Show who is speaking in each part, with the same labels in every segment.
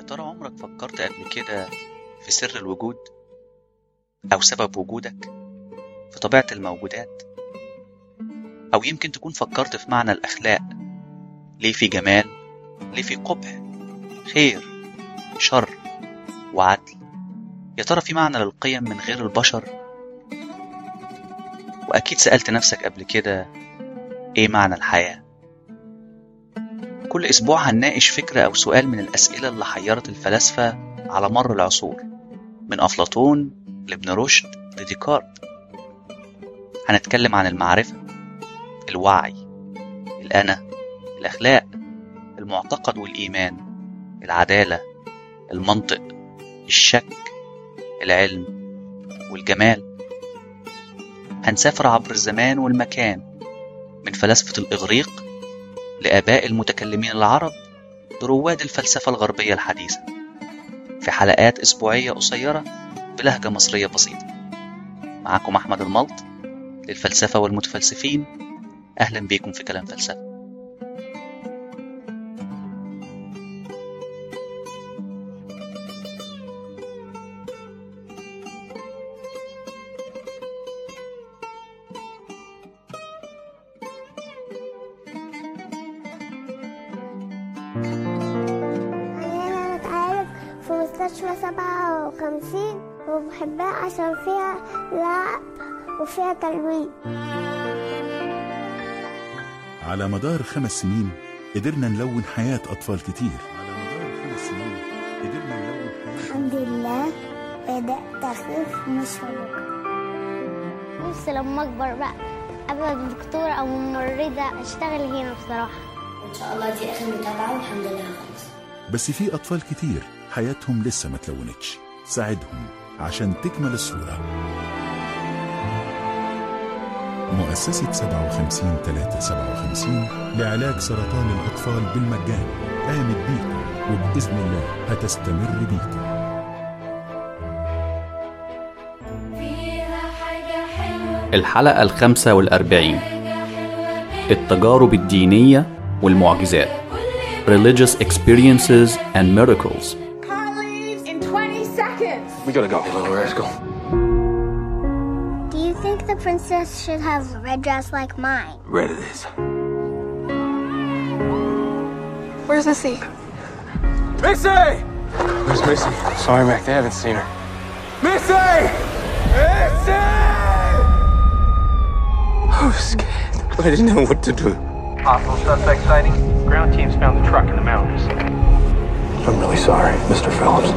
Speaker 1: ترى عمرك فكرت قبل كده في سر الوجود أو سبب وجودك في طبيعة الموجودات أو يمكن تكون فكرت في معنى الأخلاق ليه في جمال ليه في قبح خير شر وعدل يا ترى في معنى للقيم من غير البشر وأكيد سألت نفسك قبل كده إيه معنى الحياة كل أسبوع هنناقش فكرة أو سؤال من الأسئلة اللي حيرت الفلاسفة على مر العصور من أفلاطون لابن رشد لديكارت هنتكلم عن المعرفة الوعي الأنا الأخلاق المعتقد والإيمان العدالة المنطق الشك العلم والجمال هنسافر عبر الزمان والمكان من فلاسفة الإغريق لآباء المتكلمين العرب لرواد الفلسفة الغربية الحديثة في حلقات أسبوعية قصيرة بلهجة مصرية بسيطة معكم أحمد الملط للفلسفة والمتفلسفين أهلا بيكم في كلام فلسفة
Speaker 2: أنا بتعالج في مستشفى سبعة وخمسين وبحبها عشان فيها لعب وفيها تلوين
Speaker 3: على مدار خمس سنين قدرنا نلون حياة أطفال كتير على مدار خمس سنين قدرنا نلون حياة
Speaker 2: الحمد لله بدأت أخف مش هروح نفسي لما أكبر بقى أبقى دكتورة أو ممرضة أشتغل هنا بصراحة
Speaker 4: ان شاء الله دي اخر متابعه والحمد لله خلاص
Speaker 3: بس في أطفال كتير حياتهم لسه ما تلونتش ساعدهم عشان تكمل الصورة مؤسسة 57 357 لعلاج سرطان الأطفال بالمجان قامت بيكم وبإذن الله هتستمر بيكم
Speaker 5: الحلقة الخامسة والأربعين التجارب الدينية والمعجزات Religious Experiences and Miracles
Speaker 6: Car leaves in 20 seconds.
Speaker 7: We gotta go, little rascal.
Speaker 2: Do you think the princess should have a red dress like mine?
Speaker 7: Red it is.
Speaker 6: Where's Missy?
Speaker 7: Missy! Where's Missy? Sorry, Mac, they haven't seen her. Missy! Missy! I was scared. I didn't know what to do.
Speaker 8: Possible suspect sighting. Ground teams found the truck in the mountains.
Speaker 7: I'm really sorry, Mr. Phillips.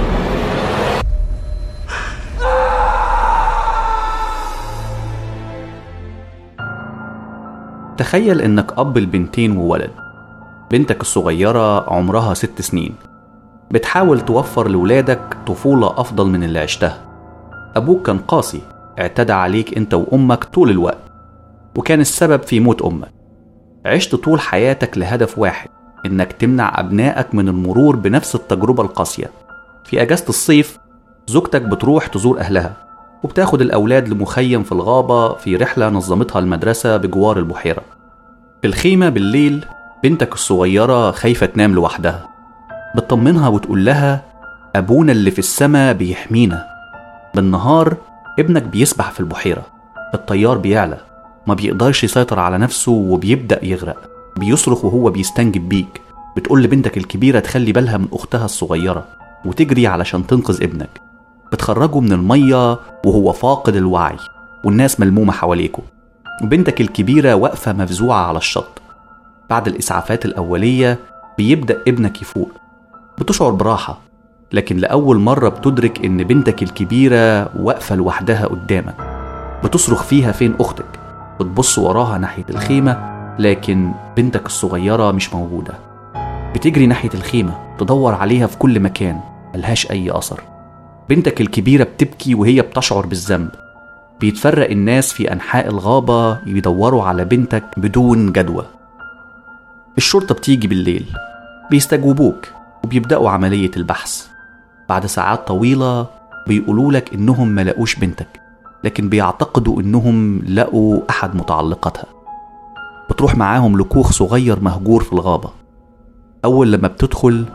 Speaker 5: تخيل إنك أب لبنتين وولد بنتك الصغيرة عمرها ست سنين بتحاول توفر لولادك طفولة أفضل من اللي عشتها أبوك كان قاسي اعتدى عليك أنت وأمك طول الوقت وكان السبب في موت أمك عشت طول حياتك لهدف واحد إنك تمنع أبنائك من المرور بنفس التجربة القاسية في أجازة الصيف زوجتك بتروح تزور أهلها وبتاخد الأولاد لمخيم في الغابة في رحلة نظمتها المدرسة بجوار البحيرة في الخيمة بالليل بنتك الصغيرة خايفة تنام لوحدها بتطمنها وتقول لها أبونا اللي في السما بيحمينا بالنهار ابنك بيسبح في البحيرة التيار بيعلى ما بيقدرش يسيطر على نفسه وبيبدأ يغرق بيصرخ وهو بيستنجد بيك بتقول لبنتك الكبيرة تخلي بالها من أختها الصغيرة وتجري علشان تنقذ ابنك بتخرجه من المية وهو فاقد الوعي والناس ملمومة حواليكوا وبنتك الكبيرة واقفة مفزوعة على الشط بعد الإسعافات الأولية بيبدأ ابنك يفوق بتشعر براحة لكن لأول مرة بتدرك إن بنتك الكبيرة واقفة لوحدها قدامك بتصرخ فيها فين أختك بتبص وراها ناحية الخيمة لكن بنتك الصغيرة مش موجودة بتجري ناحية الخيمة تدور عليها في كل مكان ملهاش أي أثر بنتك الكبيرة بتبكي وهي بتشعر بالذنب بيتفرق الناس في أنحاء الغابة يدوروا على بنتك بدون جدوى الشرطة بتيجي بالليل بيستجوبوك وبيبدأوا عملية البحث بعد ساعات طويلة بيقولوا لك إنهم ما لقوش بنتك لكن بيعتقدوا إنهم لقوا أحد متعلقاتها بتروح معاهم لكوخ صغير مهجور في الغابة أول لما بتدخل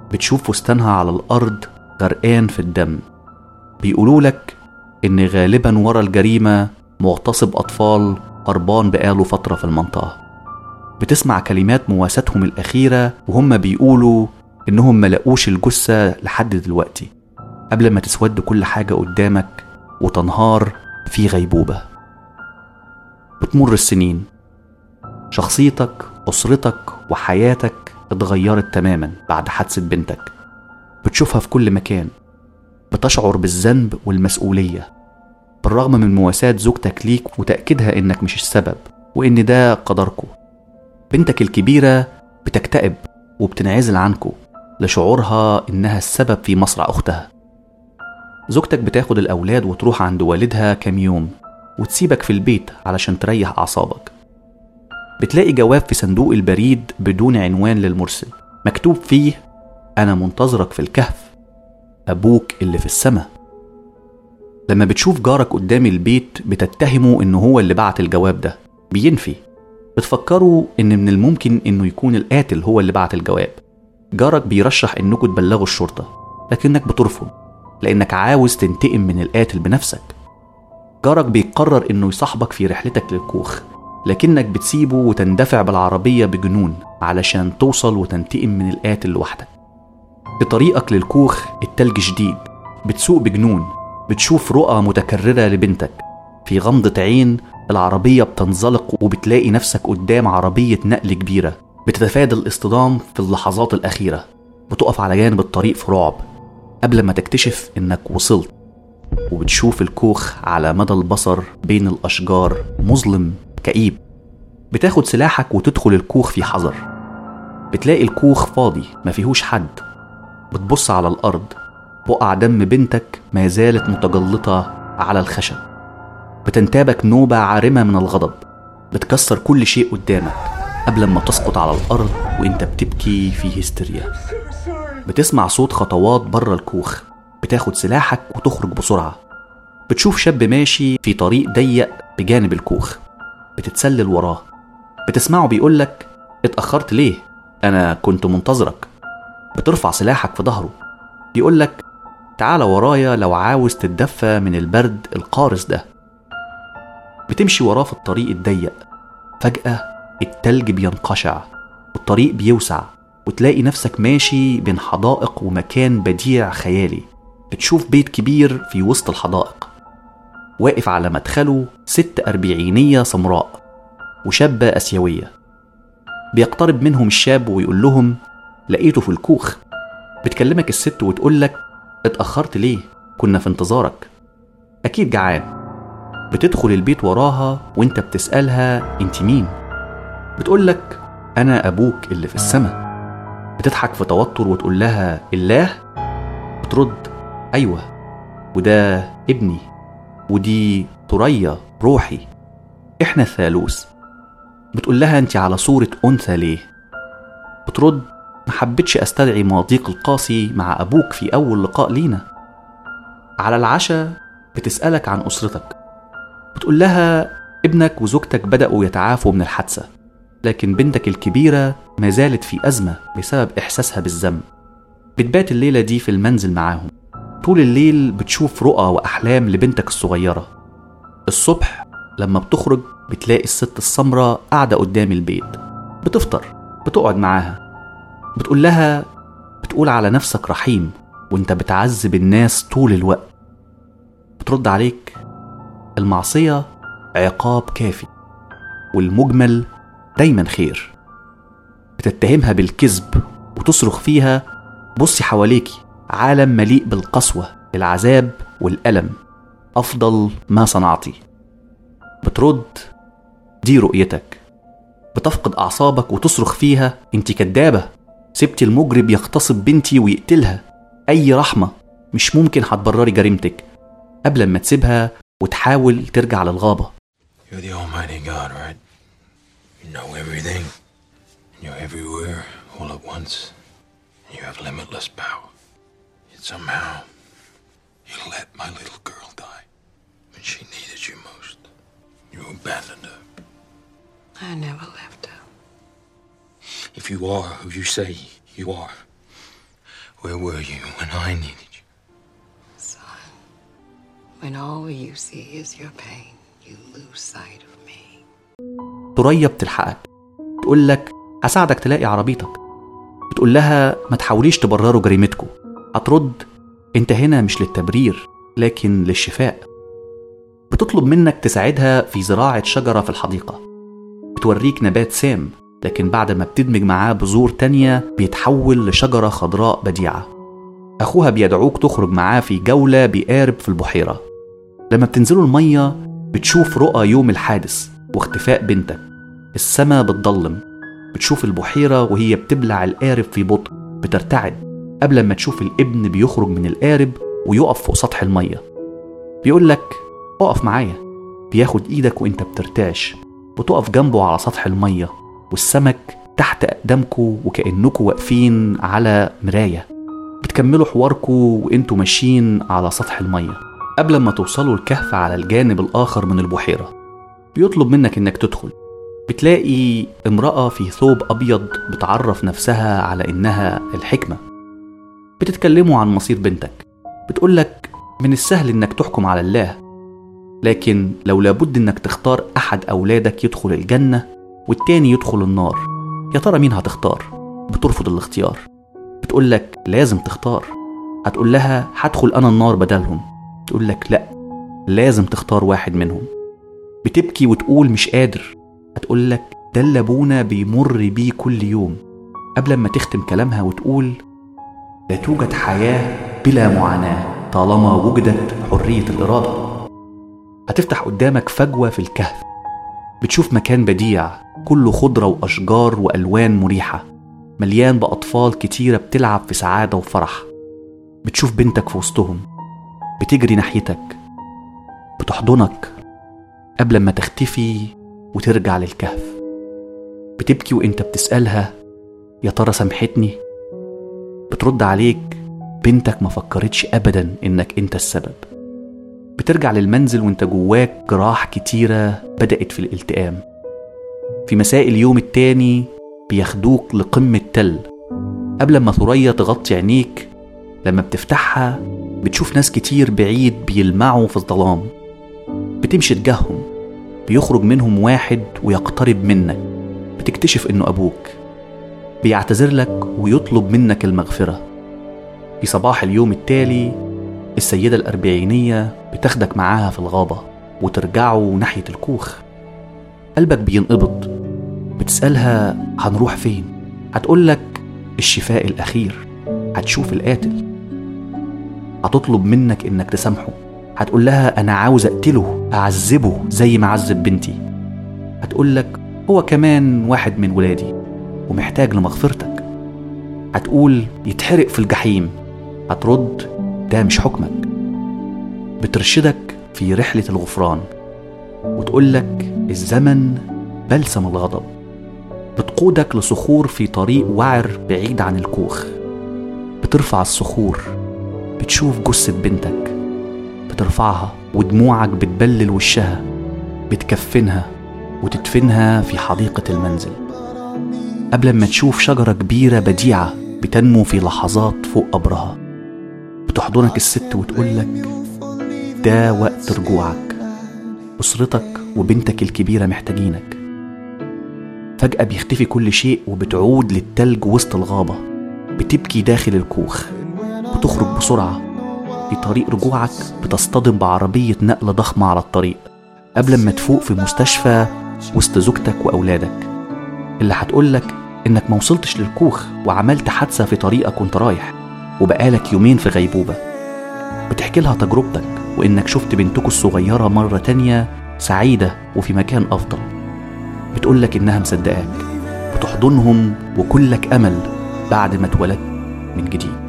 Speaker 5: بتشوف فستانها على الأرض غرقان في الدم بيقولوا لك إن غالبا ورا الجريمة مغتصب أطفال هربان بقاله فترة في المنطقة بتسمع كلمات مواساتهم الأخيرة وهم بيقولوا إنهم ملقوش الجثة لحد دلوقتي قبل ما تسود كل حاجة قدامك وتنهار في غيبوبة بتمر السنين شخصيتك أسرتك وحياتك اتغيرت تماما بعد حادثة بنتك بتشوفها في كل مكان بتشعر بالذنب والمسؤولية بالرغم من مواساة زوجتك ليك وتأكيدها إنك مش السبب وإن ده قدركم بنتك الكبيرة بتكتئب وبتنعزل عنكم لشعورها إنها السبب في مصرع أختها زوجتك بتاخد الأولاد وتروح عند والدها كام يوم وتسيبك في البيت علشان تريح أعصابك بتلاقي جواب في صندوق البريد بدون عنوان للمرسل مكتوب فيه أنا منتظرك في الكهف أبوك اللي في السماء لما بتشوف جارك قدام البيت بتتهمه إنه هو اللي بعت الجواب ده بينفي بتفكروا إن من الممكن إنه يكون القاتل هو اللي بعت الجواب جارك بيرشح إنكم تبلغوا الشرطة لكنك بترفض لأنك عاوز تنتقم من القاتل بنفسك جارك بيقرر إنه يصاحبك في رحلتك للكوخ لكنك بتسيبه وتندفع بالعربية بجنون علشان توصل وتنتقم من القاتل لوحدك في طريقك للكوخ التلج شديد بتسوق بجنون بتشوف رؤى متكررة لبنتك في غمضة عين العربية بتنزلق وبتلاقي نفسك قدام عربية نقل كبيرة بتتفادى الاصطدام في اللحظات الأخيرة بتقف على جانب الطريق في رعب قبل ما تكتشف إنك وصلت وبتشوف الكوخ على مدى البصر بين الأشجار مظلم كئيب بتاخد سلاحك وتدخل الكوخ في حذر بتلاقي الكوخ فاضي ما فيهوش حد بتبص على الأرض بقع دم بنتك ما زالت متجلطة على الخشب بتنتابك نوبة عارمة من الغضب بتكسر كل شيء قدامك قبل ما تسقط على الأرض وانت بتبكي في هستيريا بتسمع صوت خطوات بره الكوخ بتاخد سلاحك وتخرج بسرعة بتشوف شاب ماشي في طريق ضيق بجانب الكوخ بتتسلل وراه بتسمعه بيقولك اتأخرت ليه؟ أنا كنت منتظرك بترفع سلاحك في ظهره بيقولك تعال ورايا لو عاوز تتدفى من البرد القارس ده بتمشي وراه في الطريق الضيق فجأة التلج بينقشع والطريق بيوسع وتلاقي نفسك ماشي بين حدائق ومكان بديع خيالي بتشوف بيت كبير في وسط الحدائق واقف على مدخله ست أربعينية سمراء وشابة أسيوية بيقترب منهم الشاب ويقول لهم لقيته في الكوخ بتكلمك الست وتقولك اتأخرت ليه كنا في انتظارك أكيد جعان بتدخل البيت وراها وانت بتسألها انت مين بتقولك أنا أبوك اللي في السماء بتضحك في توتر وتقول لها الله بترد أيوة وده ابني ودي ثريا روحي احنا الثالوث بتقول لها انت على صورة أنثى ليه بترد ما حبيتش استدعي مواضيق القاسي مع أبوك في أول لقاء لينا على العشاء بتسألك عن أسرتك بتقول لها ابنك وزوجتك بدأوا يتعافوا من الحادثة لكن بنتك الكبيرة ما زالت في أزمة بسبب إحساسها بالذنب بتبات الليلة دي في المنزل معاهم طول الليل بتشوف رؤى وأحلام لبنتك الصغيرة الصبح لما بتخرج بتلاقي الست السمراء قاعدة قدام البيت بتفطر بتقعد معاها بتقول لها بتقول على نفسك رحيم وانت بتعذب الناس طول الوقت بترد عليك المعصية عقاب كافي والمجمل دايما خير بتتهمها بالكذب وتصرخ فيها بصي حواليكي عالم مليء بالقسوة العذاب والألم أفضل ما صنعتي بترد دي رؤيتك بتفقد أعصابك وتصرخ فيها انت كدابة سبتي المجرم يغتصب بنتي ويقتلها أي رحمة مش ممكن هتبرري جريمتك قبل ما تسيبها وتحاول ترجع للغابة
Speaker 9: You're the Almighty God, right? You know everything. You're everywhere, all at once. You have limitless power. Yet somehow, you let my little girl die when she needed you most. You abandoned her.
Speaker 10: I never left her.
Speaker 9: If you are who you say you are, Where were you when I needed you?
Speaker 10: Son, when all you see is your pain, you lose sight of me.
Speaker 5: ثريا بتلحقك تقول لك هساعدك تلاقي عربيتك بتقول لها ما تحاوليش تبرروا جريمتكم هترد انت هنا مش للتبرير لكن للشفاء بتطلب منك تساعدها في زراعة شجرة في الحديقة بتوريك نبات سام لكن بعد ما بتدمج معاه بذور تانية بيتحول لشجرة خضراء بديعة أخوها بيدعوك تخرج معاه في جولة بقارب في البحيرة لما بتنزلوا المية بتشوف رؤى يوم الحادث واختفاء بنتك السما بتضلم بتشوف البحيرة وهي بتبلع القارب في بطء بترتعد قبل ما تشوف الابن بيخرج من القارب ويقف فوق سطح المية بيقول لك اقف معايا بياخد ايدك وانت بترتعش بتقف جنبه على سطح المية والسمك تحت أقدامكوا وكأنكوا واقفين على مراية بتكملوا حواركوا وانتوا ماشيين على سطح المية قبل ما توصلوا الكهف على الجانب الآخر من البحيرة بيطلب منك انك تدخل بتلاقي امرأة في ثوب أبيض بتعرف نفسها على إنها الحكمة بتتكلموا عن مصير بنتك بتقولك من السهل إنك تحكم على الله لكن لو لابد إنك تختار أحد أولادك يدخل الجنة والتاني يدخل النار يا ترى مين هتختار بترفض الاختيار بتقولك لازم تختار هتقول لها هدخل أنا النار بدلهم تقولك لأ لازم تختار واحد منهم بتبكي وتقول مش قادر هتقولك ده اللي أبونا بيمر بيه كل يوم قبل ما تختم كلامها وتقول لا توجد حياة بلا معاناة طالما وجدت حرية الإرادة هتفتح قدامك فجوة في الكهف بتشوف مكان بديع كله خضرة وأشجار وألوان مريحة مليان بأطفال كتيرة بتلعب في سعادة وفرح بتشوف بنتك في وسطهم بتجري ناحيتك بتحضنك قبل ما تختفي وترجع للكهف بتبكي وانت بتسألها يا ترى سامحتني بترد عليك بنتك ما فكرتش ابدا انك انت السبب بترجع للمنزل وانت جواك جراح كتيرة بدأت في الالتئام في مساء اليوم التاني بياخدوك لقمة تل قبل ما ثريا تغطي عينيك لما بتفتحها بتشوف ناس كتير بعيد بيلمعوا في الظلام بتمشي تجاههم بيخرج منهم واحد ويقترب منك بتكتشف انه ابوك بيعتذر لك ويطلب منك المغفرة في صباح اليوم التالي السيدة الأربعينية بتاخدك معاها في الغابة وترجعوا ناحية الكوخ قلبك بينقبض بتسألها هنروح فين هتقولك الشفاء الأخير هتشوف القاتل هتطلب منك إنك تسامحه هتقول لها أنا عاوز أقتله أعذبه زي ما عذب بنتي هتقولك هو كمان واحد من ولادي ومحتاج لمغفرتك هتقول يتحرق في الجحيم هترد ده مش حكمك بترشدك في رحلة الغفران وتقولك الزمن بلسم الغضب بتقودك لصخور في طريق وعر بعيد عن الكوخ بترفع الصخور بتشوف جثة بنتك بترفعها ودموعك بتبلل وشها بتكفنها وتدفنها في حديقة المنزل قبل ما تشوف شجرة كبيرة بديعة بتنمو في لحظات فوق قبرها بتحضنك الست وتقولك ده وقت رجوعك أسرتك وبنتك الكبيرة محتاجينك فجأة بيختفي كل شيء وبتعود للتلج وسط الغابة بتبكي داخل الكوخ بتخرج بسرعة في طريق رجوعك بتصطدم بعربية نقل ضخمة على الطريق قبل ما تفوق في مستشفى وسط زوجتك وأولادك اللي هتقولك إنك ما وصلتش للكوخ وعملت حادثة في طريقك وانت رايح وبقالك يومين في غيبوبة بتحكي لها تجربتك وإنك شفت بنتكوا الصغيرة مرة تانية سعيدة وفي مكان أفضل بتقولك إنها مصدقاك بتحضنهم وكلك أمل بعد ما اتولدت من جديد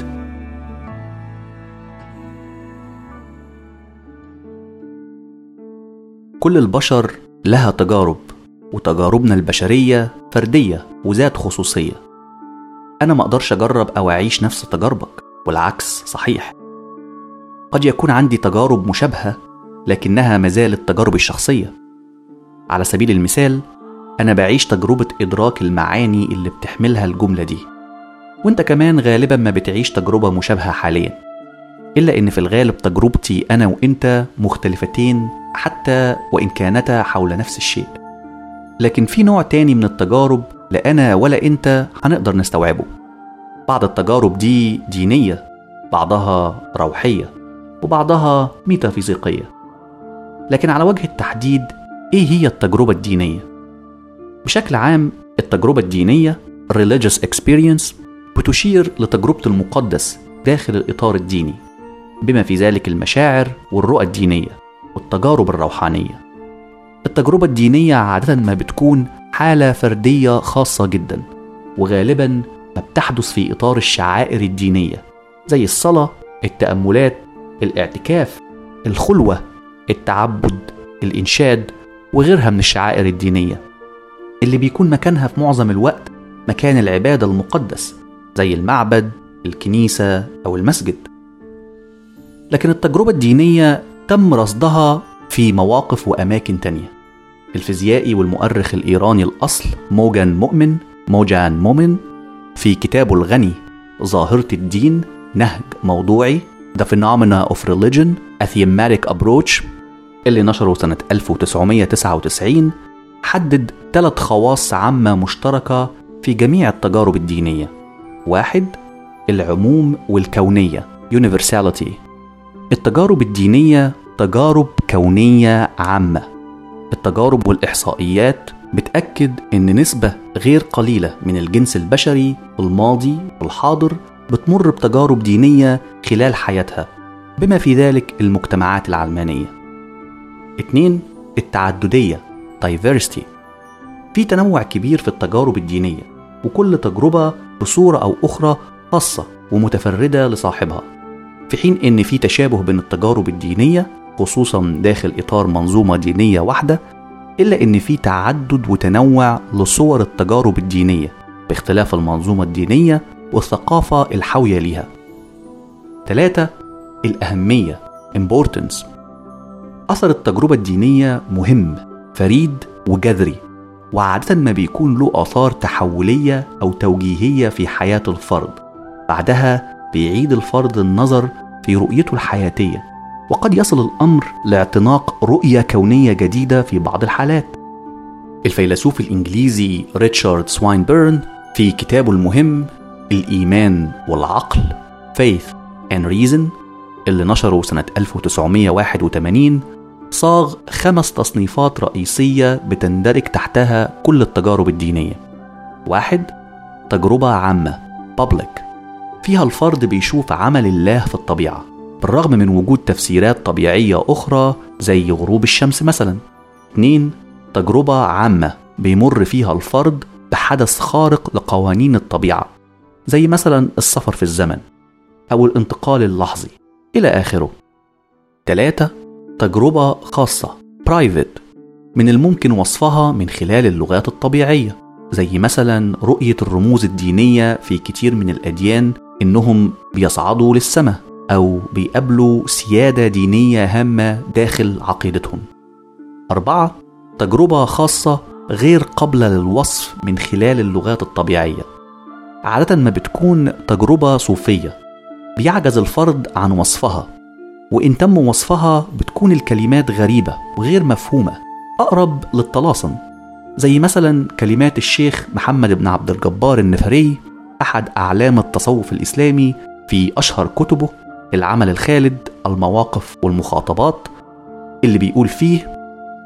Speaker 5: كل البشر لها تجارب وتجاربنا البشرية فردية وذات خصوصية أنا ما أقدرش أجرب أو أعيش نفس تجاربك والعكس صحيح قد يكون عندي تجارب مشابهة لكنها ما زالت تجاربي الشخصية على سبيل المثال أنا بعيش تجربة إدراك المعاني اللي بتحملها الجملة دي وانت كمان غالبا ما بتعيش تجربة مشابهة حاليا إلا إن في الغالب تجربتي أنا وإنت مختلفتين حتى وإن كانتا حول نفس الشيء لكن في نوع تاني من التجارب لا أنا ولا إنت هنقدر نستوعبه بعض التجارب دي دينية بعضها روحية وبعضها ميتافيزيقية لكن على وجه التحديد إيه هي التجربة الدينية؟ بشكل عام التجربة الدينية religious experience بتشير لتجربة المقدس داخل الإطار الديني بما في ذلك المشاعر والرؤى الدينية والتجارب الروحانية التجربة الدينية عادة ما بتكون حالة فردية خاصة جدا وغالبا ما بتحدث في إطار الشعائر الدينية زي الصلاة التأملات الاعتكاف الخلوة التعبد الإنشاد وغيرها من الشعائر الدينية اللي بيكون مكانها في معظم الوقت مكان العبادة المقدس زي المعبد الكنيسة أو المسجد لكن التجربة الدينية تم رصدها في مواقف وأماكن تانية الفيزيائي والمؤرخ الإيراني الأصل موجان مؤمن موجان مومن في كتابه الغني ظاهرة الدين نهج موضوعي The Phenomena of Religion A Thematic Approach اللي نشره سنة 1999 حدد ثلاث خواص عامة مشتركة في جميع التجارب الدينية واحد العموم والكونية Universality التجارب الدينية تجارب كونية عامة التجارب والإحصائيات بتأكد إن نسبة غير قليلة من الجنس البشري في الماضي والحاضر بتمر بتجارب دينية خلال حياتها بما في ذلك المجتمعات العلمانية اتنين التعددية diversity في تنوع كبير في التجارب الدينية وكل تجربة بصورة أو أخرى خاصة ومتفردة لصاحبها في حين إن في تشابه بين التجارب الدينية خصوصا داخل إطار منظومة دينية واحدة إلا إن في تعدد وتنوع لصور التجارب الدينية باختلاف المنظومة الدينية والثقافة الحاوية ليها. ثلاثة الأهمية importance أثر التجربة الدينية مهم فريد وجذري وعادة ما بيكون له آثار تحولية أو توجيهية في حياة الفرد بعدها بيعيد الفرد النظر في رؤيته الحياتية وقد يصل الأمر لاعتناق رؤية كونية جديدة في بعض الحالات الفيلسوف الإنجليزي ريتشارد سواينبيرن في كتابه المهم الإيمان والعقل Faith and Reason اللي نشره سنة 1981 صاغ خمس تصنيفات رئيسية بتندرج تحتها كل التجارب الدينية واحد تجربة عامة Public فيها الفرد بيشوف عمل الله في الطبيعة بالرغم من وجود تفسيرات طبيعية أخرى زي غروب الشمس مثلا اتنين تجربة عامة بيمر فيها الفرد بحدث خارق لقوانين الطبيعة زي مثلا السفر في الزمن أو الانتقال اللحظي إلى آخره تلاتة تجربة خاصة private من الممكن وصفها من خلال اللغات الطبيعية زي مثلا رؤية الرموز الدينية في كتير من الأديان إنهم بيصعدوا للسماء أو بيقابلوا سيادة دينية هامة داخل عقيدتهم أربعة تجربة خاصة غير قابلة للوصف من خلال اللغات الطبيعية عادة ما بتكون تجربة صوفية بيعجز الفرد عن وصفها وإن تم وصفها بتكون الكلمات غريبة وغير مفهومة أقرب للطلاسم زي مثلا كلمات الشيخ محمد بن عبد الجبار النفري أحد أعلام التصوف الإسلامي في أشهر كتبه العمل الخالد المواقف والمخاطبات اللي بيقول فيه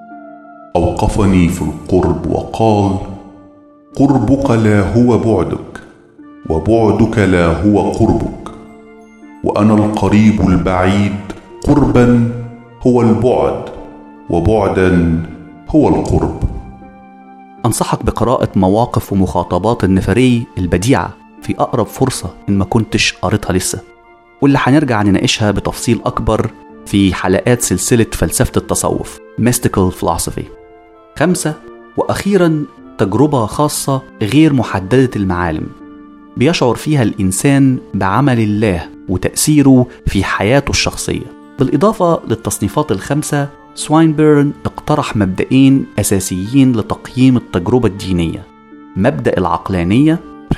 Speaker 3: أوقفني في القرب وقال قربك لا هو بعدك وبعدك لا هو قربك وأنا القريب البعيد قربا هو البعد وبعدا هو القرب
Speaker 5: أنصحك بقراءة مواقف ومخاطبات النفري البديعة في أقرب فرصة إن ما كنتش قريتها لسه واللي هنرجع نناقشها بتفصيل أكبر في حلقات سلسلة فلسفة التصوف Mystical Philosophy خمسة وأخيرا تجربة خاصة غير محددة المعالم بيشعر فيها الإنسان بعمل الله وتأثيره في حياته الشخصية بالإضافة للتصنيفات الخمسة سواينبيرن اقترح مبدئين أساسيين لتقييم التجربة الدينية مبدأ العقلانية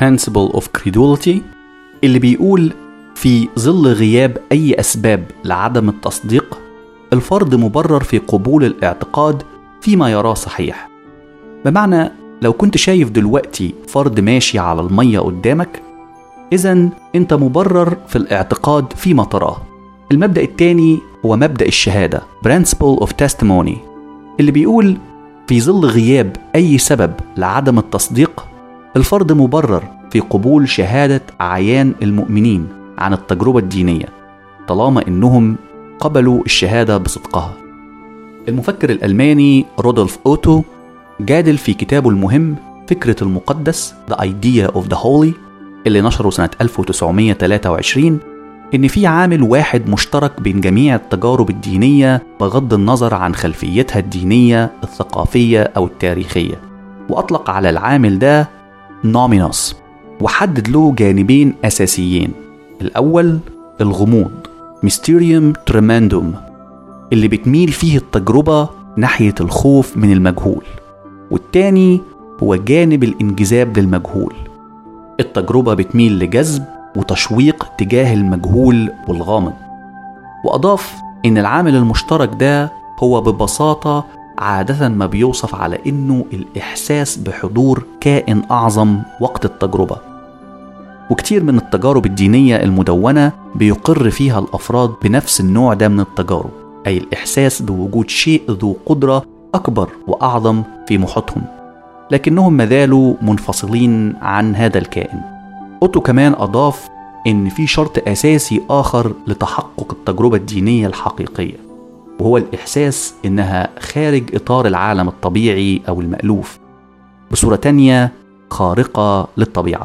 Speaker 5: Principle of Credulity اللي بيقول في ظل غياب أي أسباب لعدم التصديق الفرد مبرر في قبول الاعتقاد فيما يراه صحيح بمعنى لو كنت شايف دلوقتي فرد ماشي على المية قدامك إذا أنت مبرر في الاعتقاد فيما تراه المبدأ الثاني هو مبدأ الشهادة Principle of Testimony اللي بيقول في ظل غياب أي سبب لعدم التصديق الفرد مبرر في قبول شهادة أعيان المؤمنين عن التجربة الدينية طالما إنهم قبلوا الشهادة بصدقها المفكر الألماني رودولف أوتو جادل في كتابه المهم فكرة المقدس The Idea of the Holy اللي نشره سنة 1923 إن في عامل واحد مشترك بين جميع التجارب الدينية بغض النظر عن خلفيتها الدينية الثقافية أو التاريخية وأطلق على العامل ده نومينوس وحدد له جانبين أساسيين الأول الغموض ميستيريوم تريماندوم اللي بتميل فيه التجربة ناحية الخوف من المجهول والتاني هو جانب الانجذاب للمجهول التجربة بتميل لجذب وتشويق تجاه المجهول والغامض وأضاف إن العامل المشترك ده هو ببساطة عادة ما بيوصف على إنه الإحساس بحضور كائن أعظم وقت التجربة وكتير من التجارب الدينية المدونة بيقر فيها الأفراد بنفس النوع ده من التجارب أي الإحساس بوجود شيء ذو قدرة أكبر وأعظم في محيطهم لكنهم مازالوا منفصلين عن هذا الكائن أوتو كمان أضاف إن في شرط أساسي آخر لتحقق التجربة الدينية الحقيقية وهو الإحساس إنها خارج إطار العالم الطبيعي أو المألوف بصورة تانية خارقة للطبيعة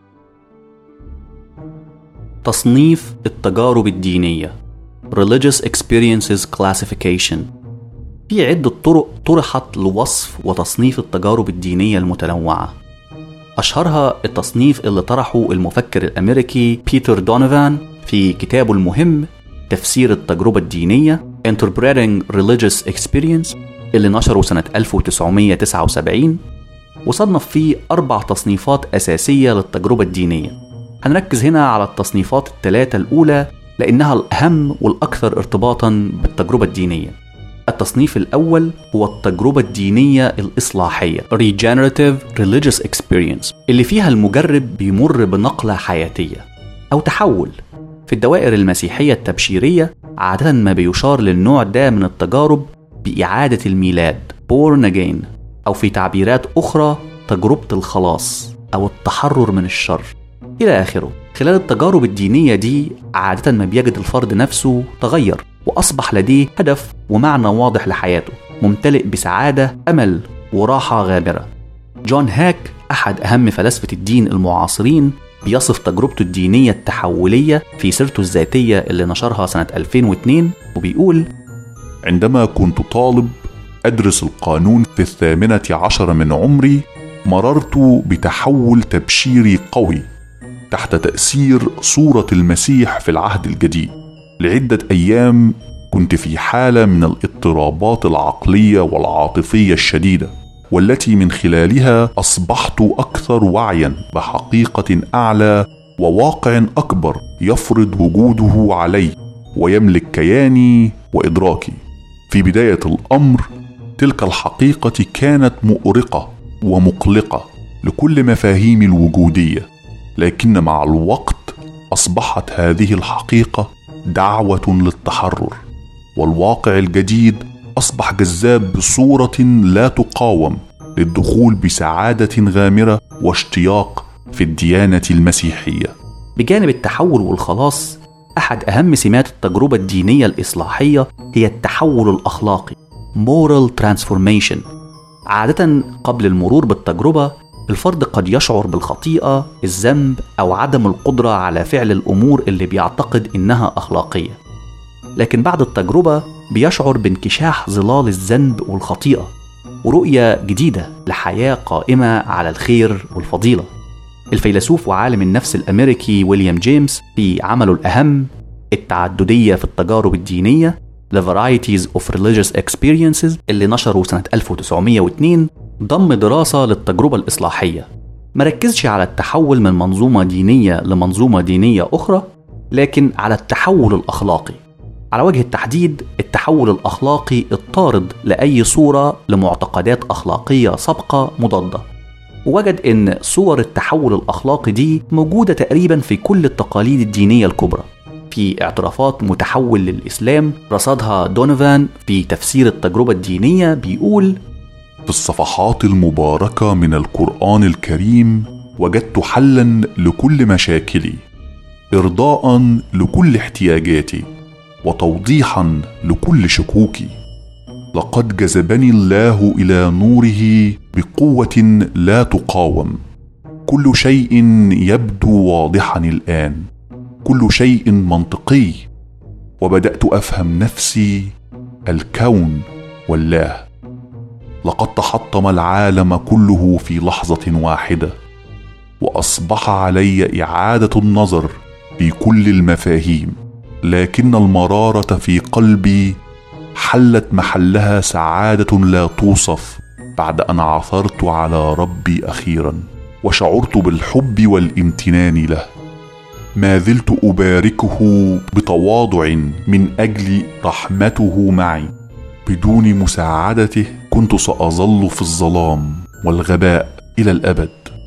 Speaker 5: تصنيف التجارب الدينية Religious Experiences Classification في عدة طرق طرحت لوصف وتصنيف التجارب الدينية المتنوعة أشهرها التصنيف اللي طرحه المفكر الأمريكي بيتر دونيفان في كتابه المهم تفسير التجربة الدينية Interpreting Religious Experience اللي نشره سنة 1979 وصنف فيه أربع تصنيفات أساسية للتجربة الدينية هنركز هنا على التصنيفات الثلاثة الأولى لأنها الأهم والأكثر ارتباطا بالتجربة الدينية التصنيف الأول هو التجربة الدينية الإصلاحية Regenerative Religious Experience اللي فيها المجرب بيمر بنقلة حياتية أو تحول في الدوائر المسيحية التبشيرية عادة ما بيشار للنوع ده من التجارب بإعادة الميلاد Born Again أو في تعبيرات أخرى تجربة الخلاص أو التحرر من الشر إلى آخره خلال التجارب الدينية دي عادة ما بيجد الفرد نفسه تغير وأصبح لديه هدف ومعنى واضح لحياته ممتلئ بسعادة أمل وراحة غامرة جون هاك أحد أهم فلاسفة الدين المعاصرين بيصف تجربته الدينية التحولية في سيرته الذاتية اللي نشرها سنة 2002 وبيقول
Speaker 3: عندما كنت طالب أدرس القانون في الثامنة عشر من عمري مررت بتحول تبشيري قوي تحت تأثير صورة المسيح في العهد الجديد لعدة أيام كنت في حالة من الاضطرابات العقلية والعاطفية الشديدة والتي من خلالها أصبحت أكثر وعيا بحقيقة أعلى وواقع أكبر يفرض وجوده علي ويملك كياني وإدراكي في بداية الأمر تلك الحقيقة كانت مؤرقة ومقلقة لكل مفاهيم الوجودية لكن مع الوقت أصبحت هذه الحقيقة دعوة للتحرر والواقع الجديد أصبح جذاب بصورة لا تقاوم للدخول بسعادة غامرة واشتياق في الديانة المسيحية
Speaker 5: بجانب التحول والخلاص أحد أهم سمات التجربة الدينية الإصلاحية هي التحول الأخلاقي moral transformation عادة قبل المرور بالتجربة الفرد قد يشعر بالخطيئة، الذنب أو عدم القدرة على فعل الأمور اللي بيعتقد إنها أخلاقية. لكن بعد التجربة بيشعر بانكشاح ظلال الذنب والخطيئة ورؤية جديدة لحياة قائمة على الخير والفضيلة. الفيلسوف وعالم النفس الأمريكي ويليام جيمس في عمله الأهم التعددية في التجارب الدينية The Varieties of Religious Experiences اللي نشره سنة 1902 ضم دراسة للتجربة الإصلاحية مركزش على التحول من منظومة دينية لمنظومة دينية أخرى لكن على التحول الأخلاقي على وجه التحديد التحول الأخلاقي الطارد لأي صورة لمعتقدات أخلاقية سابقة مضادة ووجد أن صور التحول الأخلاقي دي موجودة تقريبا في كل التقاليد الدينية الكبرى في اعترافات متحول للإسلام رصدها دونيفان في تفسير التجربة الدينية بيقول
Speaker 3: في الصفحات المباركة من القرآن الكريم وجدت حلا لكل مشاكلي إرضاء لكل احتياجاتي وتوضيحا لكل شكوكي لقد جذبني الله الى نوره بقوه لا تقاوم كل شيء يبدو واضحا الان كل شيء منطقي وبدات افهم نفسي الكون والله لقد تحطم العالم كله في لحظه واحده واصبح علي اعاده النظر في كل المفاهيم لكن المراره في قلبي حلت محلها سعاده لا توصف بعد ان عثرت على ربي اخيرا وشعرت بالحب والامتنان له ما زلت اباركه بتواضع من اجل رحمته معي بدون مساعدته كنت ساظل في الظلام والغباء الى الابد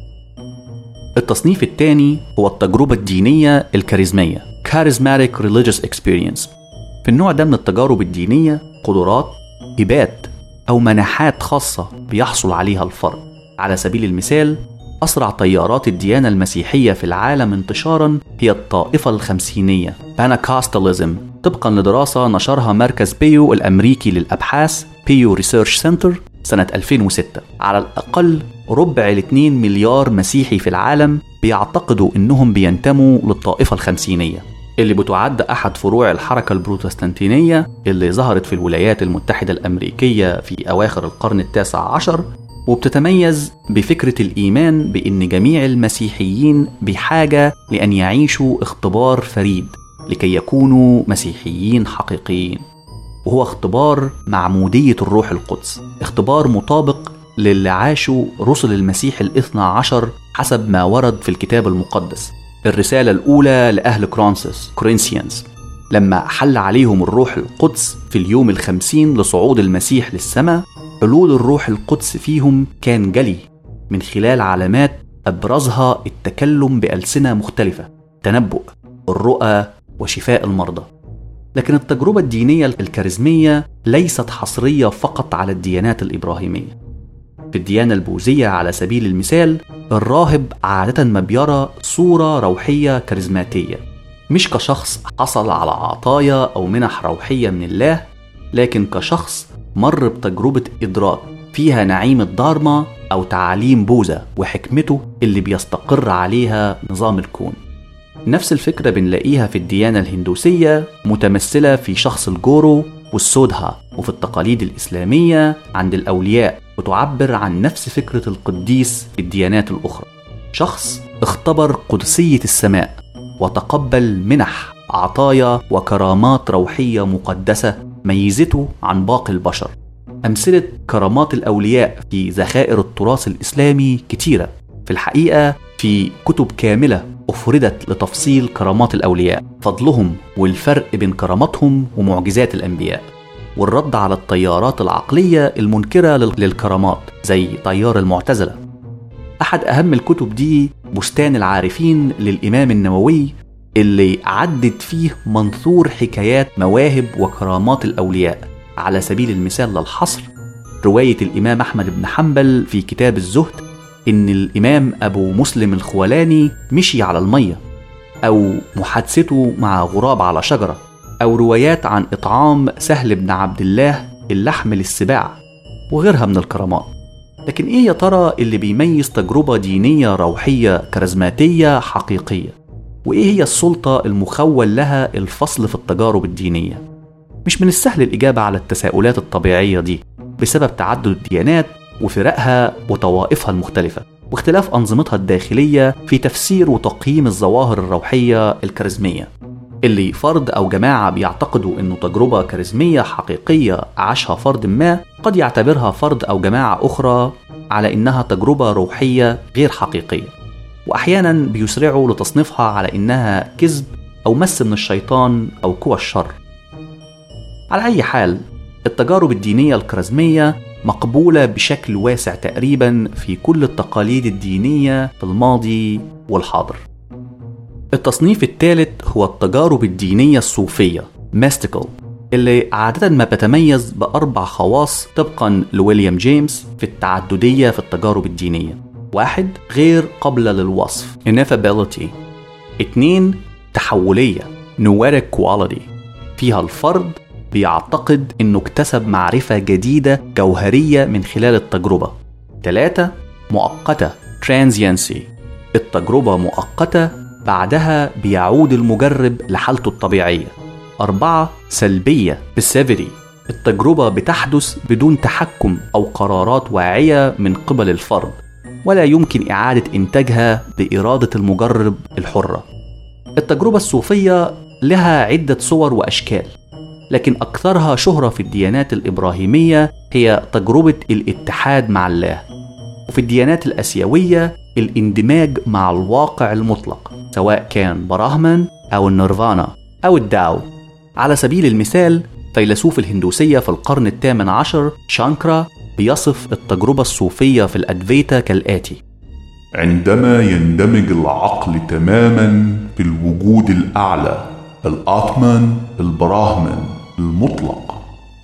Speaker 5: التصنيف الثاني هو التجربة الدينية الكاريزمية Charismatic Religious Experience في النوع ده من التجارب الدينية قدرات هبات أو منحات خاصة بيحصل عليها الفرد على سبيل المثال أسرع تيارات الديانة المسيحية في العالم انتشارا هي الطائفة الخمسينية باناكاستاليزم طبقا لدراسة نشرها مركز بيو الأمريكي للأبحاث بيو ريسيرش سنتر سنة 2006 على الأقل ربع الاثنين مليار مسيحي في العالم بيعتقدوا إنهم بينتموا للطائفة الخمسينية اللي بتعد أحد فروع الحركة البروتستانتينية اللي ظهرت في الولايات المتحدة الأمريكية في أواخر القرن التاسع عشر وبتتميز بفكرة الإيمان بأن جميع المسيحيين بحاجة لأن يعيشوا اختبار فريد لكي يكونوا مسيحيين حقيقيين وهو اختبار معمودية الروح القدس اختبار مطابق للي عاشوا رسل المسيح الاثنى عشر حسب ما ورد في الكتاب المقدس الرسالة الأولى لأهل كرونسس كورنثيانز لما حل عليهم الروح القدس في اليوم الخمسين لصعود المسيح للسماء حلول الروح القدس فيهم كان جلي من خلال علامات أبرزها التكلم بألسنة مختلفة تنبؤ الرؤى وشفاء المرضى لكن التجربة الدينية الكاريزمية ليست حصرية فقط على الديانات الإبراهيمية في الديانة البوذية على سبيل المثال الراهب عادة ما بيرى صورة روحية كاريزماتية مش كشخص حصل على عطايا أو منح روحية من الله لكن كشخص مر بتجربة إدراك فيها نعيم الدارما أو تعاليم بوذا وحكمته اللي بيستقر عليها نظام الكون نفس الفكرة بنلاقيها في الديانة الهندوسية متمثلة في شخص الجورو والسودها وفي التقاليد الإسلامية عند الأولياء وتعبر عن نفس فكرة القديس في الديانات الأخرى شخص اختبر قدسية السماء وتقبل منح عطايا وكرامات روحية مقدسة ميزته عن باقي البشر أمثلة كرامات الأولياء في ذخائر التراث الإسلامي كتيرة في الحقيقة في كتب كاملة أفردت لتفصيل كرامات الأولياء فضلهم والفرق بين كراماتهم ومعجزات الأنبياء والرد على التيارات العقلية المنكرة للكرامات زي تيار المعتزلة أحد أهم الكتب دي بستان العارفين للإمام النووي اللي عدت فيه منثور حكايات مواهب وكرامات الأولياء على سبيل المثال للحصر رواية الإمام أحمد بن حنبل في كتاب الزهد إن الإمام أبو مسلم الخولاني مشي على المية أو محادثته مع غراب على شجرة أو روايات عن إطعام سهل بن عبد الله اللحم للسباع وغيرها من الكرامات لكن إيه يا ترى اللي بيميز تجربة دينية روحية كاريزماتية حقيقية؟ وإيه هي السلطة المخول لها الفصل في التجارب الدينية؟ مش من السهل الإجابة على التساؤلات الطبيعية دي بسبب تعدد الديانات وفرقها وطوائفها المختلفة واختلاف أنظمتها الداخلية في تفسير وتقييم الظواهر الروحية الكاريزمية اللي فرد أو جماعة بيعتقدوا إنه تجربة كاريزمية حقيقية عاشها فرد ما قد يعتبرها فرد أو جماعة أخرى على إنها تجربة روحية غير حقيقية وأحيانا بيسرعوا لتصنيفها على إنها كذب أو مس من الشيطان أو قوى الشر على أي حال التجارب الدينية الكاريزمية مقبولة بشكل واسع تقريبا في كل التقاليد الدينية في الماضي والحاضر التصنيف الثالث هو التجارب الدينية الصوفية mystical اللي عادة ما بتميز بأربع خواص طبقا لويليام جيمس في التعددية في التجارب الدينية واحد غير قابلة للوصف ineffability اتنين تحولية noetic quality فيها الفرد بيعتقد انه اكتسب معرفة جديدة جوهرية من خلال التجربة تلاتة مؤقتة transiency التجربة مؤقتة بعدها بيعود المجرب لحالته الطبيعية أربعة سلبية passivity التجربة بتحدث بدون تحكم أو قرارات واعية من قبل الفرد ولا يمكن إعادة إنتاجها بإرادة المجرب الحرة التجربة الصوفية لها عدة صور وأشكال لكن أكثرها شهرة في الديانات الإبراهيمية هي تجربة الاتحاد مع الله وفي الديانات الأسيوية الاندماج مع الواقع المطلق سواء كان براهمان أو النيرفانا أو الداو على سبيل المثال فيلسوف الهندوسية في القرن الثامن عشر شانكرا بيصف التجربة الصوفية في الأدفيتا كالآتي
Speaker 3: عندما يندمج العقل تماما في الوجود الأعلى الآتمان البراهمن المطلق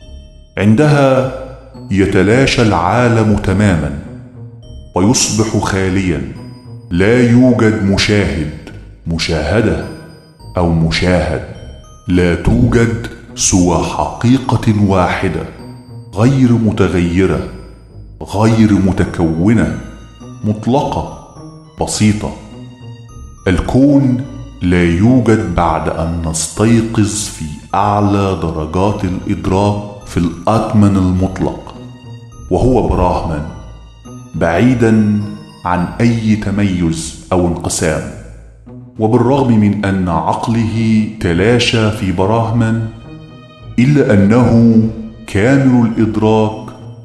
Speaker 3: عندها يتلاشى العالم تماما ويصبح خاليا لا يوجد مشاهد مشاهده او مشاهد لا توجد سوى حقيقه واحده غير متغيره غير متكونه مطلقه بسيطه الكون لا يوجد بعد ان نستيقظ في اعلى درجات الادراك في الاتمن المطلق وهو براهمن بعيدا عن اي تميز او انقسام وبالرغم من ان عقله تلاشى في براهمن الا انه كامل الادراك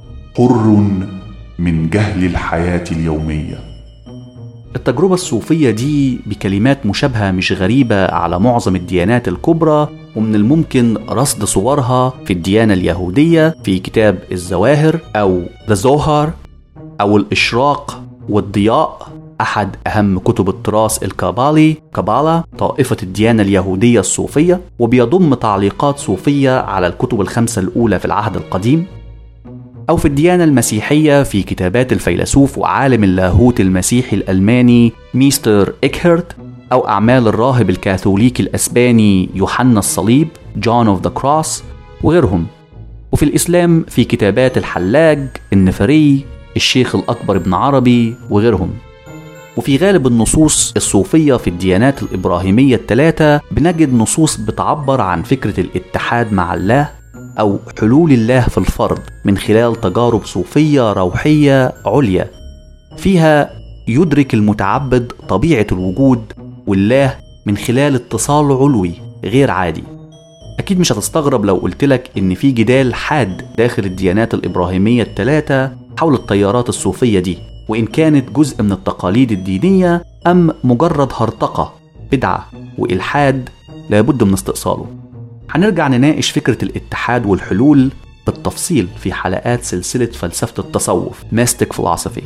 Speaker 3: حر من جهل الحياه اليوميه
Speaker 5: التجربة الصوفية دي بكلمات مشابهة مش غريبة على معظم الديانات الكبرى ومن الممكن رصد صورها في الديانة اليهودية في كتاب الزواهر أو ذا زوهر أو الإشراق والضياء أحد أهم كتب التراث الكابالي كابالا طائفة الديانة اليهودية الصوفية وبيضم تعليقات صوفية على الكتب الخمسة الأولى في العهد القديم أو في الديانة المسيحية في كتابات الفيلسوف وعالم اللاهوت المسيحي الألماني ميستر إكهرت أو أعمال الراهب الكاثوليكي الأسباني يوحنا الصليب جون اوف ذا كروس وغيرهم وفي الإسلام في كتابات الحلاج النفري الشيخ الأكبر ابن عربي وغيرهم وفي غالب النصوص الصوفية في الديانات الإبراهيمية الثلاثة بنجد نصوص بتعبر عن فكرة الاتحاد مع الله أو حلول الله في الفرد من خلال تجارب صوفية روحية عليا فيها يدرك المتعبد طبيعة الوجود والله من خلال اتصال علوي غير عادي أكيد مش هتستغرب لو قلتلك إن في جدال حاد داخل الديانات الإبراهيمية الثلاثة حول التيارات الصوفية دي وإن كانت جزء من التقاليد الدينية أم مجرد هرطقة بدعة وإلحاد لابد من استئصاله هنرجع نناقش فكرة الاتحاد والحلول بالتفصيل في حلقات سلسلة فلسفة التصوف Mystic Philosophy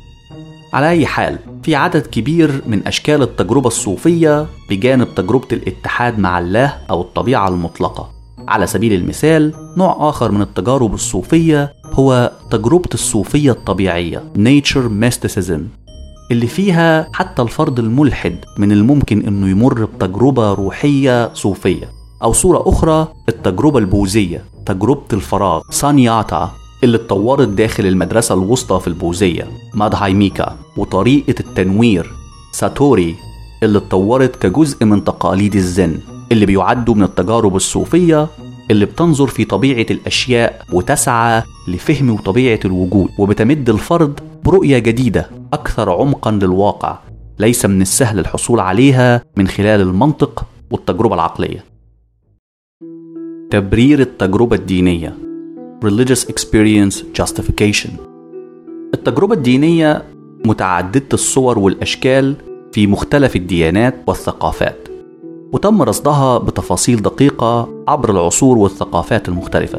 Speaker 5: على أي حال في عدد كبير من أشكال التجربة الصوفية بجانب تجربة الاتحاد مع الله أو الطبيعة المطلقة على سبيل المثال نوع آخر من التجارب الصوفية هو تجربة الصوفية الطبيعية Nature Mysticism اللي فيها حتى الفرد الملحد من الممكن انه يمر بتجربة روحية صوفية أو صورة أخرى التجربة البوذية تجربة الفراغ سانياتا اللي اتطورت داخل المدرسة الوسطى في البوذية مادهايميكا وطريقة التنوير ساتوري اللي اتطورت كجزء من تقاليد الزن اللي بيعدوا من التجارب الصوفية اللي بتنظر في طبيعة الأشياء وتسعى لفهم طبيعة الوجود وبتمد الفرد برؤية جديدة أكثر عمقا للواقع ليس من السهل الحصول عليها من خلال المنطق والتجربة العقلية تبرير التجربة الدينية Religious Experience Justification التجربة الدينية متعددة الصور والأشكال في مختلف الديانات والثقافات وتم رصدها بتفاصيل دقيقة عبر العصور والثقافات المختلفة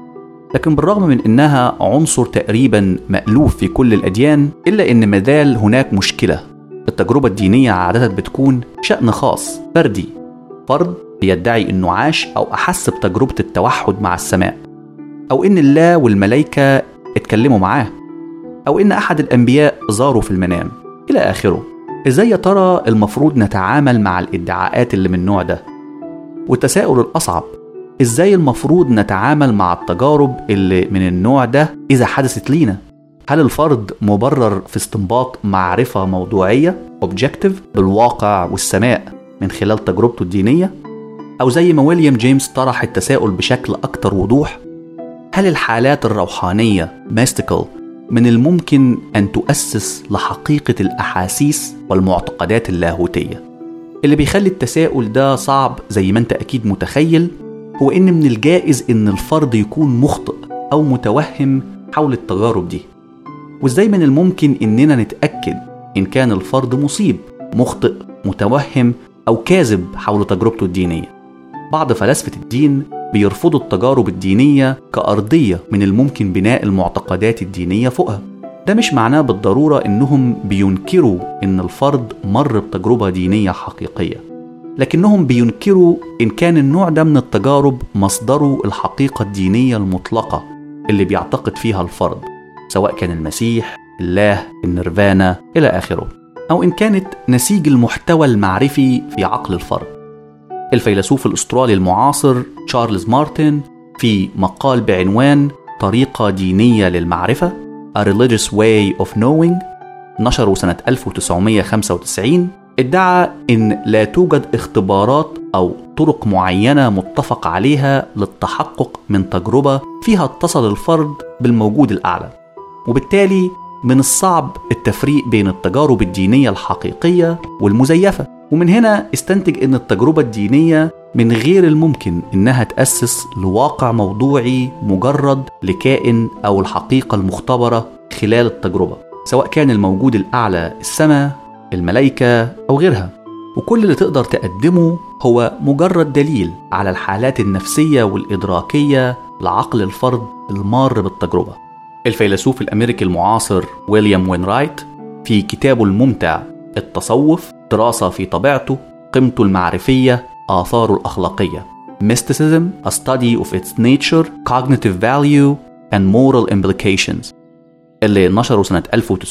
Speaker 5: لكن بالرغم من انها عنصر تقريبا مألوف في كل الأديان إلا إن مازال هناك مشكلة التجربة الدينية عادة بتكون شأن خاص فردي فرد بيدعي إنه عاش أو أحس بتجربة التوحد مع السماء أو إن الله والملائكة اتكلموا معاه أو إن أحد الأنبياء زاروا في المنام إلى آخره إزاي يا ترى المفروض نتعامل مع الادعاءات اللي من النوع ده والتساؤل الأصعب إزاي المفروض نتعامل مع التجارب اللي من النوع ده إذا حدثت لينا هل الفرد مبرر في استنباط معرفة موضوعية objective بالواقع والسماء من خلال تجربته الدينية؟ أو زي ما ويليام جيمس طرح التساؤل بشكل أكثر وضوح هل الحالات الروحانية mystical من الممكن أن تؤسس لحقيقة الأحاسيس والمعتقدات اللاهوتية اللي بيخلي التساؤل ده صعب زي ما انت أكيد متخيل هو إن من الجائز إن الفرد يكون مخطئ أو متوهم حول التجارب دي وإزاي من الممكن إننا نتأكد إن كان الفرد مصيب مخطئ متوهم أو كاذب حول تجربته الدينية بعض فلاسفة الدين بيرفضوا التجارب الدينية كأرضية من الممكن بناء المعتقدات الدينية فوقها ده مش معناه بالضرورة إنهم بينكروا إن الفرد مر بتجربة دينية حقيقية لكنهم بينكروا إن كان النوع ده من التجارب مصدره الحقيقة الدينية المطلقة اللي بيعتقد فيها الفرد سواء كان المسيح الله النيرفانا إلى آخره أو إن كانت نسيج المحتوى المعرفي في عقل الفرد الفيلسوف الأسترالي المعاصر تشارلز مارتن في مقال بعنوان طريقة دينية للمعرفة A Religious Way of Knowing نشره سنة 1995 ادعى إن لا توجد اختبارات أو طرق معينة متفق عليها للتحقق من تجربة فيها اتصل الفرد بالموجود الأعلى وبالتالي من الصعب التفريق بين التجارب الدينية الحقيقية والمزيفة ومن هنا استنتج ان التجربة الدينية من غير الممكن انها تأسس لواقع موضوعي مجرد لكائن او الحقيقة المختبرة خلال التجربة سواء كان الموجود الاعلى السماء الملائكة او غيرها وكل اللي تقدر تقدمه هو مجرد دليل على الحالات النفسية والإدراكية لعقل الفرد المار بالتجربة الفيلسوف الأمريكي المعاصر ويليام وينرايت في كتابه الممتع التصوف دراسة في طبيعته قيمته المعرفية آثاره الأخلاقية Mysticism, a study of its nature, cognitive value and moral implications اللي نشره سنة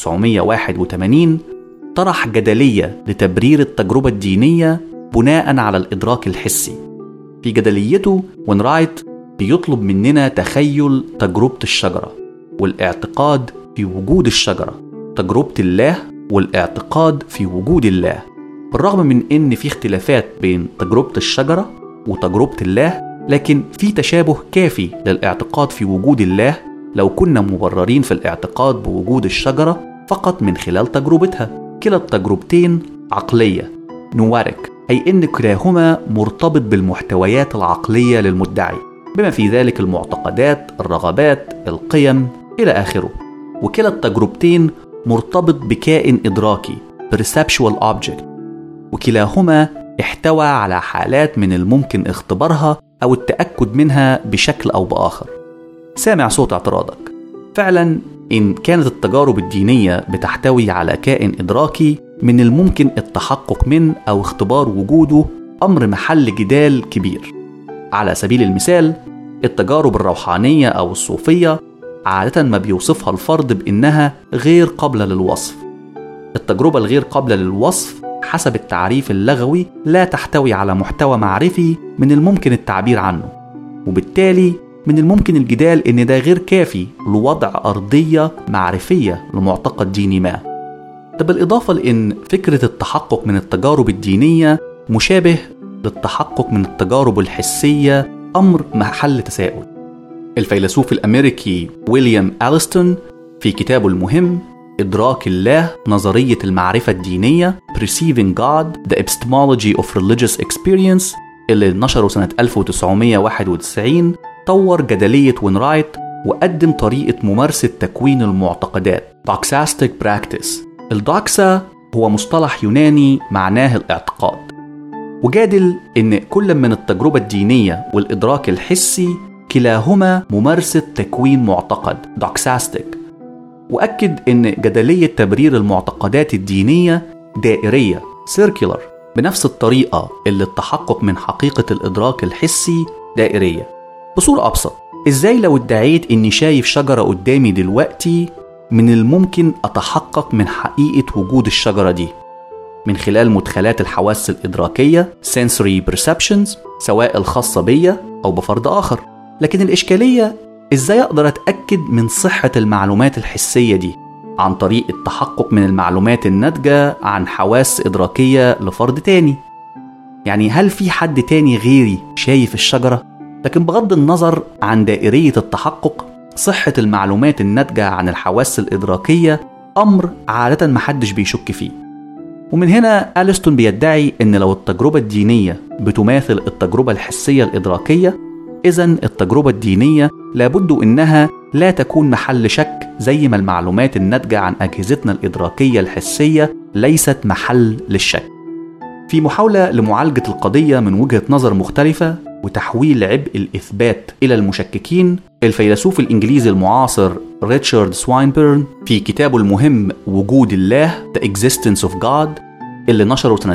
Speaker 5: 1981 طرح جدلية لتبرير التجربة الدينية بناء على الإدراك الحسي في جدليته ونرايت بيطلب مننا تخيل تجربة الشجرة والاعتقاد في وجود الشجرة تجربة الله والاعتقاد في وجود الله بالرغم من ان في اختلافات بين تجربة الشجرة وتجربة الله لكن في تشابه كافي للاعتقاد في وجود الله لو كنا مبررين في الاعتقاد بوجود الشجرة فقط من خلال تجربتها كلا التجربتين عقلية نوارك أي إن كلاهما مرتبط بالمحتويات العقلية للمدعي بما في ذلك المعتقدات الرغبات القيم إلى آخره وكلا التجربتين مرتبط بكائن إدراكي perceptual object وكلاهما احتوى على حالات من الممكن اختبارها أو التأكد منها بشكل أو بآخر سامع صوت اعتراضك فعلا إن كانت التجارب الدينية بتحتوي على كائن إدراكي من الممكن التحقق من أو اختبار وجوده أمر محل جدال كبير على سبيل المثال التجارب الروحانية أو الصوفية عادة ما بيوصفها الفرد بإنها غير قابلة للوصف التجربة الغير قابلة للوصف حسب التعريف اللغوي لا تحتوي على محتوى معرفي من الممكن التعبير عنه وبالتالي من الممكن الجدال ان ده غير كافي لوضع ارضيه معرفيه لمعتقد ديني ما ده بالاضافه لان فكره التحقق من التجارب الدينيه مشابه للتحقق من التجارب الحسيه امر محل تساؤل الفيلسوف الامريكي ويليام أليستون في كتابه المهم إدراك الله نظرية المعرفة الدينية Perceiving God The Epistemology of Religious Experience اللي نشره سنة 1991 طور جدلية وينرايت وقدم طريقة ممارسة تكوين المعتقدات Doxastic Practice الدوكسا هو مصطلح يوناني معناه الاعتقاد وجادل إن كل من التجربة الدينية والإدراك الحسي كلاهما ممارسة تكوين معتقد دوكساستيك وأكد إن جدلية تبرير المعتقدات الدينية دائرية سيركيولر بنفس الطريقة اللي التحقق من حقيقة الإدراك الحسي دائرية بصورة أبسط إزاي لو ادعيت إني شايف شجرة قدامي دلوقتي من الممكن أتحقق من حقيقة وجود الشجرة دي من خلال مدخلات الحواس الإدراكية sensory perceptions سواء الخاصة بيا أو بفرد آخر لكن الإشكالية إزاي أقدر أتأكد من صحة المعلومات الحسية دي عن طريق التحقق من المعلومات الناتجة عن حواس إدراكية لفرد تاني يعني هل في حد تاني غيري شايف الشجرة؟ لكن بغض النظر عن دائرية التحقق صحة المعلومات الناتجة عن الحواس الإدراكية أمر عادة محدش بيشك فيه ومن هنا أليستون بيدعي إن لو التجربة الدينية بتماثل التجربة الحسية الإدراكية إذا التجربة الدينية لابد إنها لا تكون محل شك زي ما المعلومات الناتجة عن أجهزتنا الإدراكية الحسية ليست محل للشك. في محاولة لمعالجة القضية من وجهة نظر مختلفة وتحويل عبء الإثبات إلى المشككين الفيلسوف الإنجليزي المعاصر ريتشارد سواينبيرن في كتابه المهم وجود الله The Existence of God اللي نشره سنة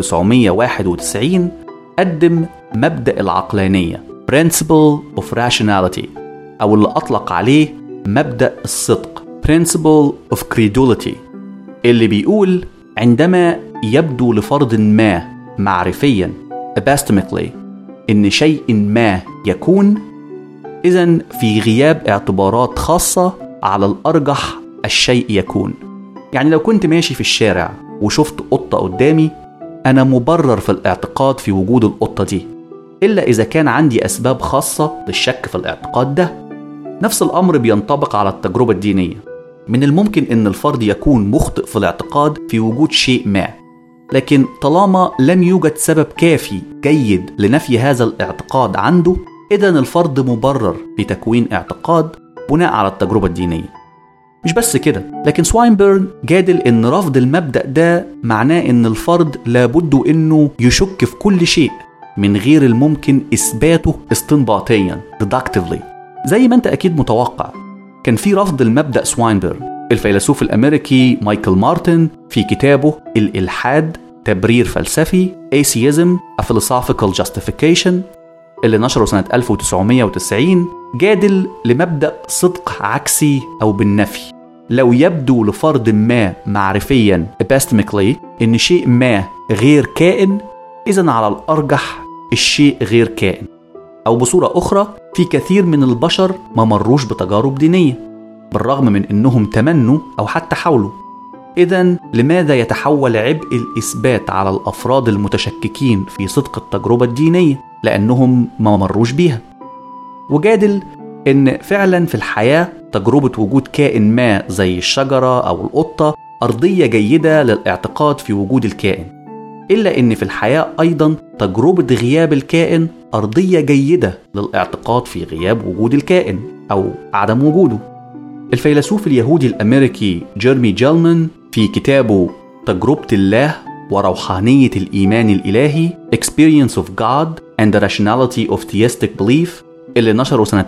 Speaker 5: 1991 قدم مبدأ العقلانية Principle of Rationality أو اللي أطلق عليه مبدأ الصدق Principle of Credulity اللي بيقول عندما يبدو لفرد ما معرفيا epistemically إن شيء ما يكون إذا في غياب اعتبارات خاصة على الأرجح الشيء يكون يعني لو كنت ماشي في الشارع وشفت قطة قدامي أنا مبرر في الاعتقاد في وجود القطة دي إلا إذا كان عندي أسباب خاصة للشك في الاعتقاد ده نفس الأمر بينطبق على التجربة الدينية من الممكن أن الفرد يكون مخطئ في الاعتقاد في وجود شيء ما لكن طالما لم يوجد سبب كافي جيد لنفي هذا الاعتقاد عنده إذا الفرد مبرر في تكوين اعتقاد بناء على التجربة الدينية مش بس كده لكن سواينبيرن جادل ان رفض المبدأ ده معناه ان الفرد لابد انه يشك في كل شيء من غير الممكن اثباته استنباطيا deductively زي ما انت اكيد متوقع كان في رفض المبدأ سواينبيرن الفيلسوف الامريكي مايكل مارتن في كتابه الالحاد تبرير فلسفي Atheism A Philosophical Justification اللي نشره سنة 1990 جادل لمبدأ صدق عكسي أو بالنفي لو يبدو لفرد ما معرفيا epistemically إن شيء ما غير كائن إذا على الأرجح الشيء غير كائن أو بصورة أخرى في كثير من البشر ما مروش بتجارب دينية بالرغم من إنهم تمنوا أو حتى حاولوا إذا لماذا يتحول عبء الإثبات على الأفراد المتشككين في صدق التجربة الدينية؟ لأنهم ما مروش بيها. وجادل إن فعلا في الحياة تجربة وجود كائن ما زي الشجرة أو القطة أرضية جيدة للاعتقاد في وجود الكائن. إلا إن في الحياة أيضا تجربة غياب الكائن أرضية جيدة للاعتقاد في غياب وجود الكائن أو عدم وجوده. الفيلسوف اليهودي الأمريكي جيرمي جيلمان في كتابه تجربة الله وروحانية الإيمان الإلهي Experience of God and the Rationality of Theistic Belief اللي نشره سنة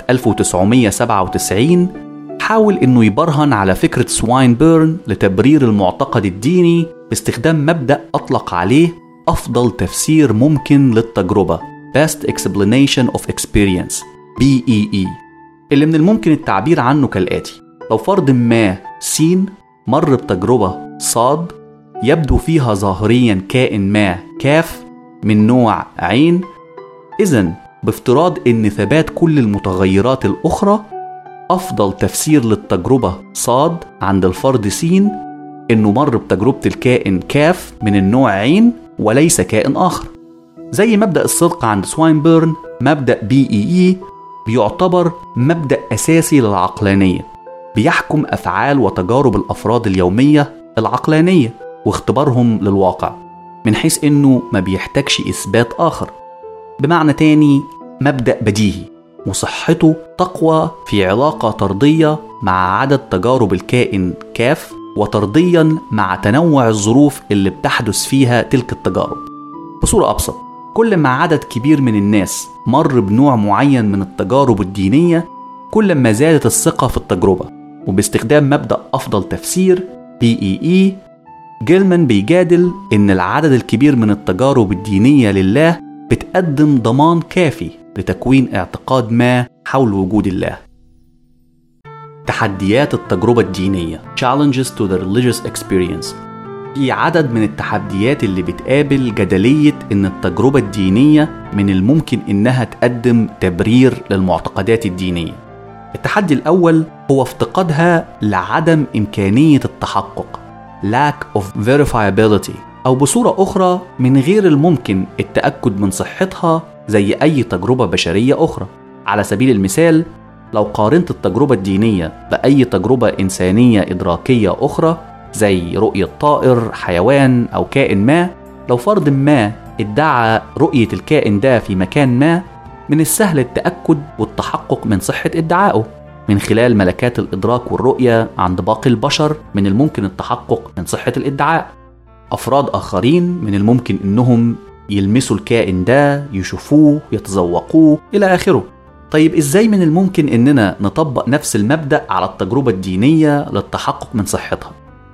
Speaker 5: 1997 حاول إنه يبرهن على فكرة سواينبيرن لتبرير المعتقد الديني باستخدام مبدأ أطلق عليه أفضل تفسير ممكن للتجربة Best Explanation of Experience BEE اللي من الممكن التعبير عنه كالآتي لو فرد ما سين مر بتجربة صاد يبدو فيها ظاهريا كائن ما كاف من نوع عين إذا بافتراض إن ثبات كل المتغيرات الأخرى أفضل تفسير للتجربة صاد عند الفرد سين إنه مر بتجربة الكائن كاف من النوع عين وليس كائن آخر زي مبدأ الصدق عند سواينبيرن مبدأ بي إي إي بيعتبر مبدأ أساسي للعقلانية بيحكم أفعال وتجارب الأفراد اليومية العقلانية واختبارهم للواقع من حيث إنه ما بيحتاجش إثبات آخر بمعنى تاني مبدأ بديهي وصحته تقوى في علاقة طردية مع عدد تجارب الكائن كاف وطرديا مع تنوع الظروف اللي بتحدث فيها تلك التجارب بصورة أبسط كل ما عدد كبير من الناس مر بنوع معين من التجارب الدينية كل ما زادت الثقة في التجربة وباستخدام مبدأ أفضل تفسير بي إي إي جيلمان بيجادل إن العدد الكبير من التجارب الدينية لله بتقدم ضمان كافي لتكوين اعتقاد ما حول وجود الله تحديات التجربة الدينية Challenges to the Religious Experience في عدد من التحديات اللي بتقابل جدلية إن التجربة الدينية من الممكن إنها تقدم تبرير للمعتقدات الدينية التحدي الأول هو افتقادها لعدم إمكانية التحقق lack of verifiability أو بصورة أخرى من غير الممكن التأكد من صحتها زي أي تجربة بشرية أخرى على سبيل المثال لو قارنت التجربة الدينية بأي تجربة إنسانية إدراكية أخرى زي رؤية طائر، حيوان أو كائن ما، لو فرد ما ادعى رؤية الكائن ده في مكان ما، من السهل التأكد والتحقق من صحة ادعائه من خلال ملكات الإدراك والرؤية عند باقي البشر من الممكن التحقق من صحة الادعاء. أفراد آخرين من الممكن إنهم يلمسوا الكائن ده، يشوفوه، يتذوقوه، إلى آخره. طيب ازاي من الممكن اننا نطبق نفس المبدا على التجربه الدينيه للتحقق من صحتها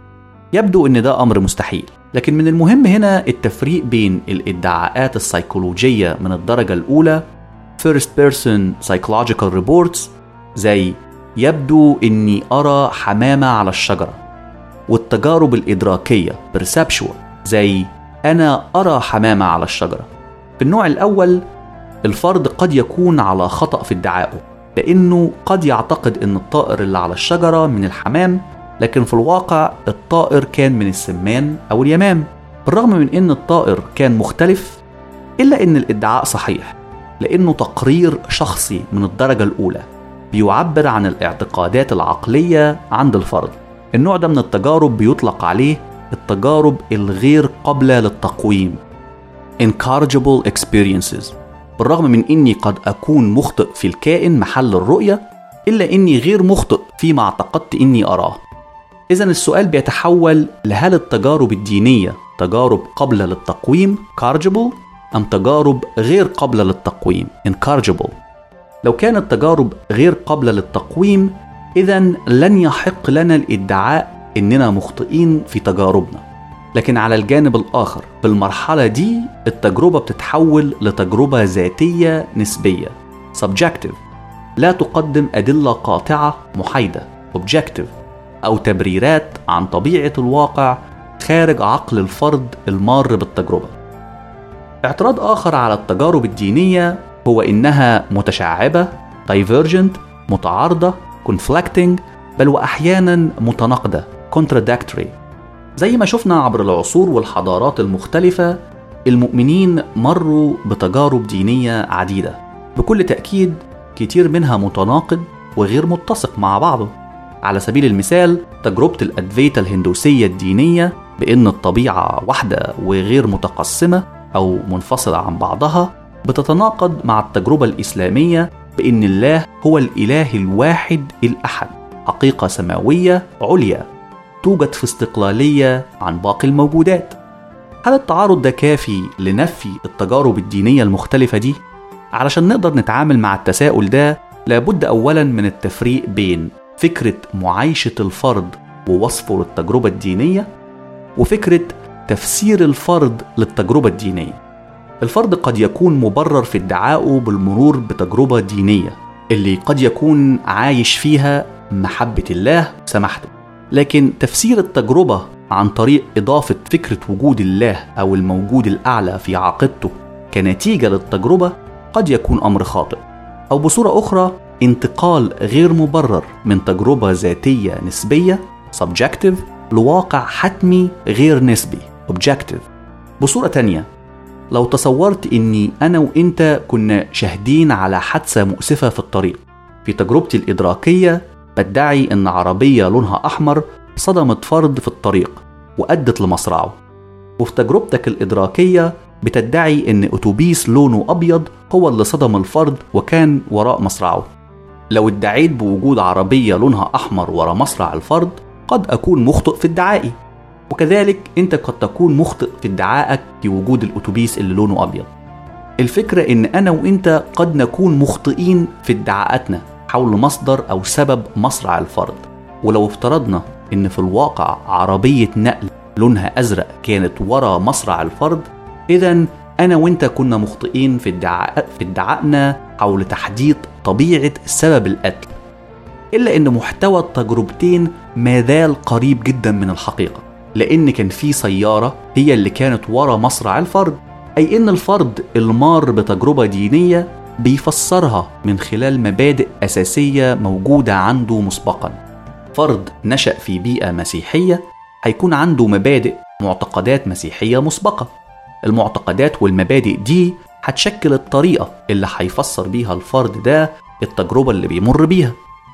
Speaker 5: يبدو ان ده امر مستحيل لكن من المهم هنا التفريق بين الادعاءات السيكولوجيه من الدرجه الاولى first person psychological reports زي يبدو اني ارى حمامه على الشجره والتجارب الادراكيه perceptual زي انا ارى حمامه على الشجره في النوع الاول الفرد قد يكون على خطأ في ادعائه لأنه قد يعتقد أن الطائر اللي على الشجرة من الحمام لكن في الواقع الطائر كان من السمان أو اليمام بالرغم من أن الطائر كان مختلف إلا أن الادعاء صحيح لأنه تقرير شخصي من الدرجة الأولى بيعبر عن الاعتقادات العقلية عند الفرد النوع ده من التجارب بيطلق عليه التجارب الغير قابلة للتقويم incorrigible experiences بالرغم من اني قد اكون مخطئ في الكائن محل الرؤيه الا اني غير مخطئ فيما اعتقدت اني اراه اذا السؤال بيتحول لهل التجارب الدينيه تجارب قابله للتقويم كارجبل ام تجارب غير قابله للتقويم incorrigible لو كانت تجارب غير قابله للتقويم اذا لن يحق لنا الادعاء اننا مخطئين في تجاربنا لكن على الجانب الآخر في المرحلة دي التجربة بتتحول لتجربة ذاتية نسبية subjective لا تقدم أدلة قاطعة محايدة objective أو تبريرات عن طبيعة الواقع خارج عقل الفرد المار بالتجربة اعتراض آخر على التجارب الدينية هو إنها متشعبة divergent متعارضة conflicting بل وأحيانا متناقضة contradictory زي ما شفنا عبر العصور والحضارات المختلفة المؤمنين مروا بتجارب دينية عديدة بكل تأكيد كتير منها متناقض وغير متسق مع بعضه على سبيل المثال تجربة الأدفيتا الهندوسية الدينية بأن الطبيعة واحدة وغير متقسمة أو منفصلة عن بعضها بتتناقض مع التجربة الإسلامية بأن الله هو الإله الواحد الأحد حقيقة سماوية عليا توجد في استقلالية عن باقي الموجودات هل التعارض ده كافي لنفي التجارب الدينية المختلفة دي؟ علشان نقدر نتعامل مع التساؤل ده لابد أولا من التفريق بين فكرة معايشة الفرد ووصفه للتجربة الدينية وفكرة تفسير الفرد للتجربة الدينية الفرد قد يكون مبرر في ادعائه بالمرور بتجربة دينية اللي قد يكون عايش فيها محبة الله وسماحته لكن تفسير التجربة عن طريق إضافة فكرة وجود الله أو الموجود الأعلى في عقيدته كنتيجة للتجربة قد يكون أمر خاطئ أو بصورة أخرى انتقال غير مبرر من تجربة ذاتية نسبية subjective لواقع حتمي غير نسبي objective بصورة تانية لو تصورت اني انا وانت كنا شاهدين على حادثة مؤسفة في الطريق في تجربتي الإدراكية بدعي ان عربية لونها أحمر صدمت فرد في الطريق وأدت لمصرعه وفي تجربتك الإدراكية بتدعي ان أتوبيس لونه أبيض هو اللي صدم الفرد وكان وراء مصرعه لو ادعيت بوجود عربية لونها أحمر ورا مصرع الفرد قد أكون مخطئ في ادعائي وكذلك أنت قد تكون مخطئ في ادعائك بوجود الأتوبيس اللي لونه أبيض الفكرة إن أنا وأنت قد نكون مخطئين في ادعاءاتنا حول مصدر أو سبب مصرع الفرد ولو افترضنا إن في الواقع عربية نقل لونها أزرق كانت ورا مصرع الفرد إذا أنا وأنت كنا مخطئين في ادعاء في ادعائنا حول تحديد طبيعة سبب القتل إلا إن محتوى التجربتين ما زال قريب جدا من الحقيقة لأن كان في سيارة هي اللي كانت ورا مصرع الفرد أي إن الفرد المار بتجربة دينية بيفسرها من خلال مبادئ أساسية موجودة عنده مسبقا فرد نشأ في بيئة مسيحية هيكون عنده مبادئ معتقدات مسيحية مسبقة المعتقدات والمبادئ دي هتشكل الطريقة اللي هيفسر بيها الفرد ده التجربة اللي بيمر بيها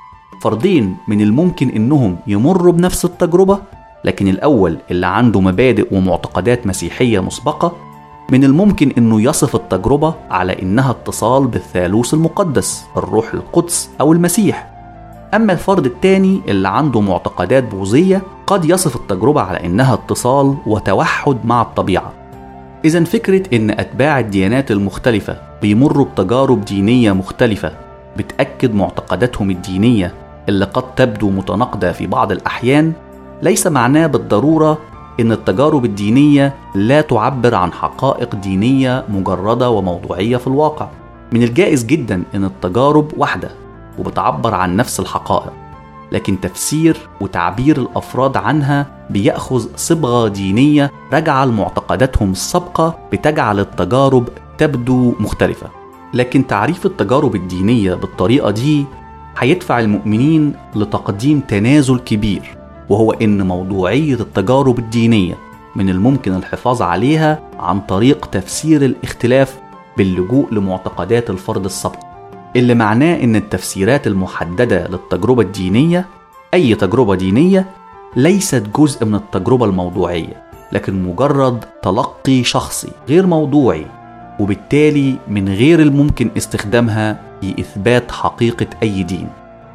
Speaker 5: فردين من الممكن انهم يمروا بنفس التجربة لكن الأول اللي عنده مبادئ ومعتقدات مسيحية مسبقة من الممكن انه يصف التجربة على انها اتصال بالثالوث المقدس الروح القدس او المسيح اما الفرد الثاني اللي عنده معتقدات بوذية قد يصف التجربة على انها اتصال وتوحد مع الطبيعة اذا فكرة ان اتباع الديانات المختلفة بيمروا بتجارب دينية مختلفة بتأكد معتقداتهم الدينية اللي قد تبدو متناقضة في بعض الأحيان ليس معناه بالضرورة إن التجارب الدينية لا تعبر عن حقائق دينية مجردة وموضوعية في الواقع. من الجائز جدا إن التجارب واحدة وبتعبر عن نفس الحقائق، لكن تفسير وتعبير الأفراد عنها بيأخذ صبغة دينية راجعة لمعتقداتهم السابقة بتجعل التجارب تبدو مختلفة. لكن تعريف التجارب الدينية بالطريقة دي هيدفع المؤمنين لتقديم تنازل كبير وهو ان موضوعيه التجارب الدينيه من الممكن الحفاظ عليها عن طريق تفسير الاختلاف باللجوء لمعتقدات الفرد السابق اللي معناه ان التفسيرات المحدده للتجربه الدينيه اي تجربه دينيه ليست جزء من التجربه الموضوعيه لكن مجرد تلقي شخصي غير موضوعي وبالتالي من غير الممكن استخدامها في اثبات حقيقه اي دين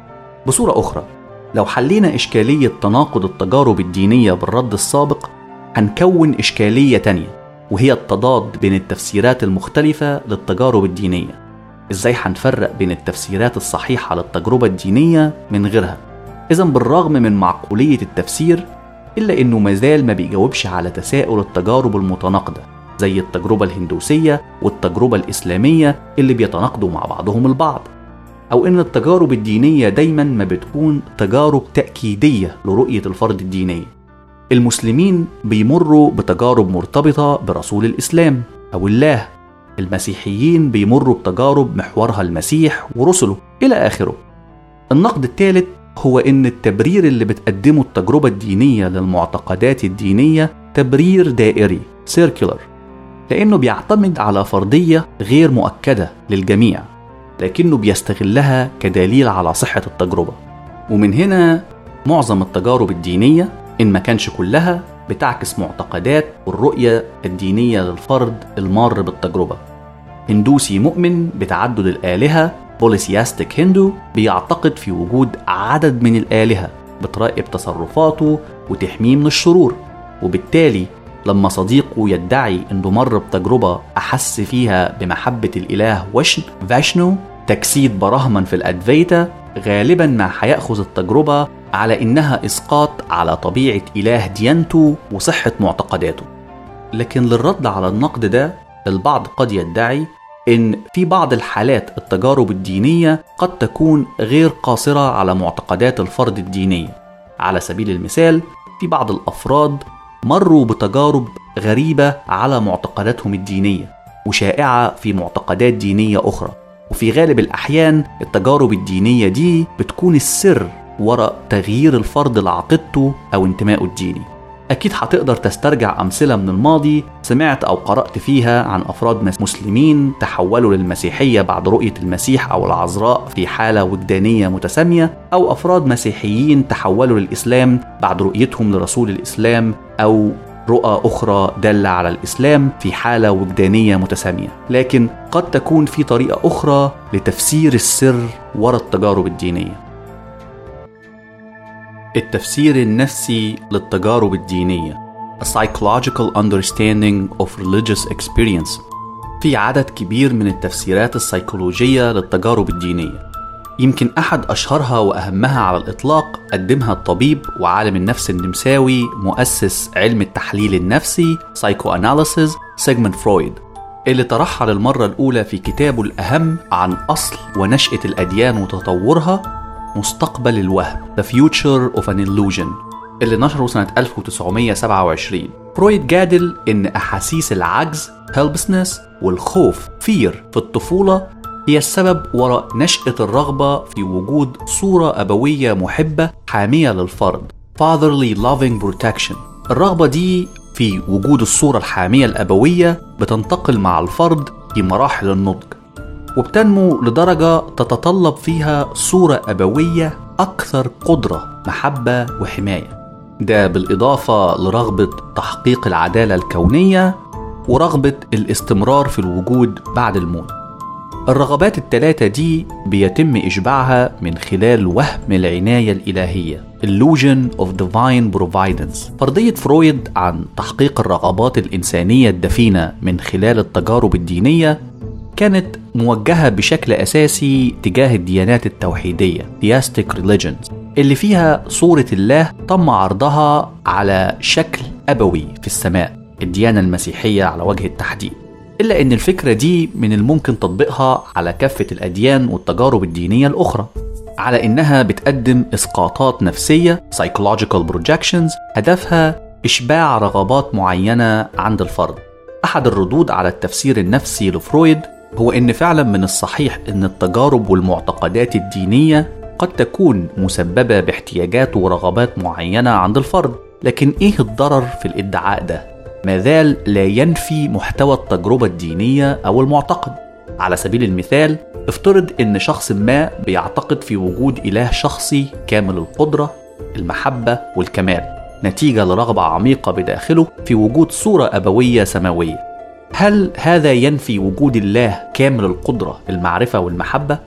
Speaker 5: بصوره اخرى لو حلينا إشكالية تناقض التجارب الدينية بالرد السابق هنكون إشكالية تانية وهي التضاد بين التفسيرات المختلفة للتجارب الدينية إزاي هنفرق بين التفسيرات الصحيحة للتجربة الدينية من غيرها إذا بالرغم من معقولية التفسير إلا إنه مازال ما بيجاوبش على تساؤل التجارب المتناقضة زي التجربة الهندوسية والتجربة الإسلامية اللي بيتناقضوا مع بعضهم البعض أو إن التجارب الدينية دايما ما بتكون تجارب تأكيدية لرؤية الفرد الدينية. المسلمين بيمروا بتجارب مرتبطة برسول الإسلام أو الله. المسيحيين بيمروا بتجارب محورها المسيح ورسله إلى آخره. النقد الثالث هو إن التبرير اللي بتقدمه التجربة الدينية للمعتقدات الدينية تبرير دائري سيركولر لأنه بيعتمد على فرضية غير مؤكدة للجميع لكنه بيستغلها كدليل على صحة التجربة ومن هنا معظم التجارب الدينية إن ما كانش كلها بتعكس معتقدات والرؤية الدينية للفرد المار بالتجربة هندوسي مؤمن بتعدد الآلهة بوليسياستيك هندو بيعتقد في وجود عدد من الآلهة بتراقب تصرفاته وتحميه من الشرور وبالتالي لما صديقه يدعي انه مر بتجربة أحس فيها بمحبة الإله وشن فاشنو تجسيد براهما في الأدفيتا غالبا ما هيأخذ التجربة على إنها إسقاط على طبيعة إله ديانته وصحة معتقداته لكن للرد على النقد ده البعض قد يدعي إن في بعض الحالات التجارب الدينية قد تكون غير قاصرة على معتقدات الفرد الدينية على سبيل المثال في بعض الأفراد مروا بتجارب غريبة على معتقداتهم الدينية وشائعة في معتقدات دينية أخرى وفي غالب الأحيان التجارب الدينية دي بتكون السر وراء تغيير الفرد لعقيدته أو انتمائه الديني أكيد هتقدر تسترجع أمثلة من الماضي سمعت أو قرأت فيها عن أفراد مسلمين تحولوا للمسيحية بعد رؤية المسيح أو العذراء في حالة وجدانية متسامية أو أفراد مسيحيين تحولوا للإسلام بعد رؤيتهم لرسول الإسلام أو رؤى أخرى دالة على الإسلام في حالة وجدانية متسامية لكن قد تكون في طريقة أخرى لتفسير السر وراء التجارب الدينية التفسير النفسي للتجارب الدينية A psychological understanding of religious experience في عدد كبير من التفسيرات السيكولوجية للتجارب الدينية يمكن أحد أشهرها وأهمها على الإطلاق قدمها الطبيب وعالم النفس النمساوي مؤسس علم التحليل النفسي Psychoanalysis سيجموند فرويد اللي طرحها للمرة الأولى في كتابه الأهم عن أصل ونشأة الأديان وتطورها مستقبل الوهم The Future of an Illusion اللي نشره سنة 1927 فرويد جادل إن أحاسيس العجز helplessness والخوف fear في الطفولة هي السبب وراء نشأة الرغبة في وجود صورة أبوية محبة حامية للفرد fatherly loving protection الرغبة دي في وجود الصورة الحامية الأبوية بتنتقل مع الفرد في مراحل النضج وبتنمو لدرجة تتطلب فيها صورة أبوية أكثر قدرة محبة وحماية ده بالإضافة لرغبة تحقيق العدالة الكونية ورغبة الاستمرار في الوجود بعد الموت الرغبات التلاتة دي بيتم إشباعها من خلال وهم العناية الإلهية Illusion of Divine Providence فرضية فرويد عن تحقيق الرغبات الإنسانية الدفينة من خلال التجارب الدينية كانت موجهة بشكل أساسي تجاه الديانات التوحيدية Theistic Religions اللي فيها صورة الله تم عرضها على شكل أبوي في السماء الديانة المسيحية على وجه التحديد إلا أن الفكرة دي من الممكن تطبيقها على كافة الأديان والتجارب الدينية الأخرى على إنها بتقدم إسقاطات نفسية psychological projections هدفها إشباع رغبات معينة عند الفرد أحد الردود على التفسير النفسي لفرويد هو إن فعلا من الصحيح إن التجارب والمعتقدات الدينية قد تكون مسببة باحتياجات ورغبات معينة عند الفرد لكن إيه الضرر في الادعاء ده؟ ما زال لا ينفي محتوى التجربة الدينية أو المعتقد على سبيل المثال افترض ان شخص ما بيعتقد في وجود اله شخصي كامل القدره المحبه والكمال نتيجه لرغبه عميقه بداخله في وجود صوره ابويه سماويه هل هذا ينفي وجود الله كامل القدره المعرفه والمحبه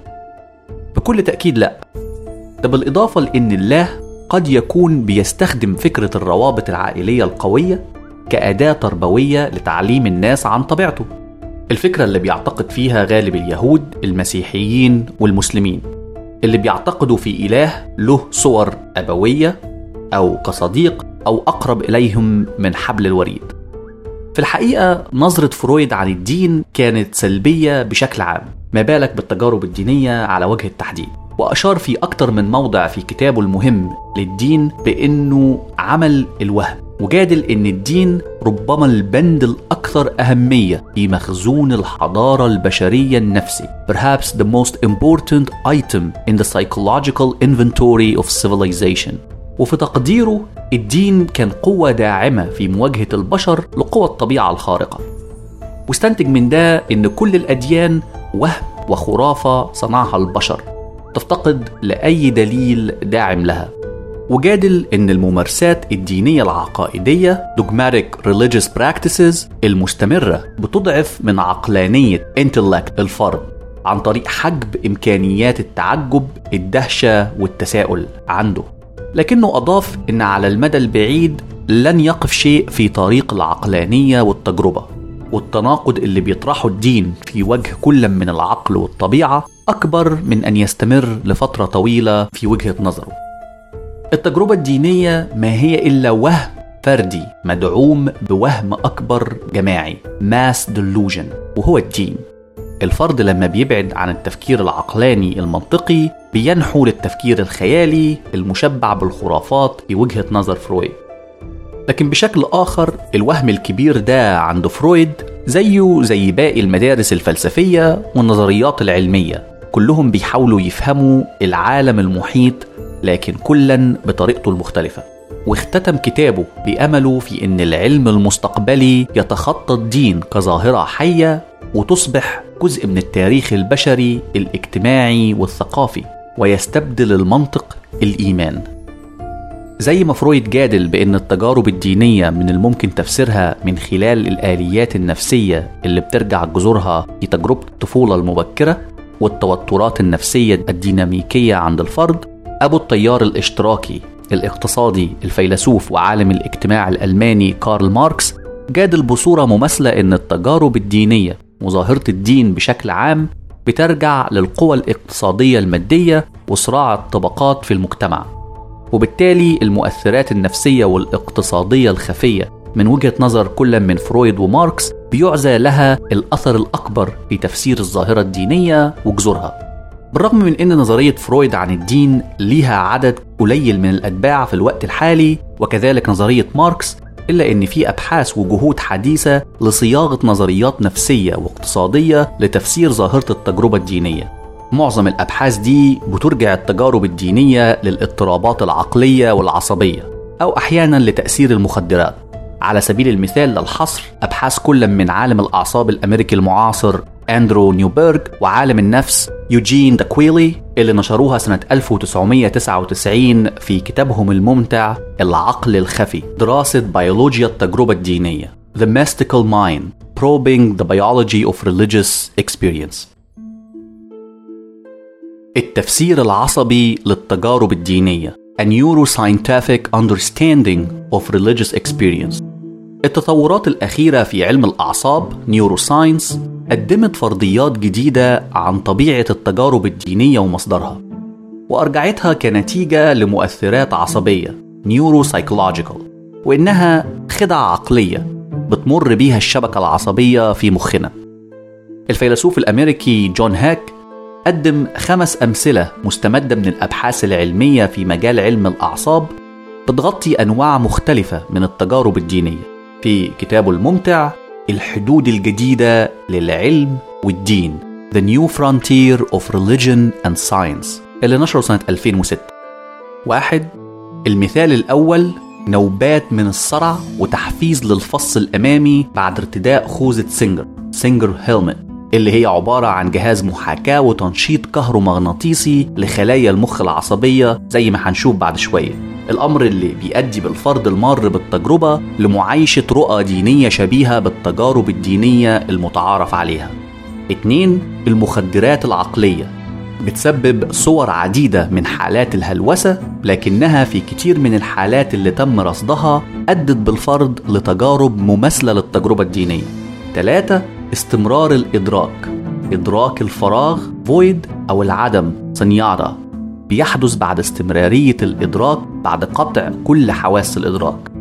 Speaker 5: بكل تاكيد لا ده بالاضافه لان الله قد يكون بيستخدم فكره الروابط العائليه القويه كاداه تربويه لتعليم الناس عن طبيعته الفكرة اللي بيعتقد فيها غالب اليهود المسيحيين والمسلمين اللي بيعتقدوا في إله له صور أبوية أو كصديق أو أقرب إليهم من حبل الوريد في الحقيقة نظرة فرويد عن الدين كانت سلبية بشكل عام ما بالك بالتجارب الدينية على وجه التحديد وأشار في أكتر من موضع في كتابه المهم للدين بأنه عمل الوهم وجادل ان الدين ربما البند الاكثر اهميه في مخزون الحضاره البشريه النفسي perhaps the most important item in the psychological inventory of civilization وفي تقديره الدين كان قوه داعمه في مواجهه البشر لقوى الطبيعه الخارقه واستنتج من ده ان كل الاديان وهم وخرافه صنعها البشر تفتقد لاي دليل داعم لها وجادل إن الممارسات الدينية العقائدية dogmatic religious practices المستمرة بتضعف من عقلانية intellect الفرد عن طريق حجب إمكانيات التعجب الدهشة والتساؤل عنده لكنه أضاف إن على المدى البعيد لن يقف شيء في طريق العقلانية والتجربة والتناقض اللي بيطرحه الدين في وجه كل من العقل والطبيعة أكبر من أن يستمر لفترة طويلة في وجهة نظره التجربة الدينية ما هي إلا وهم فردي مدعوم بوهم أكبر جماعي mass delusion وهو الدين الفرد لما بيبعد عن التفكير العقلاني المنطقي بينحو للتفكير الخيالي المشبع بالخرافات في وجهة نظر فرويد لكن بشكل آخر الوهم الكبير ده عند فرويد زيه زي باقي المدارس الفلسفية والنظريات العلمية كلهم بيحاولوا يفهموا العالم المحيط لكن كلا بطريقته المختلفة واختتم كتابه بأمله في أن العلم المستقبلي يتخطى الدين كظاهرة حية وتصبح جزء من التاريخ البشري الاجتماعي والثقافي ويستبدل المنطق الإيمان زي ما فرويد جادل بأن التجارب الدينية من الممكن تفسيرها من خلال الآليات النفسية اللي بترجع جذورها في تجربة الطفولة المبكرة والتوترات النفسية الديناميكية عند الفرد أبو التيار الاشتراكي الاقتصادي الفيلسوف وعالم الاجتماع الألماني كارل ماركس جادل بصورة مماثلة أن التجارب الدينية وظاهرة الدين بشكل عام بترجع للقوى الاقتصادية المادية وصراع الطبقات في المجتمع وبالتالي المؤثرات النفسية والاقتصادية الخفية من وجهة نظر كل من فرويد وماركس بيعزى لها الأثر الأكبر في تفسير الظاهرة الدينية وجذورها بالرغم من أن نظرية فرويد عن الدين ليها عدد قليل من الأتباع في الوقت الحالي وكذلك نظرية ماركس إلا أن في أبحاث وجهود حديثة لصياغة نظريات نفسية واقتصادية لتفسير ظاهرة التجربة الدينية معظم الأبحاث دي بترجع التجارب الدينية للاضطرابات العقلية والعصبية أو أحيانا لتأثير المخدرات على سبيل المثال للحصر أبحاث كل من عالم الأعصاب الأمريكي المعاصر أندرو نيوبرغ وعالم النفس يوجين داكويلي اللي نشروها سنة 1999 في كتابهم الممتع العقل الخفي دراسة بيولوجيا التجربة الدينية The Mystical Mind Probing the Biology of Religious Experience التفسير العصبي للتجارب الدينية A Neuroscientific Understanding of Religious Experience التطورات الأخيرة في علم الأعصاب نيوروساينس قدمت فرضيات جديدة عن طبيعة التجارب الدينية ومصدرها وأرجعتها كنتيجة لمؤثرات عصبية نيوروسايكولوجيكال وإنها خدع عقلية بتمر بيها الشبكة العصبية في مخنا الفيلسوف الأمريكي جون هاك قدم خمس أمثلة مستمدة من الأبحاث العلمية في مجال علم الأعصاب بتغطي أنواع مختلفة من التجارب الدينية في كتابه الممتع الحدود الجديدة للعلم والدين The New Frontier of Religion and Science اللي نشره سنة 2006 واحد المثال الأول نوبات من الصرع وتحفيز للفص الأمامي بعد ارتداء خوذة سينجر سينجر هيلمت اللي هي عبارة عن جهاز محاكاة وتنشيط كهرومغناطيسي لخلايا المخ العصبية زي ما هنشوف بعد شوية الأمر اللي بيؤدي بالفرد المار بالتجربة لمعايشة رؤى دينية شبيهة بالتجارب الدينية المتعارف عليها اتنين المخدرات العقلية بتسبب صور عديدة من حالات الهلوسة لكنها في كتير من الحالات اللي تم رصدها أدت بالفرد لتجارب مماثلة للتجربة الدينية ثلاثة استمرار الإدراك إدراك الفراغ فويد أو العدم سنيارة بيحدث بعد استمرارية الإدراك بعد قطع كل حواس الإدراك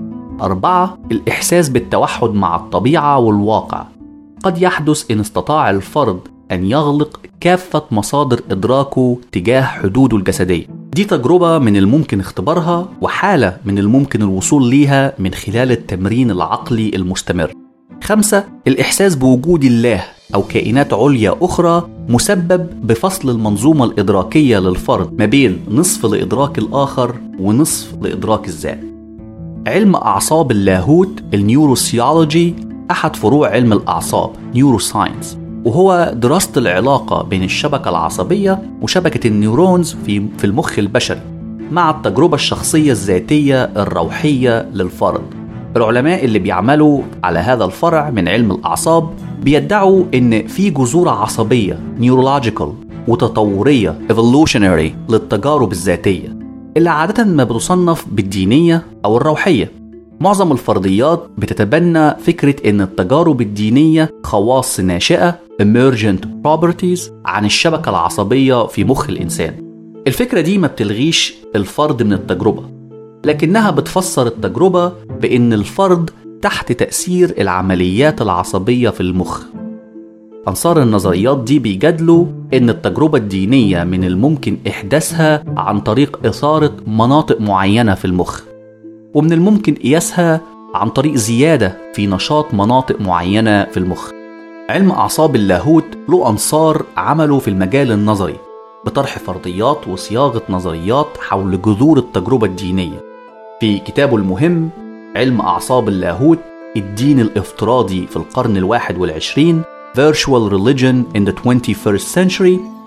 Speaker 5: أربعة الإحساس بالتوحد مع الطبيعة والواقع قد يحدث إن استطاع الفرد أن يغلق كافة مصادر إدراكه تجاه حدوده الجسدية دي تجربة من الممكن اختبارها وحالة من الممكن الوصول ليها من خلال التمرين العقلي المستمر خمسة الإحساس بوجود الله أو كائنات عليا أخرى مسبب بفصل المنظومة الإدراكية للفرد ما بين نصف لإدراك الآخر ونصف لإدراك الذات علم أعصاب اللاهوت النيوروسيولوجي أحد فروع علم الأعصاب نيوروساينس وهو دراسة العلاقة بين الشبكة العصبية وشبكة النيورونز في في المخ البشري مع التجربة الشخصية الذاتية الروحية للفرد العلماء اللي بيعملوا على هذا الفرع من علم الأعصاب بيدعوا إن في جذور عصبية نيورولوجيكال وتطورية evolutionary للتجارب الذاتية اللي عادة ما بتصنف بالدينية أو الروحية معظم الفرضيات بتتبنى فكرة إن التجارب الدينية خواص ناشئة emergent properties عن الشبكة العصبية في مخ الإنسان الفكرة دي ما بتلغيش الفرد من التجربة لكنها بتفسر التجربة بإن الفرد تحت تأثير العمليات العصبية في المخ أنصار النظريات دي بيجادلوا إن التجربة الدينية من الممكن إحداثها عن طريق إثارة مناطق معينة في المخ ومن الممكن قياسها عن طريق زيادة في نشاط مناطق معينة في المخ علم أعصاب اللاهوت له أنصار عملوا في المجال النظري بطرح فرضيات وصياغة نظريات حول جذور التجربة الدينية في كتابه المهم علم أعصاب اللاهوت الدين الافتراضي في القرن الواحد والعشرين Virtual Religion in the 21st Century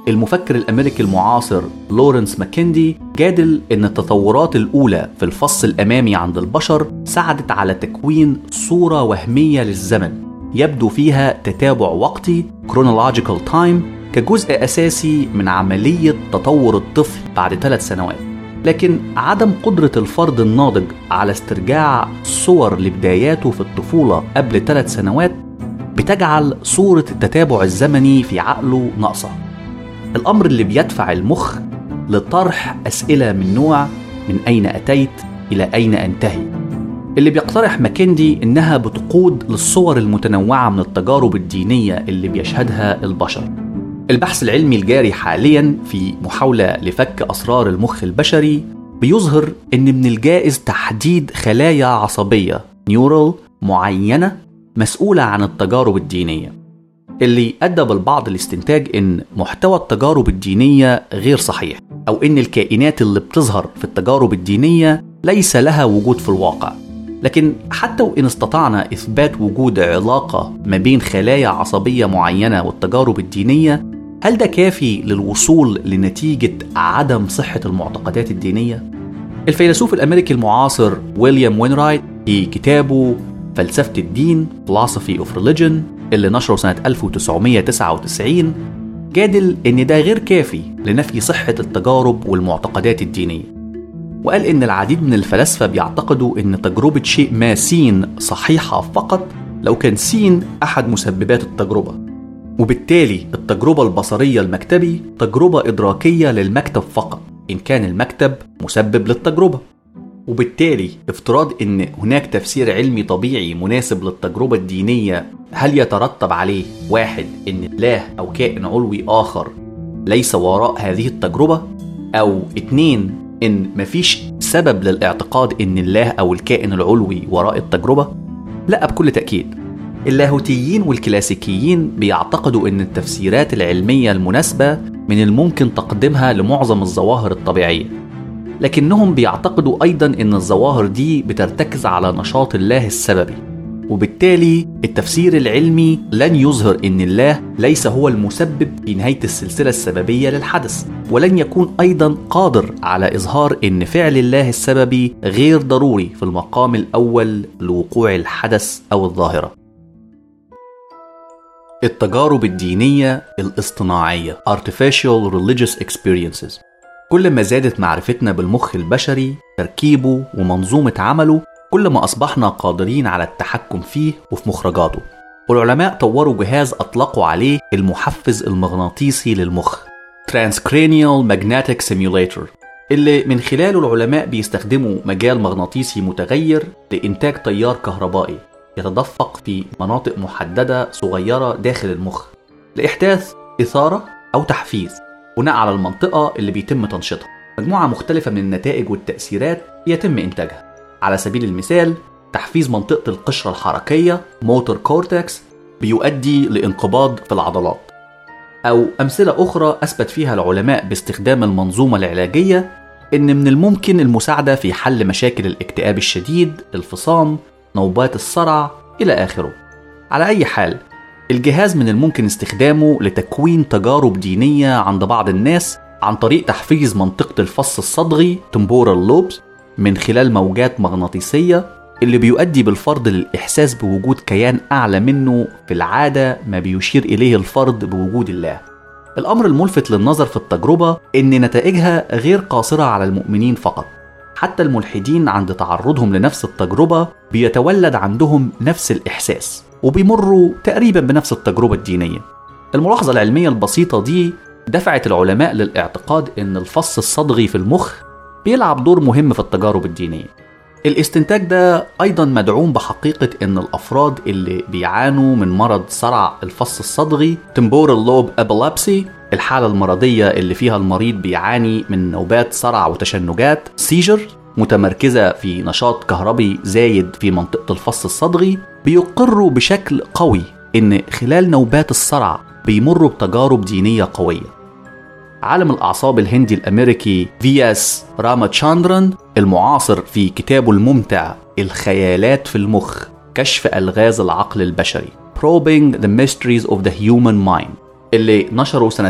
Speaker 5: المفكر الأمريكي المعاصر لورنس ماكيندي جادل إن التطورات الأولى في الفص الأمامي عند البشر ساعدت على تكوين صورة وهمية للزمن يبدو فيها تتابع وقتي chronological time كجزء أساسي من عملية تطور الطفل بعد ثلاث سنوات لكن عدم قدرة الفرد الناضج على استرجاع صور لبداياته في الطفولة قبل ثلاث سنوات بتجعل صورة التتابع الزمني في عقله ناقصة الأمر اللي بيدفع المخ لطرح أسئلة من نوع من أين أتيت إلى أين أنتهي اللي بيقترح ماكندي إنها بتقود للصور المتنوعة من التجارب الدينية اللي بيشهدها البشر البحث العلمي الجاري حاليا في محاولة لفك أسرار المخ البشري بيظهر إن من الجائز تحديد خلايا عصبية نيورال معينة مسؤولة عن التجارب الدينية اللي أدى بالبعض لاستنتاج إن محتوى التجارب الدينية غير صحيح أو إن الكائنات اللي بتظهر في التجارب الدينية ليس لها وجود في الواقع لكن حتى وإن استطعنا إثبات وجود علاقة ما بين خلايا عصبية معينة والتجارب الدينية هل ده كافي للوصول لنتيجة عدم صحة المعتقدات الدينية؟ الفيلسوف الأمريكي المعاصر ويليام وينرايت في كتابه فلسفة الدين Philosophy of Religion اللي نشره سنة 1999 جادل إن ده غير كافي لنفي صحة التجارب والمعتقدات الدينية وقال إن العديد من الفلاسفة بيعتقدوا إن تجربة شيء ما سين صحيحة فقط لو كان سين أحد مسببات التجربة وبالتالي التجربة البصرية المكتبي تجربة إدراكية للمكتب فقط إن كان المكتب مسبب للتجربة وبالتالي افتراض ان هناك تفسير علمي طبيعي مناسب للتجربة الدينية هل يترتب عليه واحد ان الله او كائن علوي اخر ليس وراء هذه التجربة او اتنين ان مفيش سبب للاعتقاد ان الله او الكائن العلوي وراء التجربة لا بكل تأكيد اللاهوتيين والكلاسيكيين بيعتقدوا ان التفسيرات العلمية المناسبة من الممكن تقديمها لمعظم الظواهر الطبيعيه لكنهم بيعتقدوا ايضا ان الظواهر دي بترتكز على نشاط الله السببي وبالتالي التفسير العلمي لن يظهر ان الله ليس هو المسبب في نهايه السلسله السببيه للحدث ولن يكون ايضا قادر على اظهار ان فعل الله السببي غير ضروري في المقام الاول لوقوع الحدث او الظاهره التجارب الدينيه الاصطناعيه artificial religious experiences كل ما زادت معرفتنا بالمخ البشري تركيبه ومنظومة عمله كل ما أصبحنا قادرين على التحكم فيه وفي مخرجاته والعلماء طوروا جهاز أطلقوا عليه المحفز المغناطيسي للمخ Transcranial Magnetic Simulator اللي من خلاله العلماء بيستخدموا مجال مغناطيسي متغير لإنتاج تيار كهربائي يتدفق في مناطق محددة صغيرة داخل المخ لإحداث إثارة أو تحفيز بناء على المنطقة اللي بيتم تنشيطها مجموعة مختلفة من النتائج والتأثيرات يتم إنتاجها على سبيل المثال تحفيز منطقة القشرة الحركية موتور كورتكس بيؤدي لانقباض في العضلات أو أمثلة أخرى أثبت فيها العلماء باستخدام المنظومة العلاجية إن من الممكن المساعدة في حل مشاكل الاكتئاب الشديد، الفصام، نوبات الصرع إلى آخره. على أي حال، الجهاز من الممكن استخدامه لتكوين تجارب دينية عند بعض الناس عن طريق تحفيز منطقة الفص الصدغي temporal lobes من خلال موجات مغناطيسية اللي بيؤدي بالفرد للإحساس بوجود كيان أعلى منه في العادة ما بيشير إليه الفرد بوجود الله الأمر الملفت للنظر في التجربة إن نتائجها غير قاصرة على المؤمنين فقط حتى الملحدين عند تعرضهم لنفس التجربة بيتولد عندهم نفس الإحساس وبيمروا تقريبا بنفس التجربة الدينية الملاحظة العلمية البسيطة دي دفعت العلماء للاعتقاد ان الفص الصدغي في المخ بيلعب دور مهم في التجارب الدينية الاستنتاج ده ايضا مدعوم بحقيقة ان الافراد اللي بيعانوا من مرض صرع الفص الصدغي temporal lobe epilepsy الحالة المرضية اللي فيها المريض بيعاني من نوبات صرع وتشنجات سيجر متمركزة في نشاط كهربي زايد في منطقة الفص الصدغي بيقروا بشكل قوي إن خلال نوبات الصرع بيمروا بتجارب دينية قوية عالم الأعصاب الهندي الأمريكي فياس راماتشاندران المعاصر في كتابه الممتع الخيالات في المخ كشف ألغاز العقل البشري Probing the Mysteries of the Human Mind اللي نشره سنة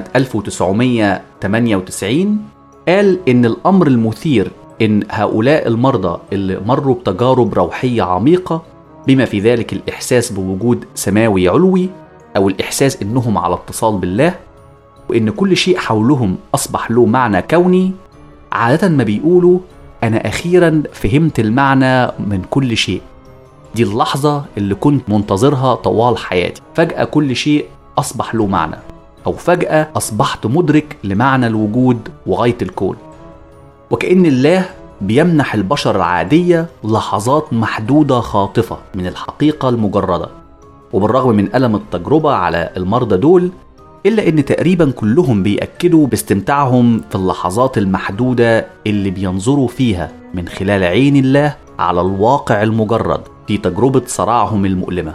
Speaker 5: 1998 قال إن الأمر المثير إن هؤلاء المرضى اللي مروا بتجارب روحية عميقة بما في ذلك الإحساس بوجود سماوي علوي أو الإحساس إنهم على اتصال بالله وإن كل شيء حولهم أصبح له معنى كوني عادة ما بيقولوا أنا أخيرا فهمت المعنى من كل شيء دي اللحظة اللي كنت منتظرها طوال حياتي فجأة كل شيء أصبح له معنى أو فجأة أصبحت مدرك لمعنى الوجود وغاية الكون وكأن الله بيمنح البشر العادية لحظات محدودة خاطفة من الحقيقة المجردة وبالرغم من ألم التجربة على المرضى دول إلا إن تقريبا كلهم بيأكدوا باستمتاعهم في اللحظات المحدودة اللي بينظروا فيها من خلال عين الله على الواقع المجرد في تجربة صراعهم المؤلمة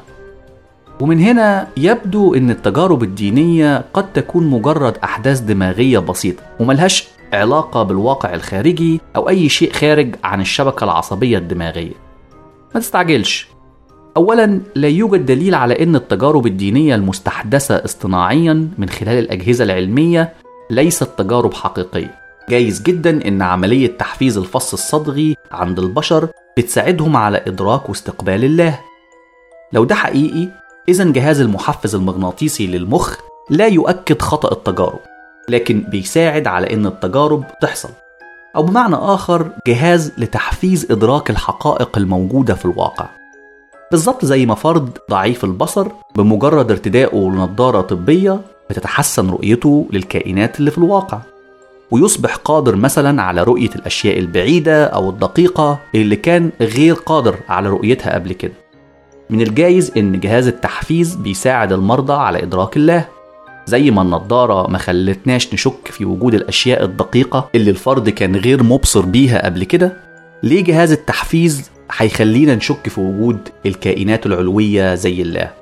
Speaker 5: ومن هنا يبدو ان التجارب الدينيه قد تكون مجرد احداث دماغيه بسيطه وملهاش علاقه بالواقع الخارجي او اي شيء خارج عن الشبكه العصبيه الدماغيه ما تستعجلش اولا لا يوجد دليل على ان التجارب الدينيه المستحدثه اصطناعيا من خلال الاجهزه العلميه ليست تجارب حقيقيه جايز جدا ان عمليه تحفيز الفص الصدغي عند البشر بتساعدهم على ادراك واستقبال الله لو ده حقيقي إذا جهاز المحفز المغناطيسي للمخ لا يؤكد خطأ التجارب لكن بيساعد على إن التجارب تحصل أو بمعنى آخر جهاز لتحفيز إدراك الحقائق الموجودة في الواقع بالظبط زي ما فرد ضعيف البصر بمجرد ارتدائه لنظارة طبية بتتحسن رؤيته للكائنات اللي في الواقع ويصبح قادر مثلا على رؤية الأشياء البعيدة أو الدقيقة اللي كان غير قادر على رؤيتها قبل كده من الجايز إن جهاز التحفيز بيساعد المرضى على إدراك الله زي ما النضارة ما خلتناش نشك في وجود الأشياء الدقيقة اللي الفرد كان غير مبصر بيها قبل كده ليه جهاز التحفيز هيخلينا نشك في وجود الكائنات العلوية زي الله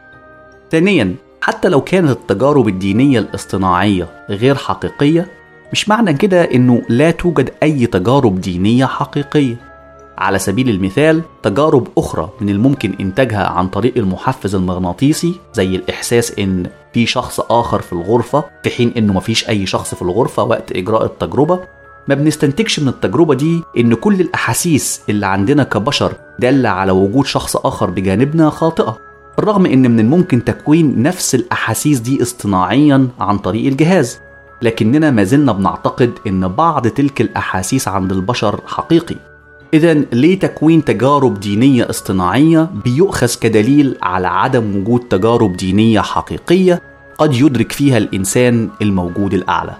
Speaker 5: ثانيا حتى لو كانت التجارب الدينية الاصطناعية غير حقيقية مش معنى كده انه لا توجد اي تجارب دينية حقيقية على سبيل المثال تجارب أخرى من الممكن إنتاجها عن طريق المحفز المغناطيسي زي الإحساس إن في شخص آخر في الغرفة في حين إنه مفيش أي شخص في الغرفة وقت إجراء التجربة ما بنستنتجش من التجربة دي إن كل الأحاسيس اللي عندنا كبشر دالة على وجود شخص آخر بجانبنا خاطئة بالرغم إن من الممكن تكوين نفس الأحاسيس دي اصطناعيا عن طريق الجهاز لكننا ما زلنا بنعتقد إن بعض تلك الأحاسيس عند البشر حقيقي إذا ليه تكوين تجارب دينية اصطناعية بيؤخذ كدليل على عدم وجود تجارب دينية حقيقية قد يدرك فيها الإنسان الموجود الأعلى.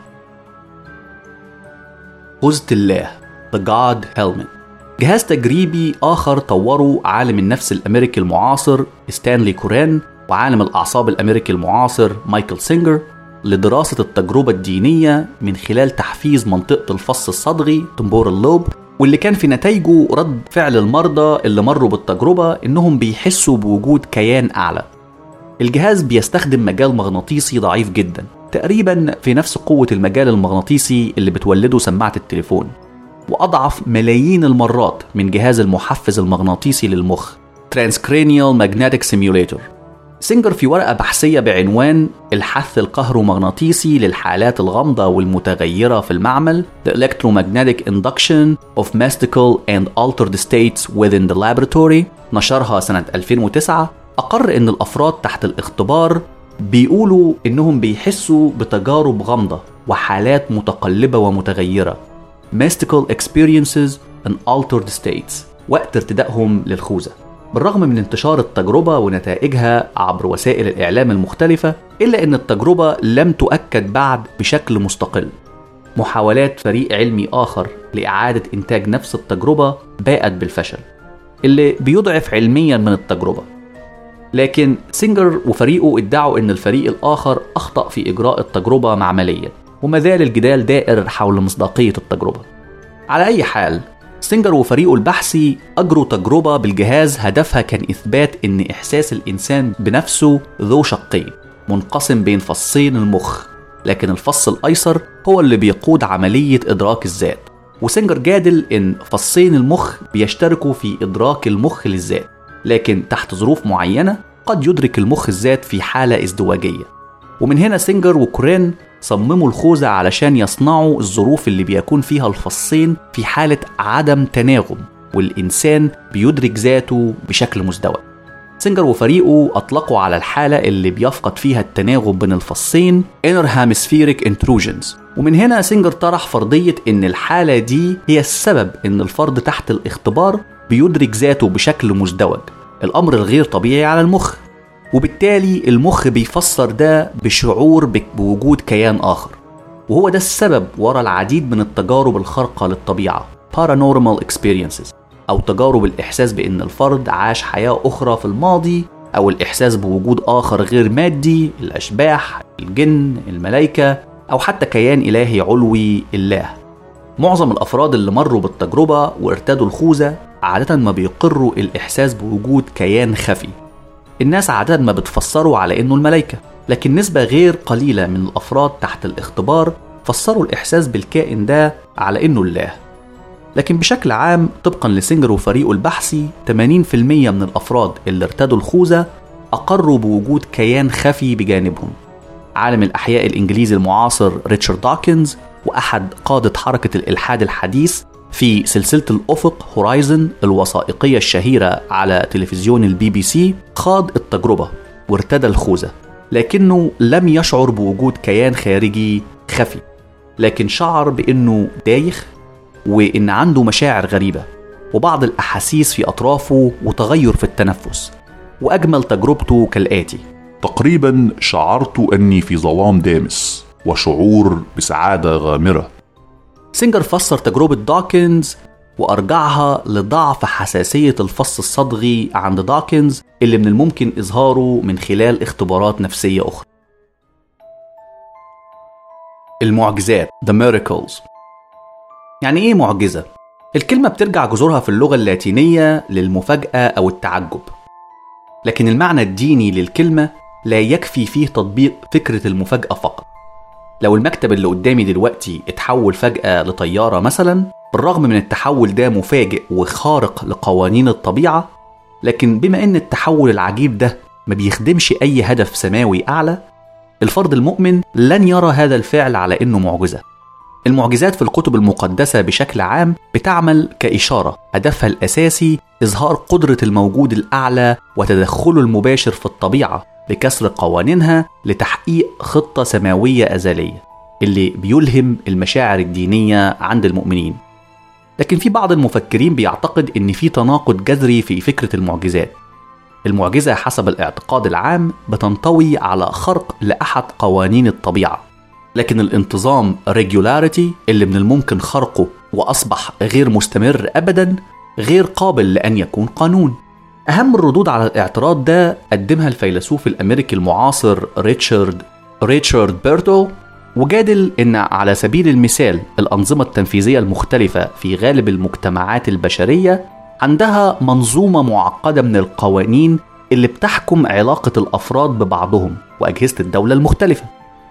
Speaker 5: خوذة الله The God Helmet جهاز تجريبي آخر طوره عالم النفس الأمريكي المعاصر ستانلي كوران وعالم الأعصاب الأمريكي المعاصر مايكل سينجر لدراسة التجربة الدينية من خلال تحفيز منطقة الفص الصدغي تمبورال لوب واللي كان في نتائجه رد فعل المرضى اللي مروا بالتجربة إنهم بيحسوا بوجود كيان أعلى. الجهاز بيستخدم مجال مغناطيسي ضعيف جدا تقريبا في نفس قوة المجال المغناطيسي اللي بتولده سماعة التليفون وأضعف ملايين المرات من جهاز المحفز المغناطيسي للمخ Transcranial Magnetic Simulator سينجر في ورقة بحثية بعنوان الحث الكهرومغناطيسي للحالات الغامضة والمتغيرة في المعمل The Electromagnetic Induction of Mystical and Altered States Within the Laboratory نشرها سنة 2009 أقر إن الأفراد تحت الاختبار بيقولوا إنهم بيحسوا بتجارب غامضة وحالات متقلبة ومتغيرة Mystical Experiences and Altered States وقت ارتدائهم للخوذة بالرغم من انتشار التجربة ونتائجها عبر وسائل الإعلام المختلفة إلا أن التجربة لم تؤكد بعد بشكل مستقل محاولات فريق علمي آخر لإعادة إنتاج نفس التجربة باءت بالفشل اللي بيضعف علميا من التجربة لكن سينجر وفريقه ادعوا أن الفريق الآخر أخطأ في إجراء التجربة معمليا وما زال الجدال دائر حول مصداقية التجربة على أي حال سينجر وفريقه البحثي أجروا تجربة بالجهاز هدفها كان إثبات إن إحساس الإنسان بنفسه ذو شقين منقسم بين فصين المخ لكن الفص الأيسر هو اللي بيقود عملية إدراك الذات وسينجر جادل إن فصين المخ بيشتركوا في إدراك المخ للذات لكن تحت ظروف معينة قد يدرك المخ الذات في حالة ازدواجية ومن هنا سينجر وكورين صمموا الخوذة علشان يصنعوا الظروف اللي بيكون فيها الفصين في حالة عدم تناغم والإنسان بيدرك ذاته بشكل مزدوج سينجر وفريقه أطلقوا على الحالة اللي بيفقد فيها التناغم بين الفصين Inner Hemispheric Intrusions ومن هنا سينجر طرح فرضية إن الحالة دي هي السبب إن الفرد تحت الاختبار بيدرك ذاته بشكل مزدوج الأمر الغير طبيعي على المخ وبالتالي المخ بيفسر ده بشعور بك- بوجود كيان آخر وهو ده السبب ورا العديد من التجارب الخارقة للطبيعة paranormal experiences أو تجارب الإحساس بأن الفرد عاش حياة أخرى في الماضي أو الإحساس بوجود آخر غير مادي الأشباح الجن الملائكة أو حتى كيان إلهي علوي الله معظم الأفراد اللي مروا بالتجربة وارتدوا الخوذة عادة ما بيقروا الإحساس بوجود كيان خفي الناس عادة ما بتفسروا على إنه الملائكة لكن نسبة غير قليلة من الأفراد تحت الاختبار فسروا الإحساس بالكائن ده على إنه الله لكن بشكل عام طبقا لسينجر وفريقه البحثي 80% من الأفراد اللي ارتدوا الخوذة أقروا بوجود كيان خفي بجانبهم عالم الأحياء الإنجليزي المعاصر ريتشارد داكنز وأحد قادة حركة الإلحاد الحديث في سلسلة الأفق هورايزن الوثائقية الشهيرة على تلفزيون البي بي سي خاض التجربة وارتدى الخوذة لكنه لم يشعر بوجود كيان خارجي خفي لكن شعر بأنه دايخ وإن عنده مشاعر غريبة وبعض الأحاسيس في أطرافه وتغير في التنفس وأجمل تجربته كالآتي
Speaker 3: تقريبا شعرت أني في ظلام دامس وشعور بسعادة غامرة
Speaker 5: سينجر فسر تجربة داكنز وأرجعها لضعف حساسية الفص الصدغي عند داكنز اللي من الممكن إظهاره من خلال اختبارات نفسية أخرى المعجزات The Miracles يعني إيه معجزة؟ الكلمة بترجع جذورها في اللغة اللاتينية للمفاجأة أو التعجب لكن المعنى الديني للكلمة لا يكفي فيه تطبيق فكرة المفاجأة فقط لو المكتب اللي قدامي دلوقتي اتحول فجأة لطيارة مثلا بالرغم من التحول ده مفاجئ وخارق لقوانين الطبيعة لكن بما ان التحول العجيب ده ما بيخدمش اي هدف سماوي اعلى الفرد المؤمن لن يرى هذا الفعل على انه معجزة المعجزات في الكتب المقدسة بشكل عام بتعمل كإشارة هدفها الأساسي إظهار قدرة الموجود الأعلى وتدخله المباشر في الطبيعة لكسر قوانينها لتحقيق خطة سماوية أزلية اللي بيلهم المشاعر الدينية عند المؤمنين لكن في بعض المفكرين بيعتقد ان في تناقض جذري في فكرة المعجزات المعجزة حسب الاعتقاد العام بتنطوي على خرق لأحد قوانين الطبيعة لكن الانتظام regularity اللي من الممكن خرقه وأصبح غير مستمر أبدا غير قابل لأن يكون قانون أهم الردود على الاعتراض ده قدمها الفيلسوف الأمريكي المعاصر ريتشارد ريتشارد بيرتو وجادل إن على سبيل المثال الأنظمة التنفيذية المختلفة في غالب المجتمعات البشرية عندها منظومة معقدة من القوانين اللي بتحكم علاقة الأفراد ببعضهم وأجهزة الدولة المختلفة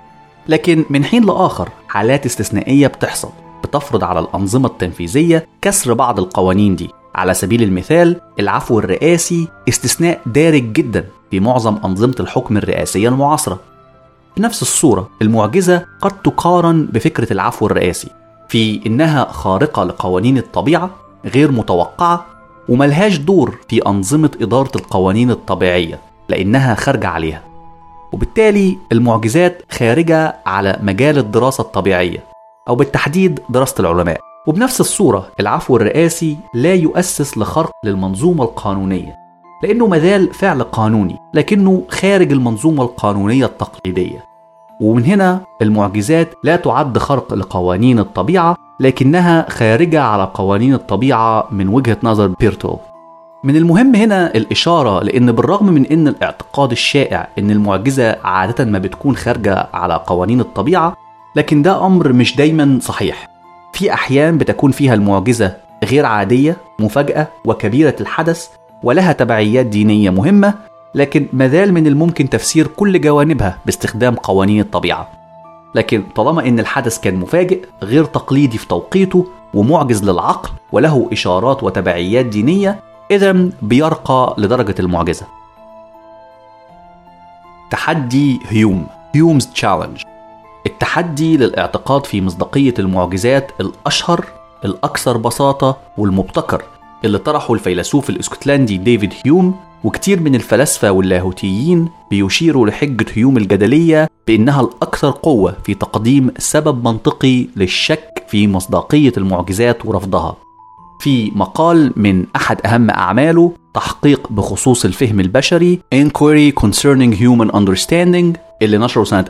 Speaker 5: لكن من حين لآخر حالات استثنائية بتحصل بتفرض على الأنظمة التنفيذية كسر بعض القوانين دي على سبيل المثال العفو الرئاسي استثناء دارج جدا في معظم أنظمة الحكم الرئاسية المعاصرة بنفس الصورة المعجزة قد تقارن بفكرة العفو الرئاسي في إنها خارقة لقوانين الطبيعة غير متوقعة وملهاش دور في أنظمة إدارة القوانين الطبيعية لأنها خارجة عليها وبالتالي المعجزات خارجة على مجال الدراسة الطبيعية أو بالتحديد دراسة العلماء وبنفس الصورة العفو الرئاسي لا يؤسس لخرق للمنظومة القانونية لأنه مازال فعل قانوني لكنه خارج المنظومة القانونية التقليدية ومن هنا المعجزات لا تعد خرق لقوانين الطبيعة لكنها خارجة على قوانين الطبيعة من وجهة نظر بيرتو من المهم هنا الإشارة لأن بالرغم من أن الاعتقاد الشائع أن المعجزة عادة ما بتكون خارجة على قوانين الطبيعة لكن ده أمر مش دايما صحيح في أحيان بتكون فيها المعجزة غير عادية مفاجأة وكبيرة الحدث ولها تبعيات دينية مهمة لكن مازال من الممكن تفسير كل جوانبها باستخدام قوانين الطبيعة لكن طالما ان الحدث كان مفاجئ غير تقليدي في توقيته ومعجز للعقل وله اشارات وتبعيات دينيه اذا بيرقى لدرجه المعجزه تحدي هيوم هيومز تشالنج التحدي للاعتقاد في مصداقية المعجزات الأشهر الأكثر بساطة والمبتكر اللي طرحه الفيلسوف الاسكتلندي ديفيد هيوم وكتير من الفلاسفة واللاهوتيين بيشيروا لحجة هيوم الجدلية بأنها الأكثر قوة في تقديم سبب منطقي للشك في مصداقية المعجزات ورفضها في مقال من أحد أهم أعماله تحقيق بخصوص الفهم البشري Inquiry Concerning Human Understanding اللي نشره سنة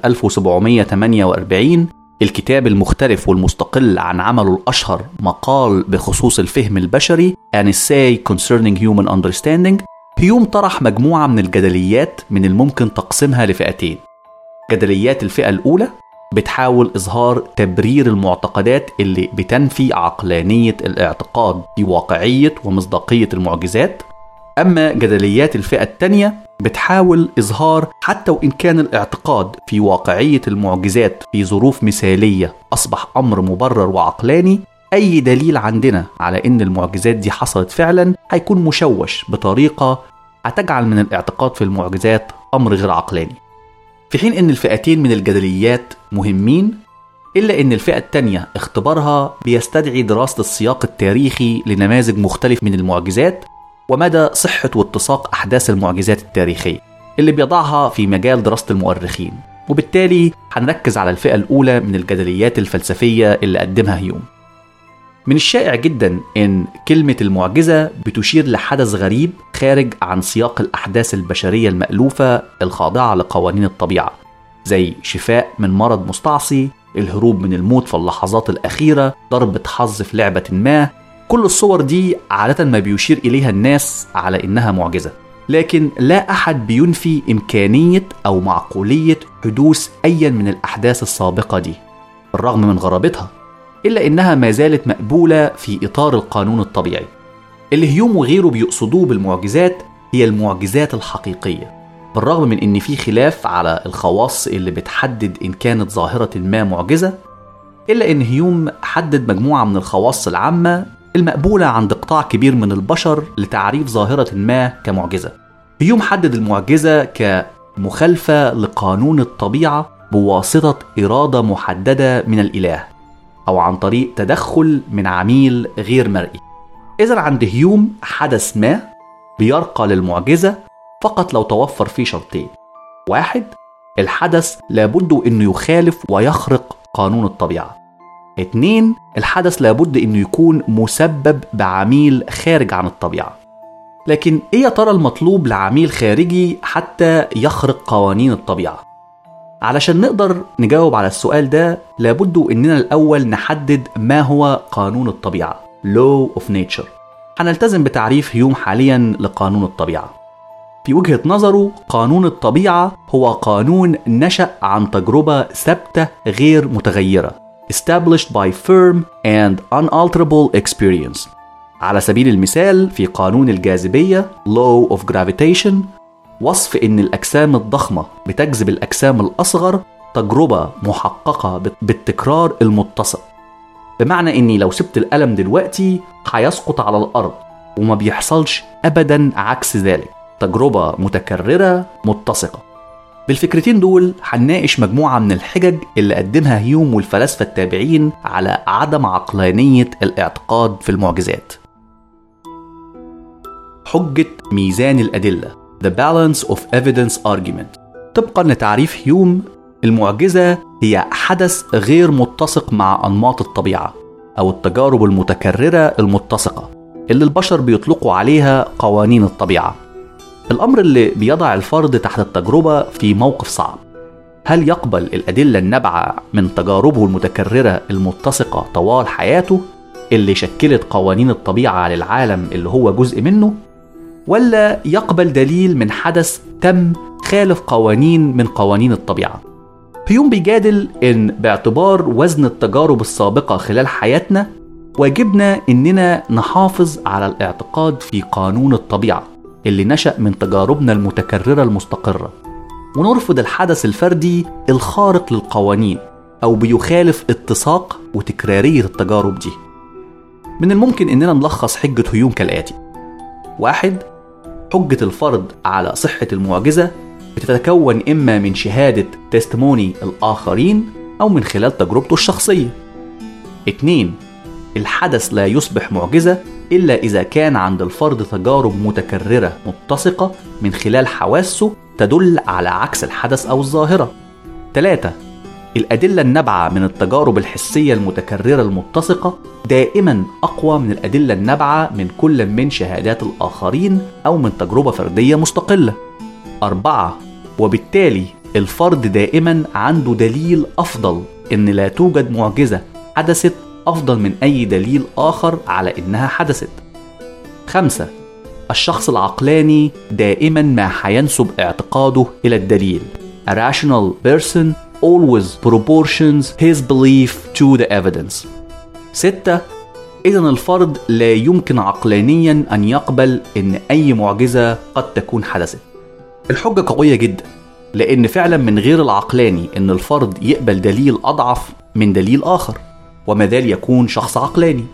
Speaker 5: 1748 الكتاب المختلف والمستقل عن عمله الأشهر مقال بخصوص الفهم البشري An Essay Concerning Human Understanding هيوم طرح مجموعة من الجدليات من الممكن تقسيمها لفئتين جدليات الفئة الأولى بتحاول إظهار تبرير المعتقدات اللي بتنفي عقلانية الاعتقاد في واقعية ومصداقية المعجزات أما جدليات الفئة الثانية بتحاول إظهار حتى وإن كان الاعتقاد في واقعية المعجزات في ظروف مثالية أصبح أمر مبرر وعقلاني أي دليل عندنا على إن المعجزات دي حصلت فعلا هيكون مشوش بطريقة هتجعل من الاعتقاد في المعجزات أمر غير عقلاني في حين إن الفئتين من الجدليات مهمين إلا إن الفئة التانية اختبارها بيستدعي دراسة السياق التاريخي لنماذج مختلف من المعجزات ومدى صحة واتساق أحداث المعجزات التاريخية اللي بيضعها في مجال دراسة المؤرخين وبالتالي هنركز على الفئة الأولى من الجدليات الفلسفية اللي قدمها هيوم من الشائع جدا ان كلمه المعجزه بتشير لحدث غريب خارج عن سياق الاحداث البشريه المالوفه الخاضعه لقوانين الطبيعه زي شفاء من مرض مستعصي الهروب من الموت في اللحظات الاخيره ضربه حظ في لعبه ما كل الصور دي عاده ما بيشير اليها الناس على انها معجزه لكن لا احد بينفي امكانيه او معقوليه حدوث اي من الاحداث السابقه دي بالرغم من غرابتها إلا إنها ما زالت مقبولة في إطار القانون الطبيعي. اللي هيوم وغيره بيقصدوه بالمعجزات هي المعجزات الحقيقية. بالرغم من إن في خلاف على الخواص اللي بتحدد إن كانت ظاهرة ما معجزة، إلا إن هيوم حدد مجموعة من الخواص العامة المقبولة عند قطاع كبير من البشر لتعريف ظاهرة ما كمعجزة. هيوم حدد المعجزة كمخالفة لقانون الطبيعة بواسطة إرادة محددة من الإله أو عن طريق تدخل من عميل غير مرئي. إذا عند هيوم حدث ما بيرقى للمعجزة فقط لو توفر فيه شرطين. واحد الحدث لابد إنه يخالف ويخرق قانون الطبيعة. اتنين الحدث لابد إنه يكون مسبب بعميل خارج عن الطبيعة. لكن إيه يا ترى المطلوب لعميل خارجي حتى يخرق قوانين الطبيعة؟ علشان نقدر نجاوب على السؤال ده لابد اننا الاول نحدد ما هو قانون الطبيعه law of nature هنلتزم بتعريف هيوم حاليا لقانون الطبيعه في وجهه نظره قانون الطبيعه هو قانون نشا عن تجربه ثابته غير متغيره established by firm and unalterable experience على سبيل المثال في قانون الجاذبيه law of gravitation وصف ان الاجسام الضخمه بتجذب الاجسام الاصغر تجربه محققه بالتكرار المتصل بمعنى اني لو سبت القلم دلوقتي هيسقط على الارض وما بيحصلش ابدا عكس ذلك تجربه متكرره متسقه بالفكرتين دول هنناقش مجموعه من الحجج اللي قدمها هيوم والفلاسفه التابعين على عدم عقلانيه الاعتقاد في المعجزات حجه ميزان الادله The Balance of Evidence Argument طبقا لتعريف هيوم المعجزة هي حدث غير متسق مع أنماط الطبيعة أو التجارب المتكررة المتسقة اللي البشر بيطلقوا عليها قوانين الطبيعة الأمر اللي بيضع الفرد تحت التجربة في موقف صعب هل يقبل الأدلة النابعة من تجاربه المتكررة المتسقة طوال حياته اللي شكلت قوانين الطبيعة للعالم اللي هو جزء منه ولا يقبل دليل من حدث تم خالف قوانين من قوانين الطبيعه هيوم بيجادل ان باعتبار وزن التجارب السابقه خلال حياتنا واجبنا اننا نحافظ على الاعتقاد في قانون الطبيعه اللي نشا من تجاربنا المتكرره المستقره ونرفض الحدث الفردي الخارق للقوانين او بيخالف اتساق وتكراريه التجارب دي من الممكن اننا نلخص حجه هيوم كالاتي واحد حجة الفرد على صحة المعجزة بتتكون إما من شهادة تستموني الآخرين أو من خلال تجربته الشخصية اتنين الحدث لا يصبح معجزة إلا إذا كان عند الفرد تجارب متكررة متسقة من خلال حواسه تدل على عكس الحدث أو الظاهرة 3. الأدلة النابعة من التجارب الحسية المتكررة المتسقة دائما أقوى من الأدلة النابعة من كل من شهادات الآخرين أو من تجربة فردية مستقلة. أربعة وبالتالي الفرد دائما عنده دليل أفضل إن لا توجد معجزة حدثت أفضل من أي دليل آخر على إنها حدثت. خمسة الشخص العقلاني دائما ما حينسب اعتقاده إلى الدليل. A rational person always proportions his belief to the evidence. ستة إذا الفرد لا يمكن عقلانيا أن يقبل أن أي معجزة قد تكون حدثت. الحجة قوية جدا لأن فعلا من غير العقلاني أن الفرد يقبل دليل أضعف من دليل آخر وما ذال يكون شخص عقلاني.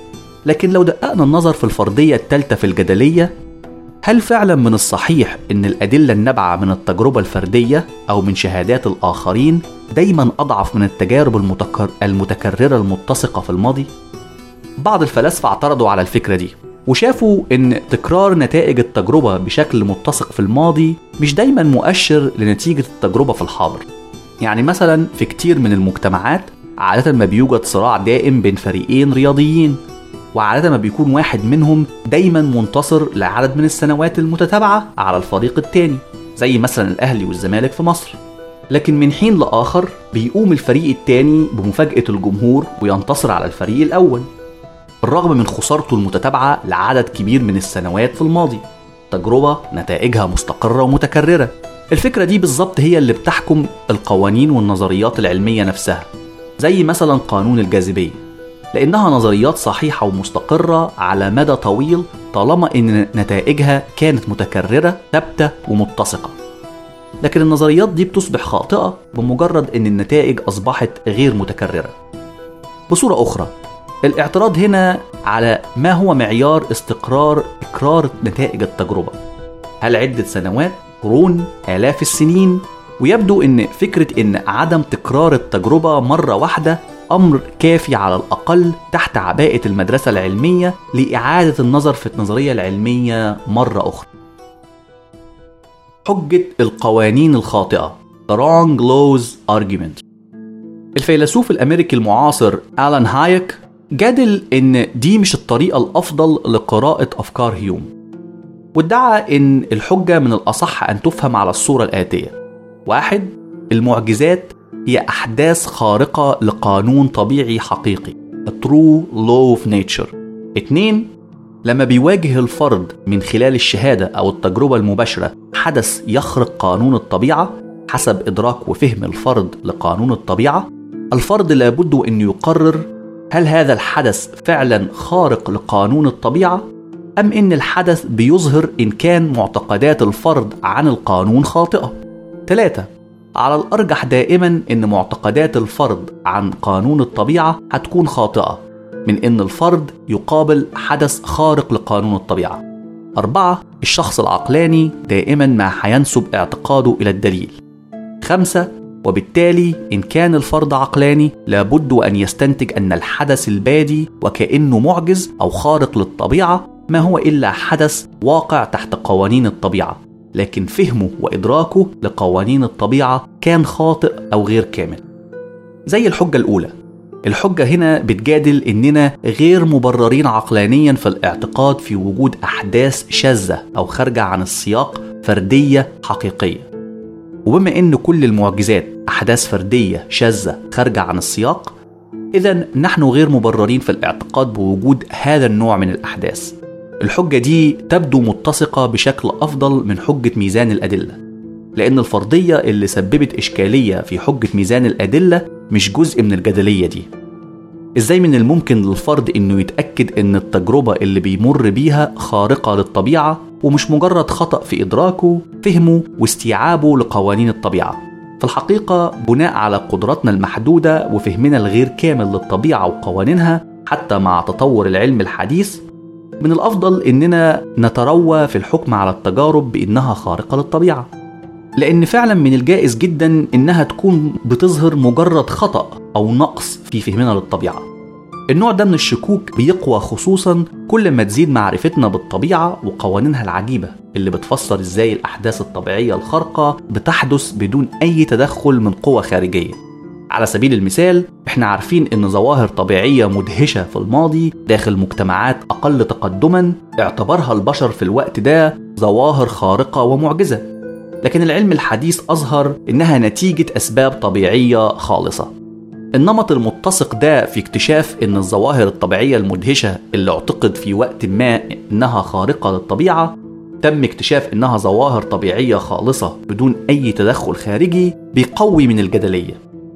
Speaker 5: لكن لو دققنا النظر في الفردية الثالثة في الجدلية هل فعلا من الصحيح ان الادله النابعه من التجربه الفرديه او من شهادات الاخرين دايما اضعف من التجارب المتكر... المتكرره المتسقه في الماضي بعض الفلاسفه اعترضوا على الفكره دي وشافوا ان تكرار نتائج التجربه بشكل متسق في الماضي مش دايما مؤشر لنتيجه التجربه في الحاضر يعني مثلا في كتير من المجتمعات عاده ما بيوجد صراع دائم بين فريقين رياضيين وعادة ما بيكون واحد منهم دايما منتصر لعدد من السنوات المتتابعة على الفريق التاني زي مثلا الأهلي والزمالك في مصر لكن من حين لآخر بيقوم الفريق التاني بمفاجأة الجمهور وينتصر على الفريق الأول بالرغم من خسارته المتتابعة لعدد كبير من السنوات في الماضي تجربة نتائجها مستقرة ومتكررة الفكرة دي بالظبط هي اللي بتحكم القوانين والنظريات العلمية نفسها زي مثلا قانون الجاذبية لأنها نظريات صحيحة ومستقرة على مدى طويل طالما إن نتائجها كانت متكررة ثابتة ومتسقة. لكن النظريات دي بتصبح خاطئة بمجرد إن النتائج أصبحت غير متكررة. بصورة أخرى، الاعتراض هنا على ما هو معيار استقرار تكرار نتائج التجربة. هل عدة سنوات، قرون، آلاف السنين؟ ويبدو إن فكرة إن عدم تكرار التجربة مرة واحدة أمر كافي على الأقل تحت عباءة المدرسة العلمية لإعادة النظر في النظرية العلمية مرة أخرى. حجة القوانين الخاطئة The Wrong Laws Argument الفيلسوف الأمريكي المعاصر آلان هايك جادل إن دي مش الطريقة الأفضل لقراءة أفكار هيوم وادعى إن الحجة من الأصح أن تفهم على الصورة الآتية واحد المعجزات هي أحداث خارقة لقانون طبيعي حقيقي A true law of nature اتنين لما بيواجه الفرد من خلال الشهادة أو التجربة المباشرة حدث يخرق قانون الطبيعة حسب إدراك وفهم الفرد لقانون الطبيعة الفرد لابد أن يقرر هل هذا الحدث فعلا خارق لقانون الطبيعة أم إن الحدث بيظهر إن كان معتقدات الفرد عن القانون خاطئة ثلاثة على الأرجح دائما إن معتقدات الفرد عن قانون الطبيعة هتكون خاطئة من إن الفرد يقابل حدث خارق لقانون الطبيعة. أربعة الشخص العقلاني دائما ما هينسب اعتقاده إلى الدليل. خمسة وبالتالي إن كان الفرد عقلاني لابد أن يستنتج أن الحدث البادي وكأنه معجز أو خارق للطبيعة ما هو إلا حدث واقع تحت قوانين الطبيعة لكن فهمه وإدراكه لقوانين الطبيعة كان خاطئ أو غير كامل. زي الحجة الأولى، الحجة هنا بتجادل إننا غير مبررين عقلانيا في الاعتقاد في وجود أحداث شاذة أو خارجة عن السياق فردية حقيقية. وبما إن كل المعجزات أحداث فردية شاذة خارجة عن السياق، إذا نحن غير مبررين في الاعتقاد بوجود هذا النوع من الأحداث. الحجة دي تبدو متسقة بشكل أفضل من حجة ميزان الأدلة لأن الفرضية اللي سببت إشكالية في حجة ميزان الأدلة مش جزء من الجدلية دي إزاي من الممكن للفرد إنه يتأكد إن التجربة اللي بيمر بيها خارقة للطبيعة ومش مجرد خطأ في إدراكه فهمه واستيعابه لقوانين الطبيعة في الحقيقة بناء على قدراتنا المحدودة وفهمنا الغير كامل للطبيعة وقوانينها حتى مع تطور العلم الحديث من الافضل اننا نتروى في الحكم على التجارب بانها خارقه للطبيعه لأن فعلا من الجائز جدا إنها تكون بتظهر مجرد خطأ أو نقص في فهمنا للطبيعة النوع ده من الشكوك بيقوى خصوصا كل ما تزيد معرفتنا بالطبيعة وقوانينها العجيبة اللي بتفسر ازاي الأحداث الطبيعية الخارقة بتحدث بدون أي تدخل من قوة خارجية على سبيل المثال احنا عارفين ان ظواهر طبيعية مدهشة في الماضي داخل مجتمعات أقل تقدما اعتبرها البشر في الوقت ده ظواهر خارقة ومعجزة لكن العلم الحديث أظهر إنها نتيجة أسباب طبيعية خالصة النمط المتسق ده في اكتشاف ان الظواهر الطبيعيه المدهشه اللي اعتقد في وقت ما انها خارقه للطبيعه تم اكتشاف انها ظواهر طبيعيه خالصه بدون اي تدخل خارجي بيقوي من الجدليه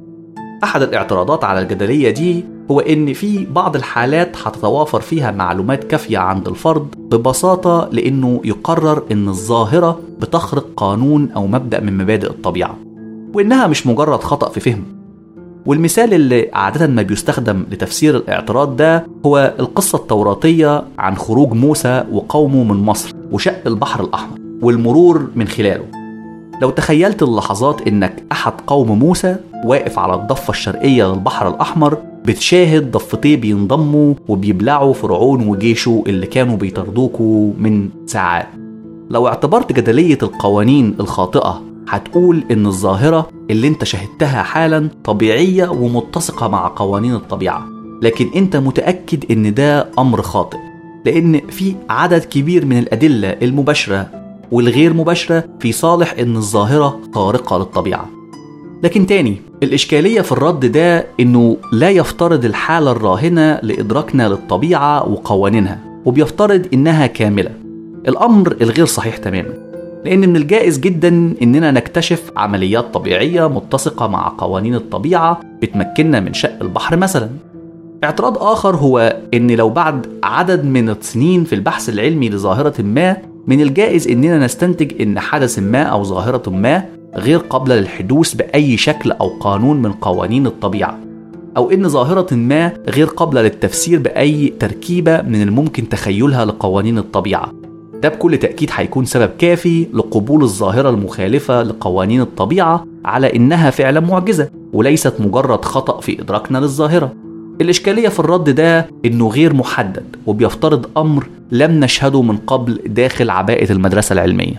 Speaker 5: احد الاعتراضات على الجدليه دي هو ان في بعض الحالات هتتوافر فيها معلومات كافيه عند الفرد ببساطه لانه يقرر ان الظاهره بتخرق قانون او مبدا من مبادئ الطبيعه وانها مش مجرد خطا في فهم والمثال اللي عادة ما بيستخدم لتفسير الاعتراض ده هو القصة التوراتية عن خروج موسى وقومه من مصر وشق البحر الأحمر والمرور من خلاله لو تخيلت اللحظات إنك أحد قوم موسى واقف على الضفة الشرقية للبحر الأحمر بتشاهد ضفتيه بينضموا وبيبلعوا فرعون وجيشه اللي كانوا بيطاردوكوا من ساعات لو اعتبرت جدلية القوانين الخاطئة هتقول إن الظاهرة اللي أنت شاهدتها حالا طبيعية ومتسقة مع قوانين الطبيعة لكن أنت متأكد إن ده أمر خاطئ لأن في عدد كبير من الأدلة المباشرة والغير مباشرة في صالح إن الظاهرة خارقة للطبيعة لكن تاني الإشكالية في الرد ده إنه لا يفترض الحالة الراهنة لإدراكنا للطبيعة وقوانينها وبيفترض إنها كاملة الأمر الغير صحيح تماما لأن من الجائز جدا إننا نكتشف عمليات طبيعية متسقة مع قوانين الطبيعة بتمكننا من شق البحر مثلا اعتراض آخر هو إن لو بعد عدد من السنين في البحث العلمي لظاهرة ما من الجائز إننا نستنتج إن حدث ما أو ظاهرة ما غير قابلة للحدوث بأي شكل أو قانون من قوانين الطبيعة أو إن ظاهرة ما غير قابلة للتفسير بأي تركيبة من الممكن تخيلها لقوانين الطبيعة ده بكل تأكيد هيكون سبب كافي لقبول الظاهرة المخالفة لقوانين الطبيعة على إنها فعلا معجزة وليست مجرد خطأ في إدراكنا للظاهرة الإشكالية في الرد ده إنه غير محدد وبيفترض أمر لم نشهده من قبل داخل عباءة المدرسة العلمية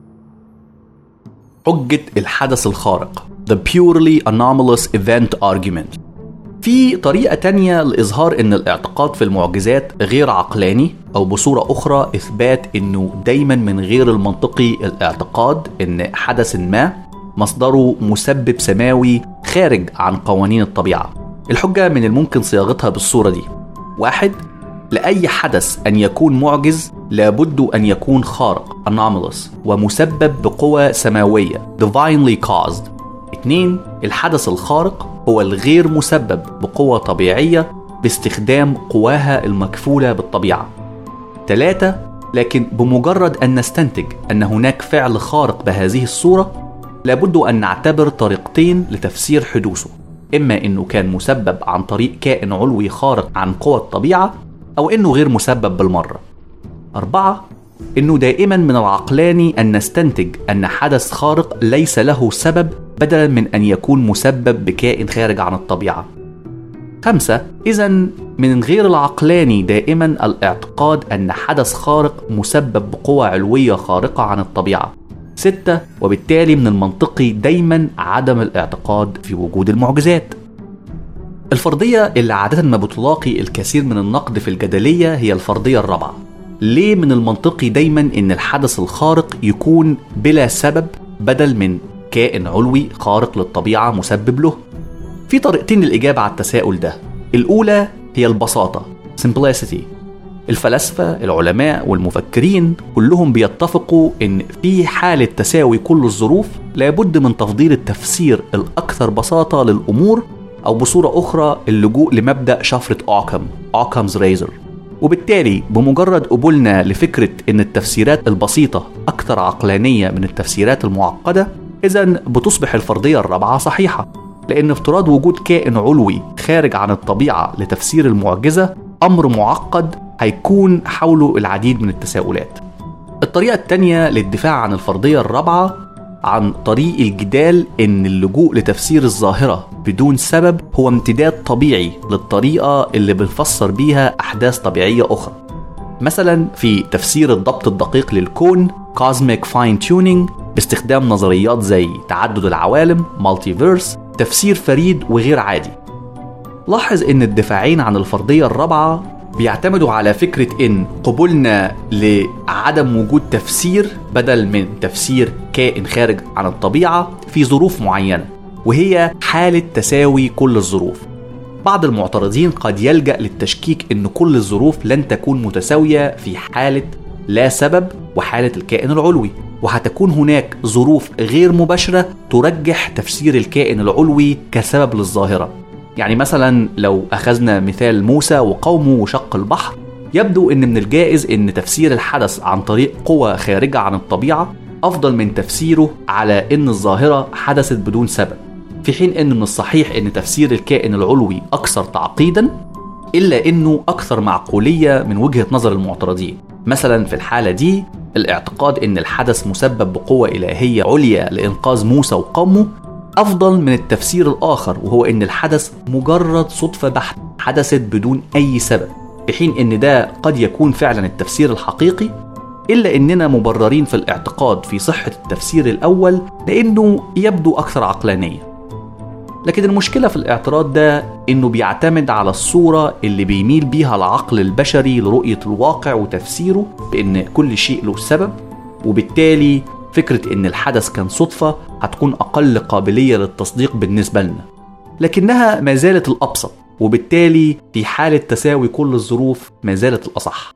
Speaker 5: حجة الحدث الخارق The purely anomalous event argument في طريقة تانية لإظهار إن الاعتقاد في المعجزات غير عقلاني أو بصورة أخرى إثبات إنه دايما من غير المنطقي الاعتقاد إن حدث ما مصدره مسبب سماوي خارج عن قوانين الطبيعة الحجة من الممكن صياغتها بالصورة دي واحد لأي حدث أن يكون معجز لابد أن يكون خارق anomalous ومسبب بقوة سماوية divinely caused اتنين الحدث الخارق هو الغير مسبب بقوة طبيعية باستخدام قواها المكفولة بالطبيعة ثلاثة لكن بمجرد أن نستنتج أن هناك فعل خارق بهذه الصورة لابد أن نعتبر طريقتين لتفسير حدوثه إما أنه كان مسبب عن طريق كائن علوي خارق عن قوى الطبيعة أو أنه غير مسبب بالمرة أربعة أنه دائما من العقلاني أن نستنتج أن حدث خارق ليس له سبب بدلا من أن يكون مسبب بكائن خارج عن الطبيعة خمسة إذا من غير العقلاني دائما الاعتقاد أن حدث خارق مسبب بقوة علوية خارقة عن الطبيعة ستة وبالتالي من المنطقي دايما عدم الاعتقاد في وجود المعجزات الفرضية اللي عادة ما بتلاقي الكثير من النقد في الجدلية هي الفرضية الرابعة ليه من المنطقي دايما ان الحدث الخارق يكون بلا سبب بدل من كائن علوي خارق للطبيعة مسبب له في طريقتين للإجابة على التساؤل ده الأولى هي البساطة simplicity الفلاسفة العلماء والمفكرين كلهم بيتفقوا ان في حالة تساوي كل الظروف لابد من تفضيل التفسير الأكثر بساطة للأمور أو بصورة أخرى اللجوء لمبدأ شفرة أوكام أوكامز ريزر وبالتالي بمجرد قبولنا لفكرة إن التفسيرات البسيطة أكثر عقلانية من التفسيرات المعقدة إذا بتصبح الفرضية الرابعة صحيحة لأن افتراض وجود كائن علوي خارج عن الطبيعة لتفسير المعجزة أمر معقد هيكون حوله العديد من التساؤلات الطريقة التانية للدفاع عن الفرضية الرابعة عن طريق الجدال إن اللجوء لتفسير الظاهرة بدون سبب هو امتداد طبيعي للطريقة اللي بنفسر بيها أحداث طبيعية أخرى مثلا في تفسير الضبط الدقيق للكون Cosmic Fine Tuning باستخدام نظريات زي تعدد العوالم Multiverse تفسير فريد وغير عادي لاحظ ان الدفاعين عن الفرضية الرابعة بيعتمدوا على فكرة ان قبولنا لعدم وجود تفسير بدل من تفسير كائن خارج عن الطبيعة في ظروف معينة وهي حالة تساوي كل الظروف بعض المعترضين قد يلجأ للتشكيك ان كل الظروف لن تكون متساوية في حالة لا سبب وحالة الكائن العلوي وهتكون هناك ظروف غير مباشرة ترجح تفسير الكائن العلوي كسبب للظاهرة يعني مثلا لو أخذنا مثال موسى وقومه وشق البحر يبدو أن من الجائز أن تفسير الحدث عن طريق قوى خارجة عن الطبيعة أفضل من تفسيره على أن الظاهرة حدثت بدون سبب في حين أن من الصحيح أن تفسير الكائن العلوي أكثر تعقيدا إلا أنه أكثر معقولية من وجهة نظر المعترضين مثلا في الحالة دي الاعتقاد أن الحدث مسبب بقوة إلهية عليا لإنقاذ موسى وقومه أفضل من التفسير الآخر وهو أن الحدث مجرد صدفة بحت حدثت بدون أي سبب في حين أن ده قد يكون فعلا التفسير الحقيقي إلا أننا مبررين في الاعتقاد في صحة التفسير الأول لأنه يبدو أكثر عقلانية لكن المشكلة في الاعتراض ده إنه بيعتمد على الصورة اللي بيميل بيها العقل البشري لرؤية الواقع وتفسيره بإن كل شيء له سبب وبالتالي فكرة إن الحدث كان صدفة هتكون أقل قابلية للتصديق بالنسبة لنا لكنها ما زالت الأبسط وبالتالي في حالة تساوي كل الظروف ما زالت الأصح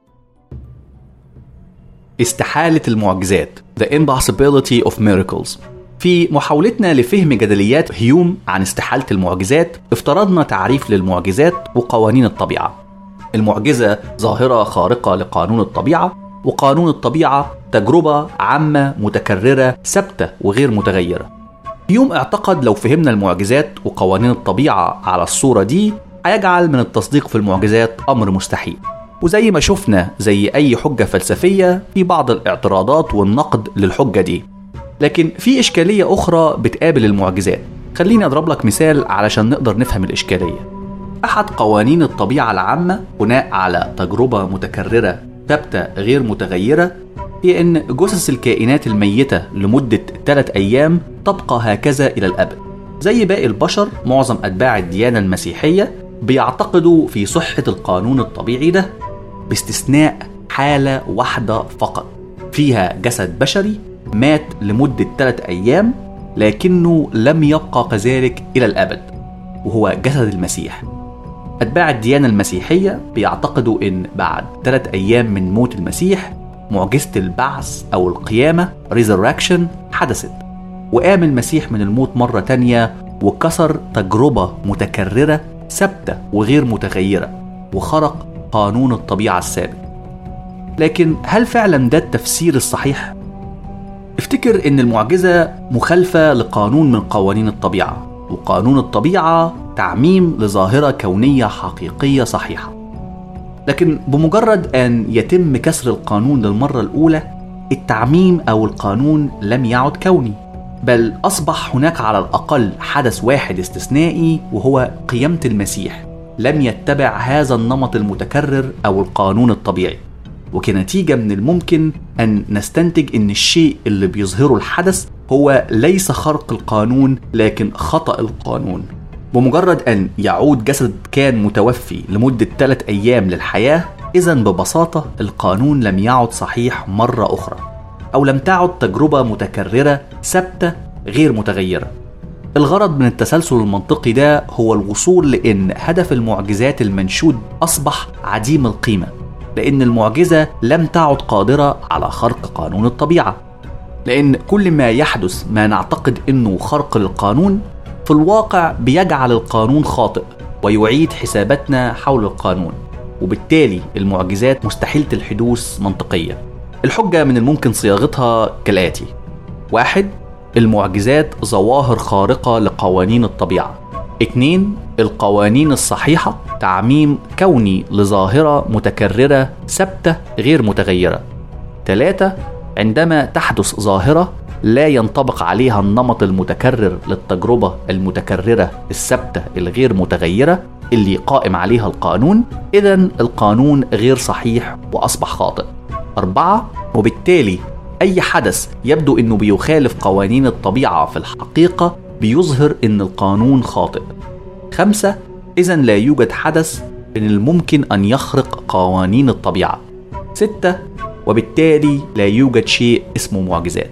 Speaker 5: استحالة المعجزات The Impossibility of Miracles في محاولتنا لفهم جدليات هيوم عن استحالة المعجزات افترضنا تعريف للمعجزات وقوانين الطبيعة المعجزة ظاهرة خارقة لقانون الطبيعة وقانون الطبيعة تجربة عامة متكررة ثابتة وغير متغيرة هيوم اعتقد لو فهمنا المعجزات وقوانين الطبيعة على الصورة دي هيجعل من التصديق في المعجزات أمر مستحيل وزي ما شفنا زي أي حجة فلسفية في بعض الاعتراضات والنقد للحجة دي لكن في إشكالية أخرى بتقابل المعجزات خليني أضرب لك مثال علشان نقدر نفهم الإشكالية أحد قوانين الطبيعة العامة بناء على تجربة متكررة ثابتة غير متغيرة هي أن جثث الكائنات الميتة لمدة ثلاث أيام تبقى هكذا إلى الأبد زي باقي البشر معظم أتباع الديانة المسيحية بيعتقدوا في صحة القانون الطبيعي ده باستثناء حالة واحدة فقط فيها جسد بشري مات لمدة ثلاث أيام لكنه لم يبقى كذلك إلى الأبد وهو جسد المسيح أتباع الديانة المسيحية بيعتقدوا إن بعد ثلاث أيام من موت المسيح معجزة البعث أو القيامة resurrection حدثت وقام المسيح من الموت مرة تانية وكسر تجربة متكررة ثابتة وغير متغيرة وخرق قانون الطبيعة السابق لكن هل فعلا ده التفسير الصحيح؟ افتكر ان المعجزة مخالفة لقانون من قوانين الطبيعة وقانون الطبيعة تعميم لظاهرة كونية حقيقية صحيحة لكن بمجرد ان يتم كسر القانون للمرة الاولى التعميم او القانون لم يعد كوني بل اصبح هناك على الاقل حدث واحد استثنائي وهو قيامة المسيح لم يتبع هذا النمط المتكرر او القانون الطبيعي وكنتيجة من الممكن أن نستنتج أن الشيء اللي بيظهره الحدث هو ليس خرق القانون لكن خطأ القانون بمجرد أن يعود جسد كان متوفي لمدة ثلاث أيام للحياة إذا ببساطة القانون لم يعد صحيح مرة أخرى أو لم تعد تجربة متكررة ثابتة غير متغيرة الغرض من التسلسل المنطقي ده هو الوصول لأن هدف المعجزات المنشود أصبح عديم القيمة لأن المعجزة لم تعد قادرة على خرق قانون الطبيعة لأن كل ما يحدث ما نعتقد أنه خرق للقانون في الواقع بيجعل القانون خاطئ ويعيد حساباتنا حول القانون وبالتالي المعجزات مستحيلة الحدوث منطقيا الحجة من الممكن صياغتها كالآتي واحد المعجزات ظواهر خارقة لقوانين الطبيعة اتنين القوانين الصحيحة تعميم كوني لظاهرة متكررة ثابتة غير متغيرة تلاتة عندما تحدث ظاهرة لا ينطبق عليها النمط المتكرر للتجربة المتكررة الثابتة الغير متغيرة اللي قائم عليها القانون إذا القانون غير صحيح وأصبح خاطئ أربعة وبالتالي أي حدث يبدو أنه بيخالف قوانين الطبيعة في الحقيقة بيظهر أن القانون خاطئ خمسة إذا لا يوجد حدث من الممكن أن يخرق قوانين الطبيعة ستة وبالتالي لا يوجد شيء اسمه معجزات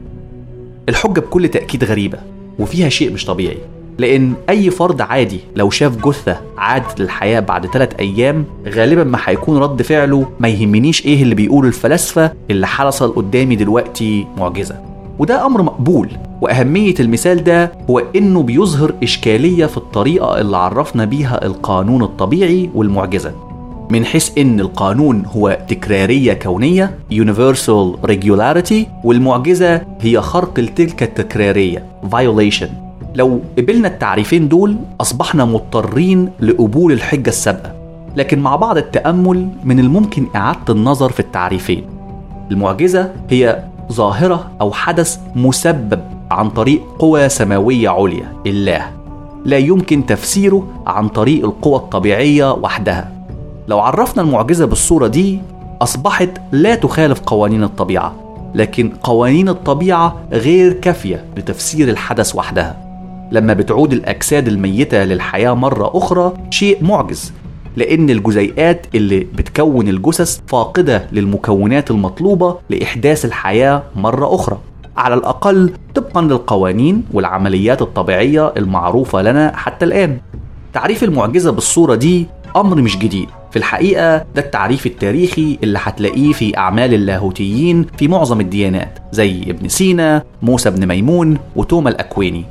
Speaker 5: الحجة بكل تأكيد غريبة وفيها شيء مش طبيعي لأن أي فرد عادي لو شاف جثة عادت للحياة بعد ثلاث أيام غالبا ما هيكون رد فعله ما يهمنيش إيه اللي بيقوله الفلاسفة اللي حصل قدامي دلوقتي معجزة وده أمر مقبول وأهمية المثال ده هو إنه بيظهر إشكالية في الطريقة اللي عرفنا بيها القانون الطبيعي والمعجزة من حيث ان القانون هو تكرارية كونية universal regularity والمعجزة هي خرق لتلك التكرارية violation لو قبلنا التعريفين دول أصبحنا مضطرين لقبول الحجة السابقة لكن مع بعض التأمل من الممكن إعادة النظر في التعريفين المعجزة هي ظاهرة أو حدث مسبب عن طريق قوى سماوية عليا الله لا يمكن تفسيره عن طريق القوى الطبيعية وحدها لو عرفنا المعجزة بالصورة دي أصبحت لا تخالف قوانين الطبيعة لكن قوانين الطبيعة غير كافية لتفسير الحدث وحدها لما بتعود الأجساد الميتة للحياة مرة أخرى شيء معجز لأن الجزيئات اللي بتكون الجثث فاقدة للمكونات المطلوبة لإحداث الحياة مرة أخرى على الأقل طبقا للقوانين والعمليات الطبيعية المعروفة لنا حتى الآن تعريف المعجزة بالصورة دي أمر مش جديد في الحقيقة ده التعريف التاريخي اللي هتلاقيه في أعمال اللاهوتيين في معظم الديانات زي ابن سينا، موسى بن ميمون، وتوما الأكويني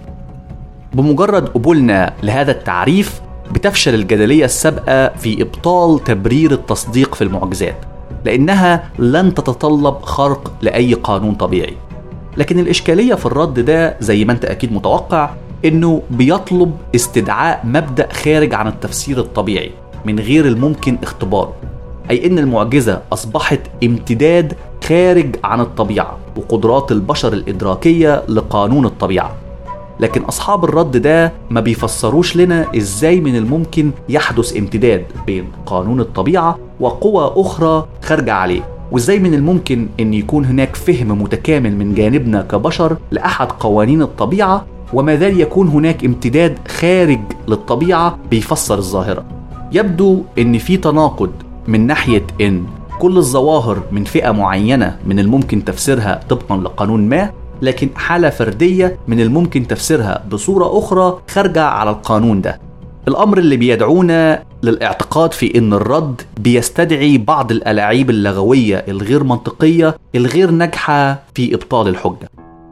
Speaker 5: بمجرد قبولنا لهذا التعريف بتفشل الجدلية السابقة في إبطال تبرير التصديق في المعجزات لأنها لن تتطلب خرق لأي قانون طبيعي لكن الإشكالية في الرد ده زي ما أنت أكيد متوقع إنه بيطلب استدعاء مبدأ خارج عن التفسير الطبيعي من غير الممكن اختباره أي إن المعجزة أصبحت امتداد خارج عن الطبيعة وقدرات البشر الإدراكية لقانون الطبيعة لكن أصحاب الرد ده ما بيفسروش لنا إزاي من الممكن يحدث امتداد بين قانون الطبيعة وقوى أخرى خارجة عليه وإزاي من الممكن أن يكون هناك فهم متكامل من جانبنا كبشر لأحد قوانين الطبيعة وما زال يكون هناك امتداد خارج للطبيعة بيفسر الظاهرة يبدو ان في تناقض من ناحيه ان كل الظواهر من فئه معينه من الممكن تفسيرها طبقا لقانون ما لكن حاله فرديه من الممكن تفسيرها بصوره اخرى خارجه على القانون ده الامر اللي بيدعونا للاعتقاد في ان الرد بيستدعي بعض الالاعيب اللغويه الغير منطقيه الغير ناجحه في ابطال الحجه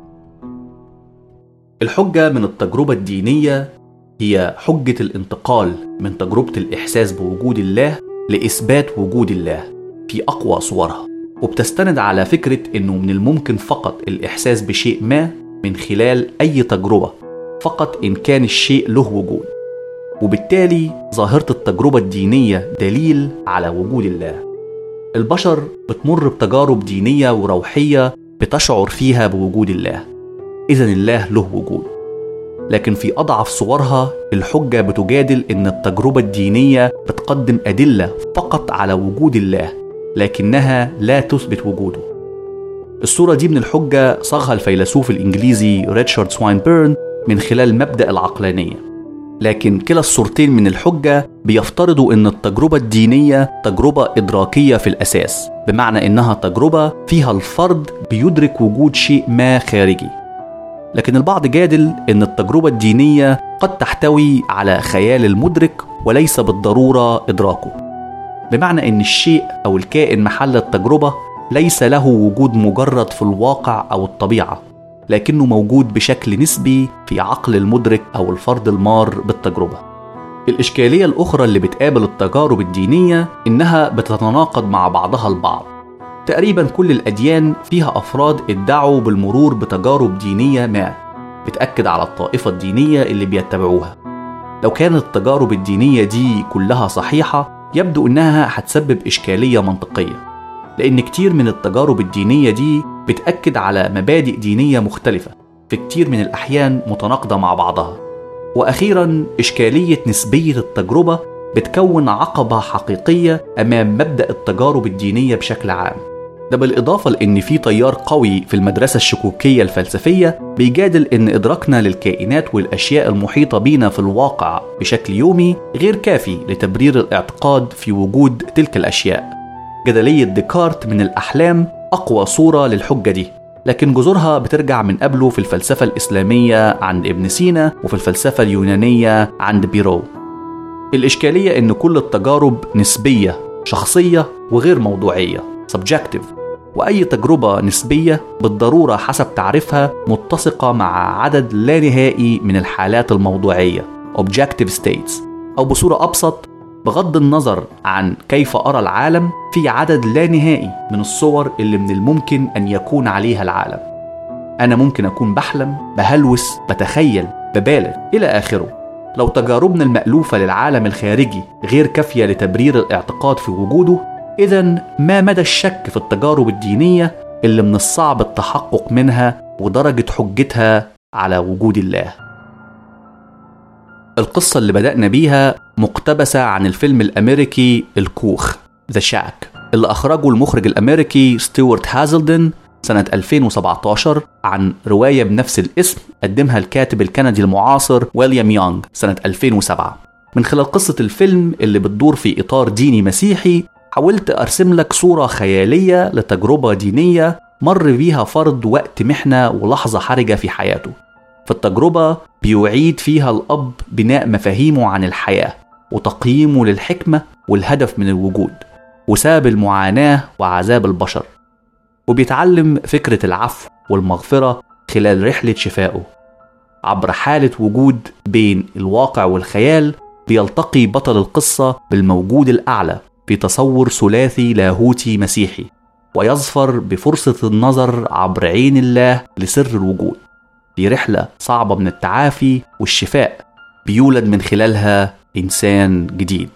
Speaker 5: الحجه من التجربه الدينيه هي حجة الانتقال من تجربة الإحساس بوجود الله لإثبات وجود الله في أقوى صورها وبتستند على فكرة إنه من الممكن فقط الإحساس بشيء ما من خلال أي تجربة فقط إن كان الشيء له وجود وبالتالي ظاهرة التجربة الدينية دليل على وجود الله البشر بتمر بتجارب دينية وروحية بتشعر فيها بوجود الله إذا الله له وجود لكن في أضعف صورها الحجة بتجادل إن التجربة الدينية بتقدم أدلة فقط على وجود الله لكنها لا تثبت وجوده الصورة دي من الحجة صاغها الفيلسوف الإنجليزي ريتشارد سواينبيرن من خلال مبدأ العقلانية لكن كلا الصورتين من الحجة بيفترضوا أن التجربة الدينية تجربة إدراكية في الأساس بمعنى أنها تجربة فيها الفرد بيدرك وجود شيء ما خارجي لكن البعض جادل ان التجربه الدينيه قد تحتوي على خيال المدرك وليس بالضروره ادراكه بمعنى ان الشيء او الكائن محل التجربه ليس له وجود مجرد في الواقع او الطبيعه لكنه موجود بشكل نسبي في عقل المدرك او الفرد المار بالتجربه الاشكاليه الاخرى اللي بتقابل التجارب الدينيه انها بتتناقض مع بعضها البعض تقريبا كل الأديان فيها أفراد ادعوا بالمرور بتجارب دينية ما بتأكد على الطائفة الدينية اللي بيتبعوها لو كانت التجارب الدينية دي كلها صحيحة يبدو إنها هتسبب إشكالية منطقية لأن كتير من التجارب الدينية دي بتأكد على مبادئ دينية مختلفة في كتير من الأحيان متناقضة مع بعضها وأخيرا إشكالية نسبية التجربة بتكون عقبة حقيقية أمام مبدأ التجارب الدينية بشكل عام ده بالإضافة لأن في تيار قوي في المدرسة الشكوكية الفلسفية بيجادل إن إدراكنا للكائنات والأشياء المحيطة بينا في الواقع بشكل يومي غير كافي لتبرير الاعتقاد في وجود تلك الأشياء جدلية ديكارت من الأحلام أقوى صورة للحجة دي لكن جذورها بترجع من قبله في الفلسفة الإسلامية عند ابن سينا وفي الفلسفة اليونانية عند بيرو الإشكالية إن كل التجارب نسبية شخصية وغير موضوعية subjective وأي تجربة نسبية بالضرورة حسب تعريفها متسقة مع عدد لا نهائي من الحالات الموضوعية objective states أو بصورة أبسط بغض النظر عن كيف أرى العالم في عدد لا نهائي من الصور اللي من الممكن أن يكون عليها العالم أنا ممكن أكون بحلم بهلوس بتخيل ببالغ إلى آخره لو تجاربنا المألوفة للعالم الخارجي غير كافية لتبرير الاعتقاد في وجوده إذا ما مدى الشك في التجارب الدينية اللي من الصعب التحقق منها ودرجة حجتها على وجود الله القصة اللي بدأنا بيها مقتبسة عن الفيلم الأمريكي الكوخ ذا شاك اللي أخرجه المخرج الأمريكي ستيوارت هازلدن سنة 2017 عن رواية بنفس الاسم قدمها الكاتب الكندي المعاصر ويليام يونغ سنة 2007 من خلال قصة الفيلم اللي بتدور في إطار ديني مسيحي حاولت أرسم لك صورة خيالية لتجربة دينية مر بيها فرد وقت محنة ولحظة حرجة في حياته في التجربة بيعيد فيها الأب بناء مفاهيمه عن الحياة وتقييمه للحكمة والهدف من الوجود وسبب المعاناة وعذاب البشر وبيتعلم فكرة العفو والمغفرة خلال رحلة شفائه عبر حالة وجود بين الواقع والخيال بيلتقي بطل القصة بالموجود الأعلى في تصور ثلاثي لاهوتي مسيحي ويظفر بفرصة النظر عبر عين الله لسر الوجود في رحلة صعبة من التعافي والشفاء بيولد من خلالها إنسان جديد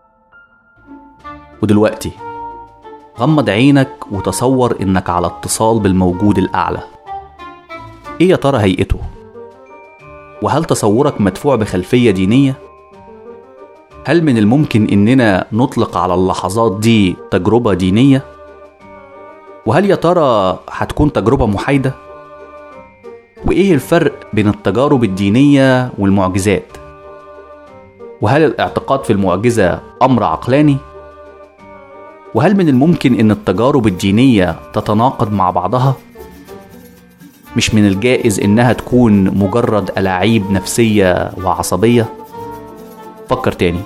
Speaker 5: ودلوقتي غمض عينك وتصور إنك على اتصال بالموجود الأعلى إيه يا ترى هيئته؟ وهل تصورك مدفوع بخلفية دينية؟ هل من الممكن إننا نطلق على اللحظات دي تجربة دينية؟ وهل يا ترى هتكون تجربة محايدة؟ وإيه الفرق بين التجارب الدينية والمعجزات؟ وهل الاعتقاد في المعجزة أمر عقلاني؟ وهل من الممكن ان التجارب الدينيه تتناقض مع بعضها مش من الجائز انها تكون مجرد الاعيب نفسيه وعصبيه فكر تاني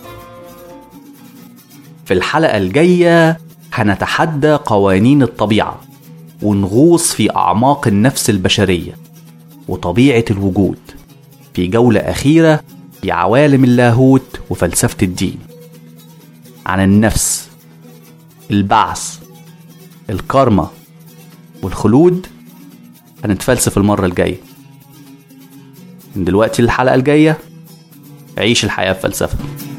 Speaker 5: في الحلقه الجايه هنتحدى قوانين الطبيعه ونغوص في اعماق النفس البشريه وطبيعه الوجود في جوله اخيره في عوالم اللاهوت وفلسفه الدين عن النفس البعث الكارما والخلود هنتفلسف المرة الجاية من دلوقتي للحلقة الجاية عيش الحياة بفلسفة